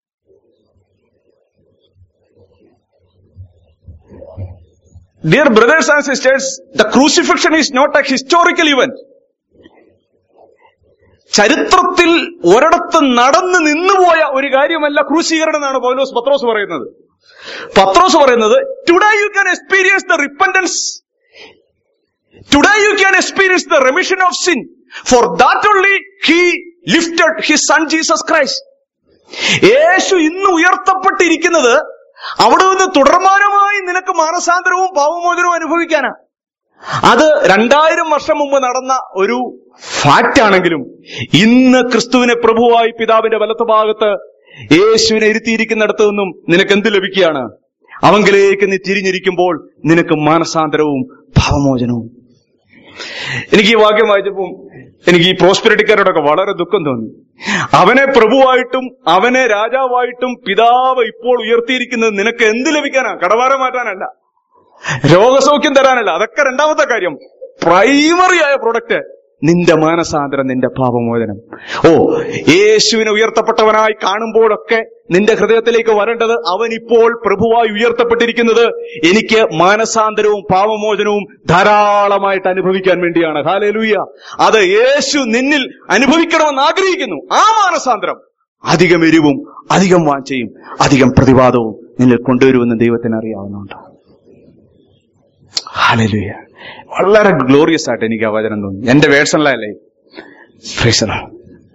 Dear brothers and sisters, the crucifixion is not a historical event. ചരിത്രത്തിൽ ഒരിടത്ത് നടന്ന് നിന്നുപോയ ഒരു കാര്യമല്ല ക്രൂശീകരണം എന്നാണ് പൗലോസ് പത്രോസ് പറയുന്നത് പത്രോസ് പറയുന്നത് today you can experience the repentance today you can experience the remission of sin for that only he lifted his son Jesus Christ യേശു ഇന്ന് ഉയർത്തപ്പെട്ടിരിക്കുന്നത് അവിടെ നിന്ന് തുടർമാനമായി നിനക്ക് മാനസാന്തരവും പാവമോചനവും അനുഭവിക്കാനാ അത് രണ്ടായിരം വർഷം മുമ്പ് നടന്ന ഒരു ഫാക്റ്റ് ആണെങ്കിലും ഇന്ന് ക്രിസ്തുവിനെ പ്രഭുവായി പിതാവിന്റെ വലത്ത് ഭാഗത്ത് യേശുവിനെ ഇരുത്തിയിരിക്കുന്നിടത്തു നിന്നും നിനക്ക് എന്ത് ലഭിക്കുകയാണ് അവങ്കിലേക്ക് നീ തിരിഞ്ഞിരിക്കുമ്പോൾ നിനക്ക് മാനസാന്തരവും ഭാവമോചനവും എനിക്ക് ഈ വാക്യം വായിച്ചപ്പോൾ എനിക്ക് ഈ പ്രോസ്പെരിറ്റിക്കാരോടൊക്കെ വളരെ ദുഃഖം തോന്നി അവനെ പ്രഭുവായിട്ടും അവനെ രാജാവായിട്ടും പിതാവ് ഇപ്പോൾ ഉയർത്തിയിരിക്കുന്നത് നിനക്ക് എന്ത് ലഭിക്കാനാ കടവാരം മാറ്റാനല്ല രോഗസൗഖ്യം തരാനല്ല അതൊക്കെ രണ്ടാമത്തെ കാര്യം പ്രൈമറി ആയ പ്രൊഡക്റ്റ് നിന്റെ മാനസാന്തരം നിന്റെ പാപമോചനം ഓ യേശുവിനെ ഉയർത്തപ്പെട്ടവനായി കാണുമ്പോഴൊക്കെ നിന്റെ ഹൃദയത്തിലേക്ക് വരേണ്ടത് അവൻ ഇപ്പോൾ പ്രഭുവായി ഉയർത്തപ്പെട്ടിരിക്കുന്നത് എനിക്ക് മാനസാന്തരവും പാപമോചനവും ധാരാളമായിട്ട് അനുഭവിക്കാൻ വേണ്ടിയാണ് ഹാലലൂയ അത് യേശു നിന്നിൽ അനുഭവിക്കണമെന്ന് ആഗ്രഹിക്കുന്നു ആ മാനസാന്തരം അധികം എരിവും അധികം വാഞ്ചയും അധികം പ്രതിവാദവും നിന്നിൽ കൊണ്ടുവരുമെന്ന് ദൈവത്തിന് അറിയാവുന്നുണ്ട് ഹാലലൂയ വളരെ ഗ്ലോറിയസ് ആയിട്ട് എനിക്ക് ആ വചനം തോന്നി എന്റെ വേഴ്സണിലല്ലേ ഫ്രീസറാണ്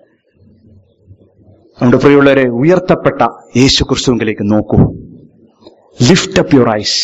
നമ്മുടെ പ്രിയമുള്ളവരെ ഉയർത്തപ്പെട്ട യേശു ക്രിസ്തുവിലേക്ക് നോക്കൂ ലിഫ്റ്റ് അപ്പ് യുവർ ഐസ്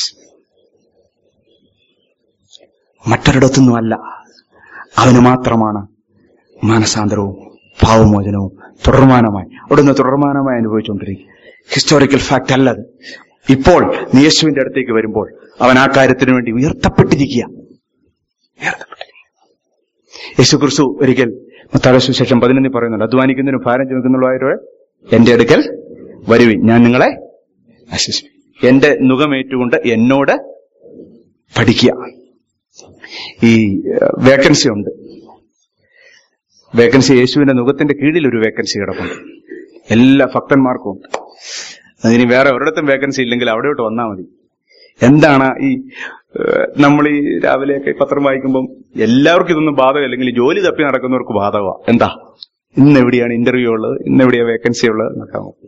മറ്റൊരിടത്തൊന്നുമല്ല അവന് മാത്രമാണ് മാനസാന്തരവും ഭാവമോചനവും തുടർമാനമായി അവിടുന്ന് തുടർമാനമായി അനുഭവിച്ചുകൊണ്ടിരിക്കും ഹിസ്റ്റോറിക്കൽ ഫാക്ട് അല്ലത് ഇപ്പോൾ നീ യേശുവിന്റെ അടുത്തേക്ക് വരുമ്പോൾ അവൻ ആ കാര്യത്തിന് വേണ്ടി ഉയർത്തപ്പെട്ടിരിക്കുക ഉയർത്തപ്പെട്ടിരിക്കുക യേശു ക്രിസ്തു ഒരിക്കൽ മത്താഴ സുശേഷം പതിനൊന്നിൽ പറയുന്നുണ്ട് അധ്വാനിക്കുന്നതിനും ഭാരം ചുമക്കുന്നുള്ളവരെ എന്റെ അടുക്കൽ വരുവിൻ ഞാൻ നിങ്ങളെ ആശ്വസിപ്പിക്കും എന്റെ നുഖമേറ്റുകൊണ്ട് എന്നോട് പഠിക്കുക ഈ വേക്കൻസി ഉണ്ട് വേക്കൻസി യേശുവിന്റെ നുഖത്തിന്റെ കീഴിൽ ഒരു വേക്കൻസി കിടപ്പുണ്ട് എല്ലാ ഭക്തന്മാർക്കും ഉണ്ട് അതിന് വേറെ ഒരിടത്തും വേക്കൻസി ഇല്ലെങ്കിൽ അവിടെയോട്ട് വന്നാൽ മതി എന്താണ് ഈ ഏഹ്, നമ്മൾ ഈ രാവിലെയൊക്കെ പത്രം വായിക്കുമ്പം എല്ലാവർക്കും ഇതൊന്നും ബാധകമല്ലെങ്കിൽ ഈ ജോലി തപ്പി നടക്കുന്നവർക്ക് ബാധകമാണ് എന്താ ഇന്ന് എവിടെയാണ് ഇന്റർവ്യൂ ഉള്ളത് ഇന്ന് എവിടെയാണ് വേക്കൻസി ഉള്ളത് എന്നൊക്കെ നോക്കും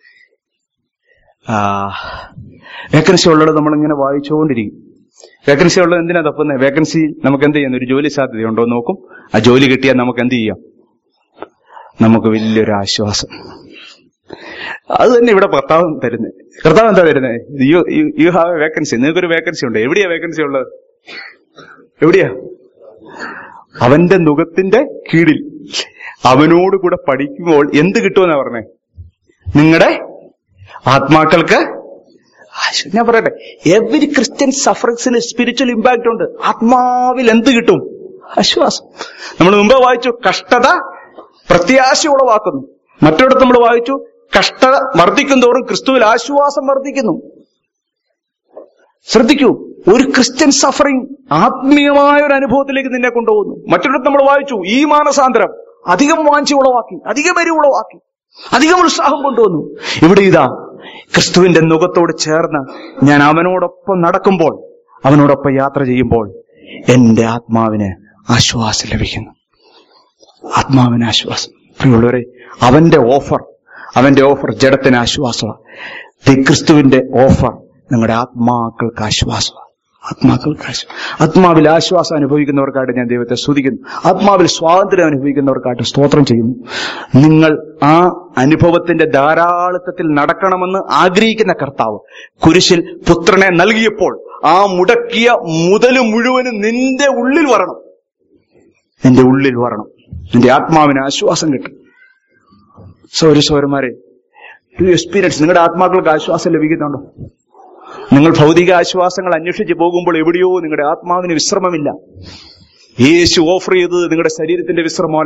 ആ വേക്കൻസി ഉള്ളത് നമ്മളിങ്ങനെ വായിച്ചുകൊണ്ടിരിക്കും വേക്കൻസി ഉള്ളത് എന്തിനാ തപ്പുന്നത് വേക്കൻസി നമുക്ക് എന്ത് ചെയ്യുന്നു ഒരു ജോലി സാധ്യതയുണ്ടോ എന്ന് നോക്കും ആ ജോലി കിട്ടിയാൽ നമുക്ക് എന്ത് ചെയ്യാം നമുക്ക് വലിയൊരു ആശ്വാസം അത് തന്നെ ഇവിടെ കർത്താവ് തരുന്നത് കർത്താവ് എന്താ തരുന്നത് you you have a vacancy നിങ്ങൾക്കൊരു വേക്കൻസി ഉണ്ട് എവിടെയാ വേക്കൻസി ഉള്ളത് എവിടെയാ അവന്റെ നുഖത്തിന്റെ കീഴിൽ അവനോട് കൂടെ പഠിക്കുമ്പോൾ എന്ത് കിട്ടുമെന്നാ പറഞ്ഞേ നിങ്ങളുടെ ആത്മാക്കൾക്ക് ആശ്വ- ഞാൻ പറയട്ടെ എവരി ക്രിസ്ത്യൻ സഫറിങ്സിന് സ്പിരിച്വൽ ഇമ്പാക്ട് ഉണ്ട് ആത്മാവിൽ എന്ത് കിട്ടും ആശ്വാസം നമ്മൾ മുമ്പ് വായിച്ചു കഷ്ടത പ്രത്യാശ ഉളവാക്കുന്നു മറ്റൊരിടത്ത് നമ്മൾ വായിച്ചു കഷ്ടത വർദ്ധിക്കും തോറും ക്രിസ്തുവിൽ ആശ്വാസം വർദ്ധിക്കുന്നു ശ്രദ്ധിക്കൂ ഒരു ക്രിസ്ത്യൻ സഫറിംഗ് ആത്മീയമായ ഒരു അനുഭവത്തിലേക്ക് നിന്നെ കൊണ്ടുപോകുന്നു മറ്റൊരിടത്ത് നമ്മൾ വായിച്ചു ഈ മാനസാന്തരം അധികം വാഞ്ചി ഉളവാക്കി അധികം എരി ഉളവാക്കി അധികം ഉത്സാഹം കൊണ്ടുവന്നു ഇവിടെ ഇതാ ക്രിസ്തുവിന്റെ മുഖത്തോട് ചേർന്ന് ഞാൻ അവനോടൊപ്പം നടക്കുമ്പോൾ അവനോടൊപ്പം യാത്ര ചെയ്യുമ്പോൾ എന്റെ ആത്മാവിന് ആശ്വാസം ലഭിക്കുന്നു ആത്മാവിന് ആശ്വാസം പ്രിയമുള്ളവരെ അവന്റെ ഓഫർ അവന്റെ ഓഫർ ജഡത്തിന് ആശ്വാസമാണ് ദി ക്രിസ്തുവിന്റെ ഓഫർ നിങ്ങളുടെ ആത്മാക്കൾക്ക് ആശ്വാസമാണ് ആത്മാക്കൾക്ക് ആശ്വാസം ആത്മാവിൽ ആശ്വാസം അനുഭവിക്കുന്നവർക്കായിട്ട് ഞാൻ ദൈവത്തെ സ്തുതിക്കുന്നു ആത്മാവിൽ സ്വാതന്ത്ര്യം അനുഭവിക്കുന്നവർക്കായിട്ട് സ്തോത്രം ചെയ്യുന്നു നിങ്ങൾ ആ അനുഭവത്തിന്റെ ധാരാളിത്തത്തിൽ നടക്കണമെന്ന് ആഗ്രഹിക്കുന്ന കർത്താവ് കുരിശിൽ പുത്രനെ നൽകിയപ്പോൾ ആ മുടക്കിയ മുതല് മുഴുവനും നിന്റെ ഉള്ളിൽ വരണം നിന്റെ ഉള്ളിൽ വരണം നിന്റെ ആത്മാവിന് ആശ്വാസം കിട്ടും സൗര സൗരന്മാരെ എക്സ്പീരിയൻസ് നിങ്ങളുടെ ആത്മാക്കൾക്ക് ആശ്വാസം ലഭിക്കുന്നുണ്ടോ നിങ്ങൾ ഭൗതിക ആശ്വാസങ്ങൾ അന്വേഷിച്ച് പോകുമ്പോൾ എവിടെയോ നിങ്ങളുടെ ആത്മാവിന് വിശ്രമമില്ല യേശു ഓഫർ ചെയ്തത് നിങ്ങളുടെ ശരീരത്തിന്റെ വിശ്രമമല്ല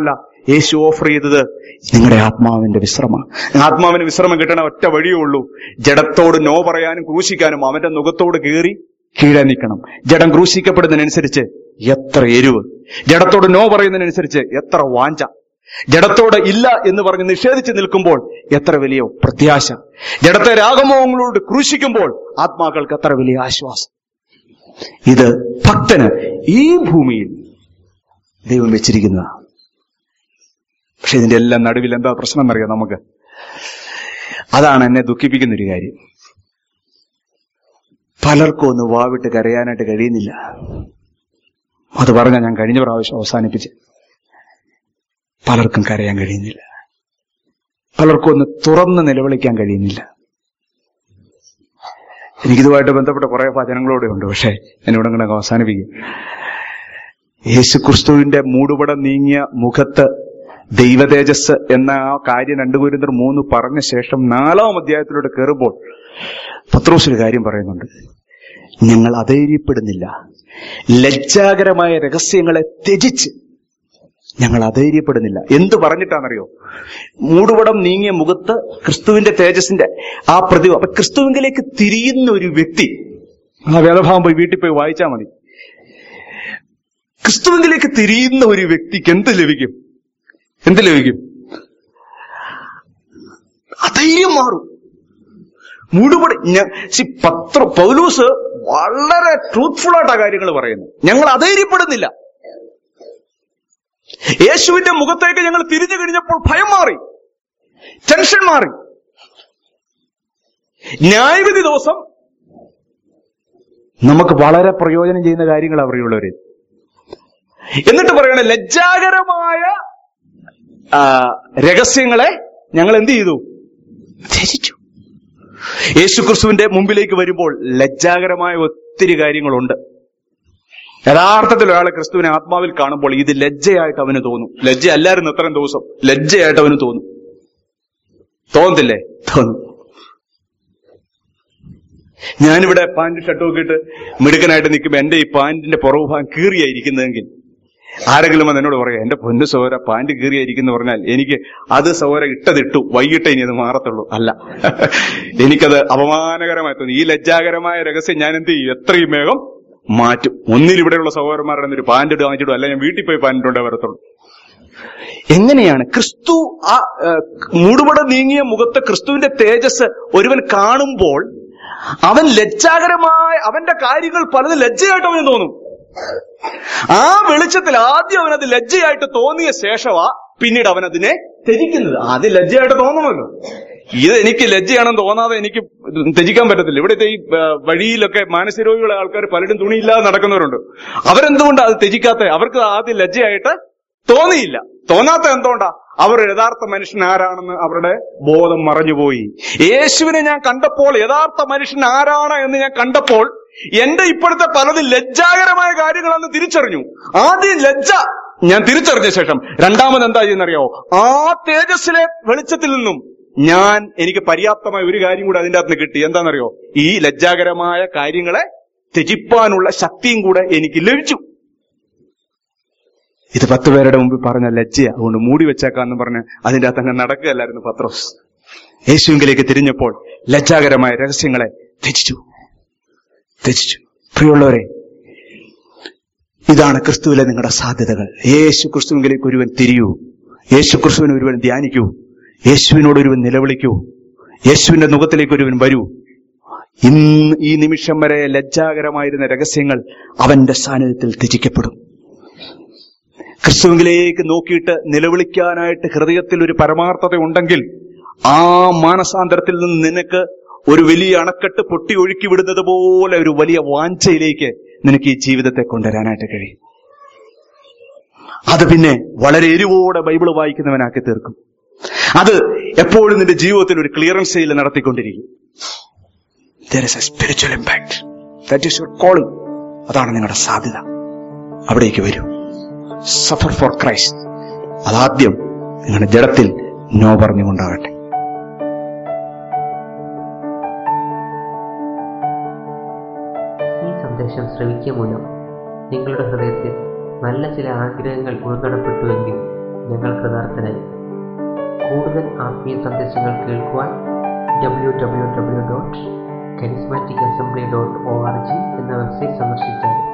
യേശു ഓഫർ ചെയ്തത് നിങ്ങളുടെ ആത്മാവിന്റെ വിശ്രമം ആത്മാവിന് വിശ്രമം കിട്ടണ ഒറ്റ വഴിയേ ഉള്ളൂ ജഡത്തോട് നോ പറയാനും ക്രൂശിക്കാനും അവന്റെ മുഖത്തോട് കീറി കീഴെ നിൽക്കണം ജഡം ക്രൂശിക്കപ്പെടുന്നതിനനുസരിച്ച് എത്ര എരിവ് ജഡത്തോട് നോ പറയുന്നതിനനുസരിച്ച് എത്ര വാഞ്ച ജഡത്തോട് ഇല്ല എന്ന് പറഞ്ഞ് നിഷേധിച്ച് നിൽക്കുമ്പോൾ എത്ര വലിയ പ്രത്യാശ ജഡത്തെ രാഗമോഹങ്ങളോട് ക്രൂശിക്കുമ്പോൾ ആത്മാക്കൾക്ക് എത്ര വലിയ ആശ്വാസം ഇത് ഭക്തന് ഈ ഭൂമിയിൽ ദൈവം വെച്ചിരിക്കുന്നതാണ് പക്ഷെ ഇതിന്റെ എല്ലാം നടുവിൽ എന്താ പ്രശ്നം എന്നറിയാം നമുക്ക് അതാണ് എന്നെ ദുഃഖിപ്പിക്കുന്ന ഒരു കാര്യം പലർക്കും ഒന്ന് വാവിട്ട് കരയാനായിട്ട് കഴിയുന്നില്ല അത് പറഞ്ഞാൽ ഞാൻ കഴിഞ്ഞ പ്രാവശ്യം അവസാനിപ്പിച്ച് പലർക്കും കരയാൻ കഴിയുന്നില്ല പലർക്കും ഒന്ന് തുറന്ന് നിലവിളിക്കാൻ കഴിയുന്നില്ല എനിക്കിതുമായിട്ട് ബന്ധപ്പെട്ട കുറെ വചനങ്ങളോടെ ഉണ്ട് പക്ഷേ എന്നോട് ഇങ്ങനെ അവസാനിപ്പിക്കും യേശു ക്രിസ്തുവിന്റെ മൂടുപടം നീങ്ങിയ മുഖത്ത് ദൈവതേജസ് എന്ന ആ കാര്യം രണ്ടു കുരുന്നർ മൂന്ന് പറഞ്ഞ ശേഷം നാലാം അധ്യായത്തിലൂടെ കയറുമ്പോൾ പത്രോസ് ഒരു കാര്യം പറയുന്നുണ്ട് ഞങ്ങൾ അധൈര്യപ്പെടുന്നില്ല ലജ്ജാകരമായ രഹസ്യങ്ങളെ ത്യജിച്ച് ഞങ്ങൾ അധൈര്യപ്പെടുന്നില്ല എന്ത് പറഞ്ഞിട്ടാണെന്നറിയോ മൂടുപടം നീങ്ങിയ മുഖത്ത് ക്രിസ്തുവിന്റെ തേജസിന്റെ ആ പ്രതിഭ അപ്പൊ ക്രിസ്തുവിങ്കിലേക്ക് തിരിയുന്ന ഒരു വ്യക്തി ആ വേദഭാവം പോയി വീട്ടിൽ പോയി വായിച്ചാൽ മതി ക്രിസ്തുവിങ്കിലേക്ക് തിരിയുന്ന ഒരു വ്യക്തിക്ക് എന്ത് ലഭിക്കും എന്ത് ലഭിക്കും അധൈര്യം മാറും മൂടുപടി ഞാൻ see, പത്ര പൗലൂസ് വളരെ ട്രൂത്ത്ഫുൾ ആയിട്ടാ കാര്യങ്ങൾ പറയുന്നു ഞങ്ങൾ അധൈര്യപ്പെടുന്നില്ല യേശുവിന്റെ മുഖത്തേക്ക് ഞങ്ങൾ തിരിഞ്ഞു കഴിഞ്ഞപ്പോൾ ഭയം മാറി ടെൻഷൻ മാറി ന്യായവിധി ദിവസം നമുക്ക് വളരെ പ്രയോജനം ചെയ്യുന്ന കാര്യങ്ങൾ അറിയുള്ളവര് എന്നിട്ട് പറയണ ലജ്ജാകരമായ ആ, രഹസ്യങ്ങളെ ഞങ്ങൾ എന്ത് ചെയ്തു ത്യജിച്ചു യേശുക്രിസ്തുവിന്റെ മുമ്പിലേക്ക് വരുമ്പോൾ ലജ്ജാകരമായ ഒത്തിരി കാര്യങ്ങളുണ്ട് യഥാർത്ഥത്തിൽ ഒരാളെ ക്രിസ്തുവിനെ ആത്മാവിൽ കാണുമ്പോൾ ഇത് ലജ്ജയായിട്ട് അവന് തോന്നും ലജ്ജ അല്ലായിരുന്നു ഇത്രയും ദിവസം ലജ്ജയായിട്ട് അവന് തോന്നും തോന്നത്തില്ലേ തോന്നും ഞാനിവിടെ പാന്റ് ഷർട്ടും ഒക്കെ ഇട്ട് മിടുക്കനായിട്ട് നിൽക്കുമ്പോൾ എന്റെ ഈ പാന്റിന്റെ പുറകു ഭാഗം കീറിയായിരിക്കുന്നതെങ്കിൽ ആരെങ്കിലും വന്ന് എന്നോട് പറയാം എന്റെ പൊന്നു സഹോര പാന്റ് കീറിയായിരിക്കുന്നു പറഞ്ഞാൽ എനിക്ക് അത് സഹോര ഇട്ടതിട്ടു വൈകിട്ട് ഇനി അത് മാറത്തുള്ളൂ അല്ല എനിക്കത് അപമാനകരമായി തോന്നി ഈ ലജ്ജാകരമായ രഹസ്യം ഞാൻ എന്ത് ചെയ്യും എത്രയും വേഗം മാറ്റും ഒന്നിൽ ഇവിടെയുള്ള സഹോദരന്മാരുടെ ഒരു പാന്റ് ഇട്ട് വാങ്ങിച്ചിടും അല്ല ഞാൻ വീട്ടിൽ പോയി പാന്റ് ഇട്ടേ വരത്തുള്ളൂ എങ്ങനെയാണ് ക്രിസ്തു ആ ആ, മൂടുപടം നീങ്ങിയ മുഖത്ത് ക്രിസ്തുവിന്റെ തേജസ് ഒരുവൻ കാണുമ്പോൾ അവൻ ലജ്ജാകരമായ അവന്റെ കാര്യങ്ങൾ പലതും ലജ്ജയായിട്ട് അവന് തോന്നും ആ വെളിച്ചത്തിൽ ആദ്യം അവനത് ലജ്ജയായിട്ട് തോന്നിയ ശേഷമാ പിന്നീട് അവൻ അതിനെ ത്യജിക്കുന്നത് ആദ്യം ലജ്ജയായിട്ട് തോന്നണമല്ലോ ഇത് എനിക്ക് ലജ്ജയാണെന്ന് തോന്നാതെ എനിക്ക് ത്യജിക്കാൻ പറ്റത്തില്ല ഇവിടുത്തെ ഈ ആ, വഴിയിലൊക്കെ മാനസികരോഗികളെ ആൾക്കാർ പലരും തുണിയില്ലാതെ നടക്കുന്നവരുണ്ട് അവരെന്തുകൊണ്ടാ അത് ത്യജിക്കാത്ത അവർക്ക് ആദ്യം ലജ്ജയായിട്ട് തോന്നിയില്ല തോന്നാത്ത എന്തുകൊണ്ടാ അവർ യഥാർത്ഥ മനുഷ്യൻ ആരാണെന്ന് അവരുടെ ബോധം മറഞ്ഞുപോയി യേശുവിനെ ഞാൻ കണ്ടപ്പോൾ യഥാർത്ഥ മനുഷ്യൻ ആരാണ് എന്ന് ഞാൻ കണ്ടപ്പോൾ എന്റെ ഇപ്പോഴത്തെ പലതും ലജ്ജാകരമായ കാര്യങ്ങളാണെന്ന് തിരിച്ചറിഞ്ഞു ആദ്യം ലജ്ജ ഞാൻ തിരിച്ചറിഞ്ഞ ശേഷം രണ്ടാമത് എന്താ ചെയ്യുന്നറിയാവോ ആ തേജസ്സിലെ വെളിച്ചത്തിൽ നിന്നും ഞാൻ എനിക്ക് പര്യാപ്തമായ ഒരു കാര്യം കൂടെ അതിന്റെ അകത്ത് നിന്ന് കിട്ടി എന്താണെന്നറിയോ ഈ ലജ്ജാകരമായ കാര്യങ്ങളെ ത്യജിപ്പാനുള്ള ശക്തിയും കൂടെ എനിക്ക് ലഭിച്ചു ഇത് പത്ത് പേരുടെ മുമ്പിൽ പറഞ്ഞ ലജ്ജയ അതുകൊണ്ട് മൂടി വെച്ചേക്കാന്ന് പറഞ്ഞ് അതിന്റെ അകത്ത് അങ്ങ് നടക്കുകയല്ലായിരുന്നു പത്രോസ് യേശുവിലേക്ക് തിരിഞ്ഞപ്പോൾ ലജ്ജാകരമായ രഹസ്യങ്ങളെ ത്യജിച്ചു ത്യജിച്ചു പ്രിയമുള്ളവരെ ഇതാണ് ക്രിസ്തുവിലെ നിങ്ങളുടെ സാധ്യതകൾ യേശു ക്രിസ്തുവിലേക്ക് ഒരുവൻ തിരിയൂ യേശു ക്രിസ്തുവിനെ ഒരുവൻ ധ്യാനിക്കൂ യേശുവിനോട് ഒരുവൻ നിലവിളിക്കൂ യേശുവിന്റെ മുഖത്തിലേക്ക് ഒരുവൻ വരൂ ഇന്ന് ഈ നിമിഷം വരെ ലജ്ജാകരമായിരുന്ന രഹസ്യങ്ങൾ അവന്റെ സാന്നിധ്യത്തിൽ ത്യജിക്കപ്പെടും ക്രിസ്തുവിലേക്ക് നോക്കിയിട്ട് നിലവിളിക്കാനായിട്ട് ഹൃദയത്തിൽ ഒരു പരമാർത്ഥത ഉണ്ടെങ്കിൽ ആ മാനസാന്തരത്തിൽ നിന്ന് നിനക്ക് ഒരു വലിയ അണക്കെട്ട് പൊട്ടി ഒഴുക്കി വിടുന്നത് പോലെ ഒരു വലിയ വാഞ്ചയിലേക്ക് നിനക്ക് ഈ ജീവിതത്തെ കൊണ്ടുവരാനായിട്ട് കഴിയും അത് പിന്നെ വളരെ എരിവോടെ ബൈബിൾ വായിക്കുന്നവനാക്കി തീർക്കും അത് എപ്പോഴും നിന്റെ ജീവിതത്തിൽ ഒരു ക്ലിയറൻസ് സെയിൽ നടത്തിക്കൊണ്ടിരിക്കും there is a spiritual impact that is your calling അതാണ് നിങ്ങളുടെ സാധ്യത അവിടേക്ക് വരൂ സഫർ ഫോർ ക്രൈസ്റ്റ് അതാദ്യം നിങ്ങളുടെ ജഡത്തിൽ നോ പറഞ്ഞുകൊണ്ടാകട്ടെ ഈ സന്ദേശം ശ്രവിക്കുക മൂലം നിങ്ങളുടെ ഹൃദയത്തിൽ നല്ല ചില ആഗ്രഹങ്ങൾ ഉൾക്കടപ്പെട്ടുവെങ്കിൽ ഞങ്ങൾ കൃതാർത്ഥനായി കൂടുതൽ ആത്മീയ സന്ദേശങ്ങൾ കേൾക്കുവാൻ W W W dot charismatic assembly dot O R G എന്ന വെബ്സൈറ്റ് സന്ദർശിച്ചാൽ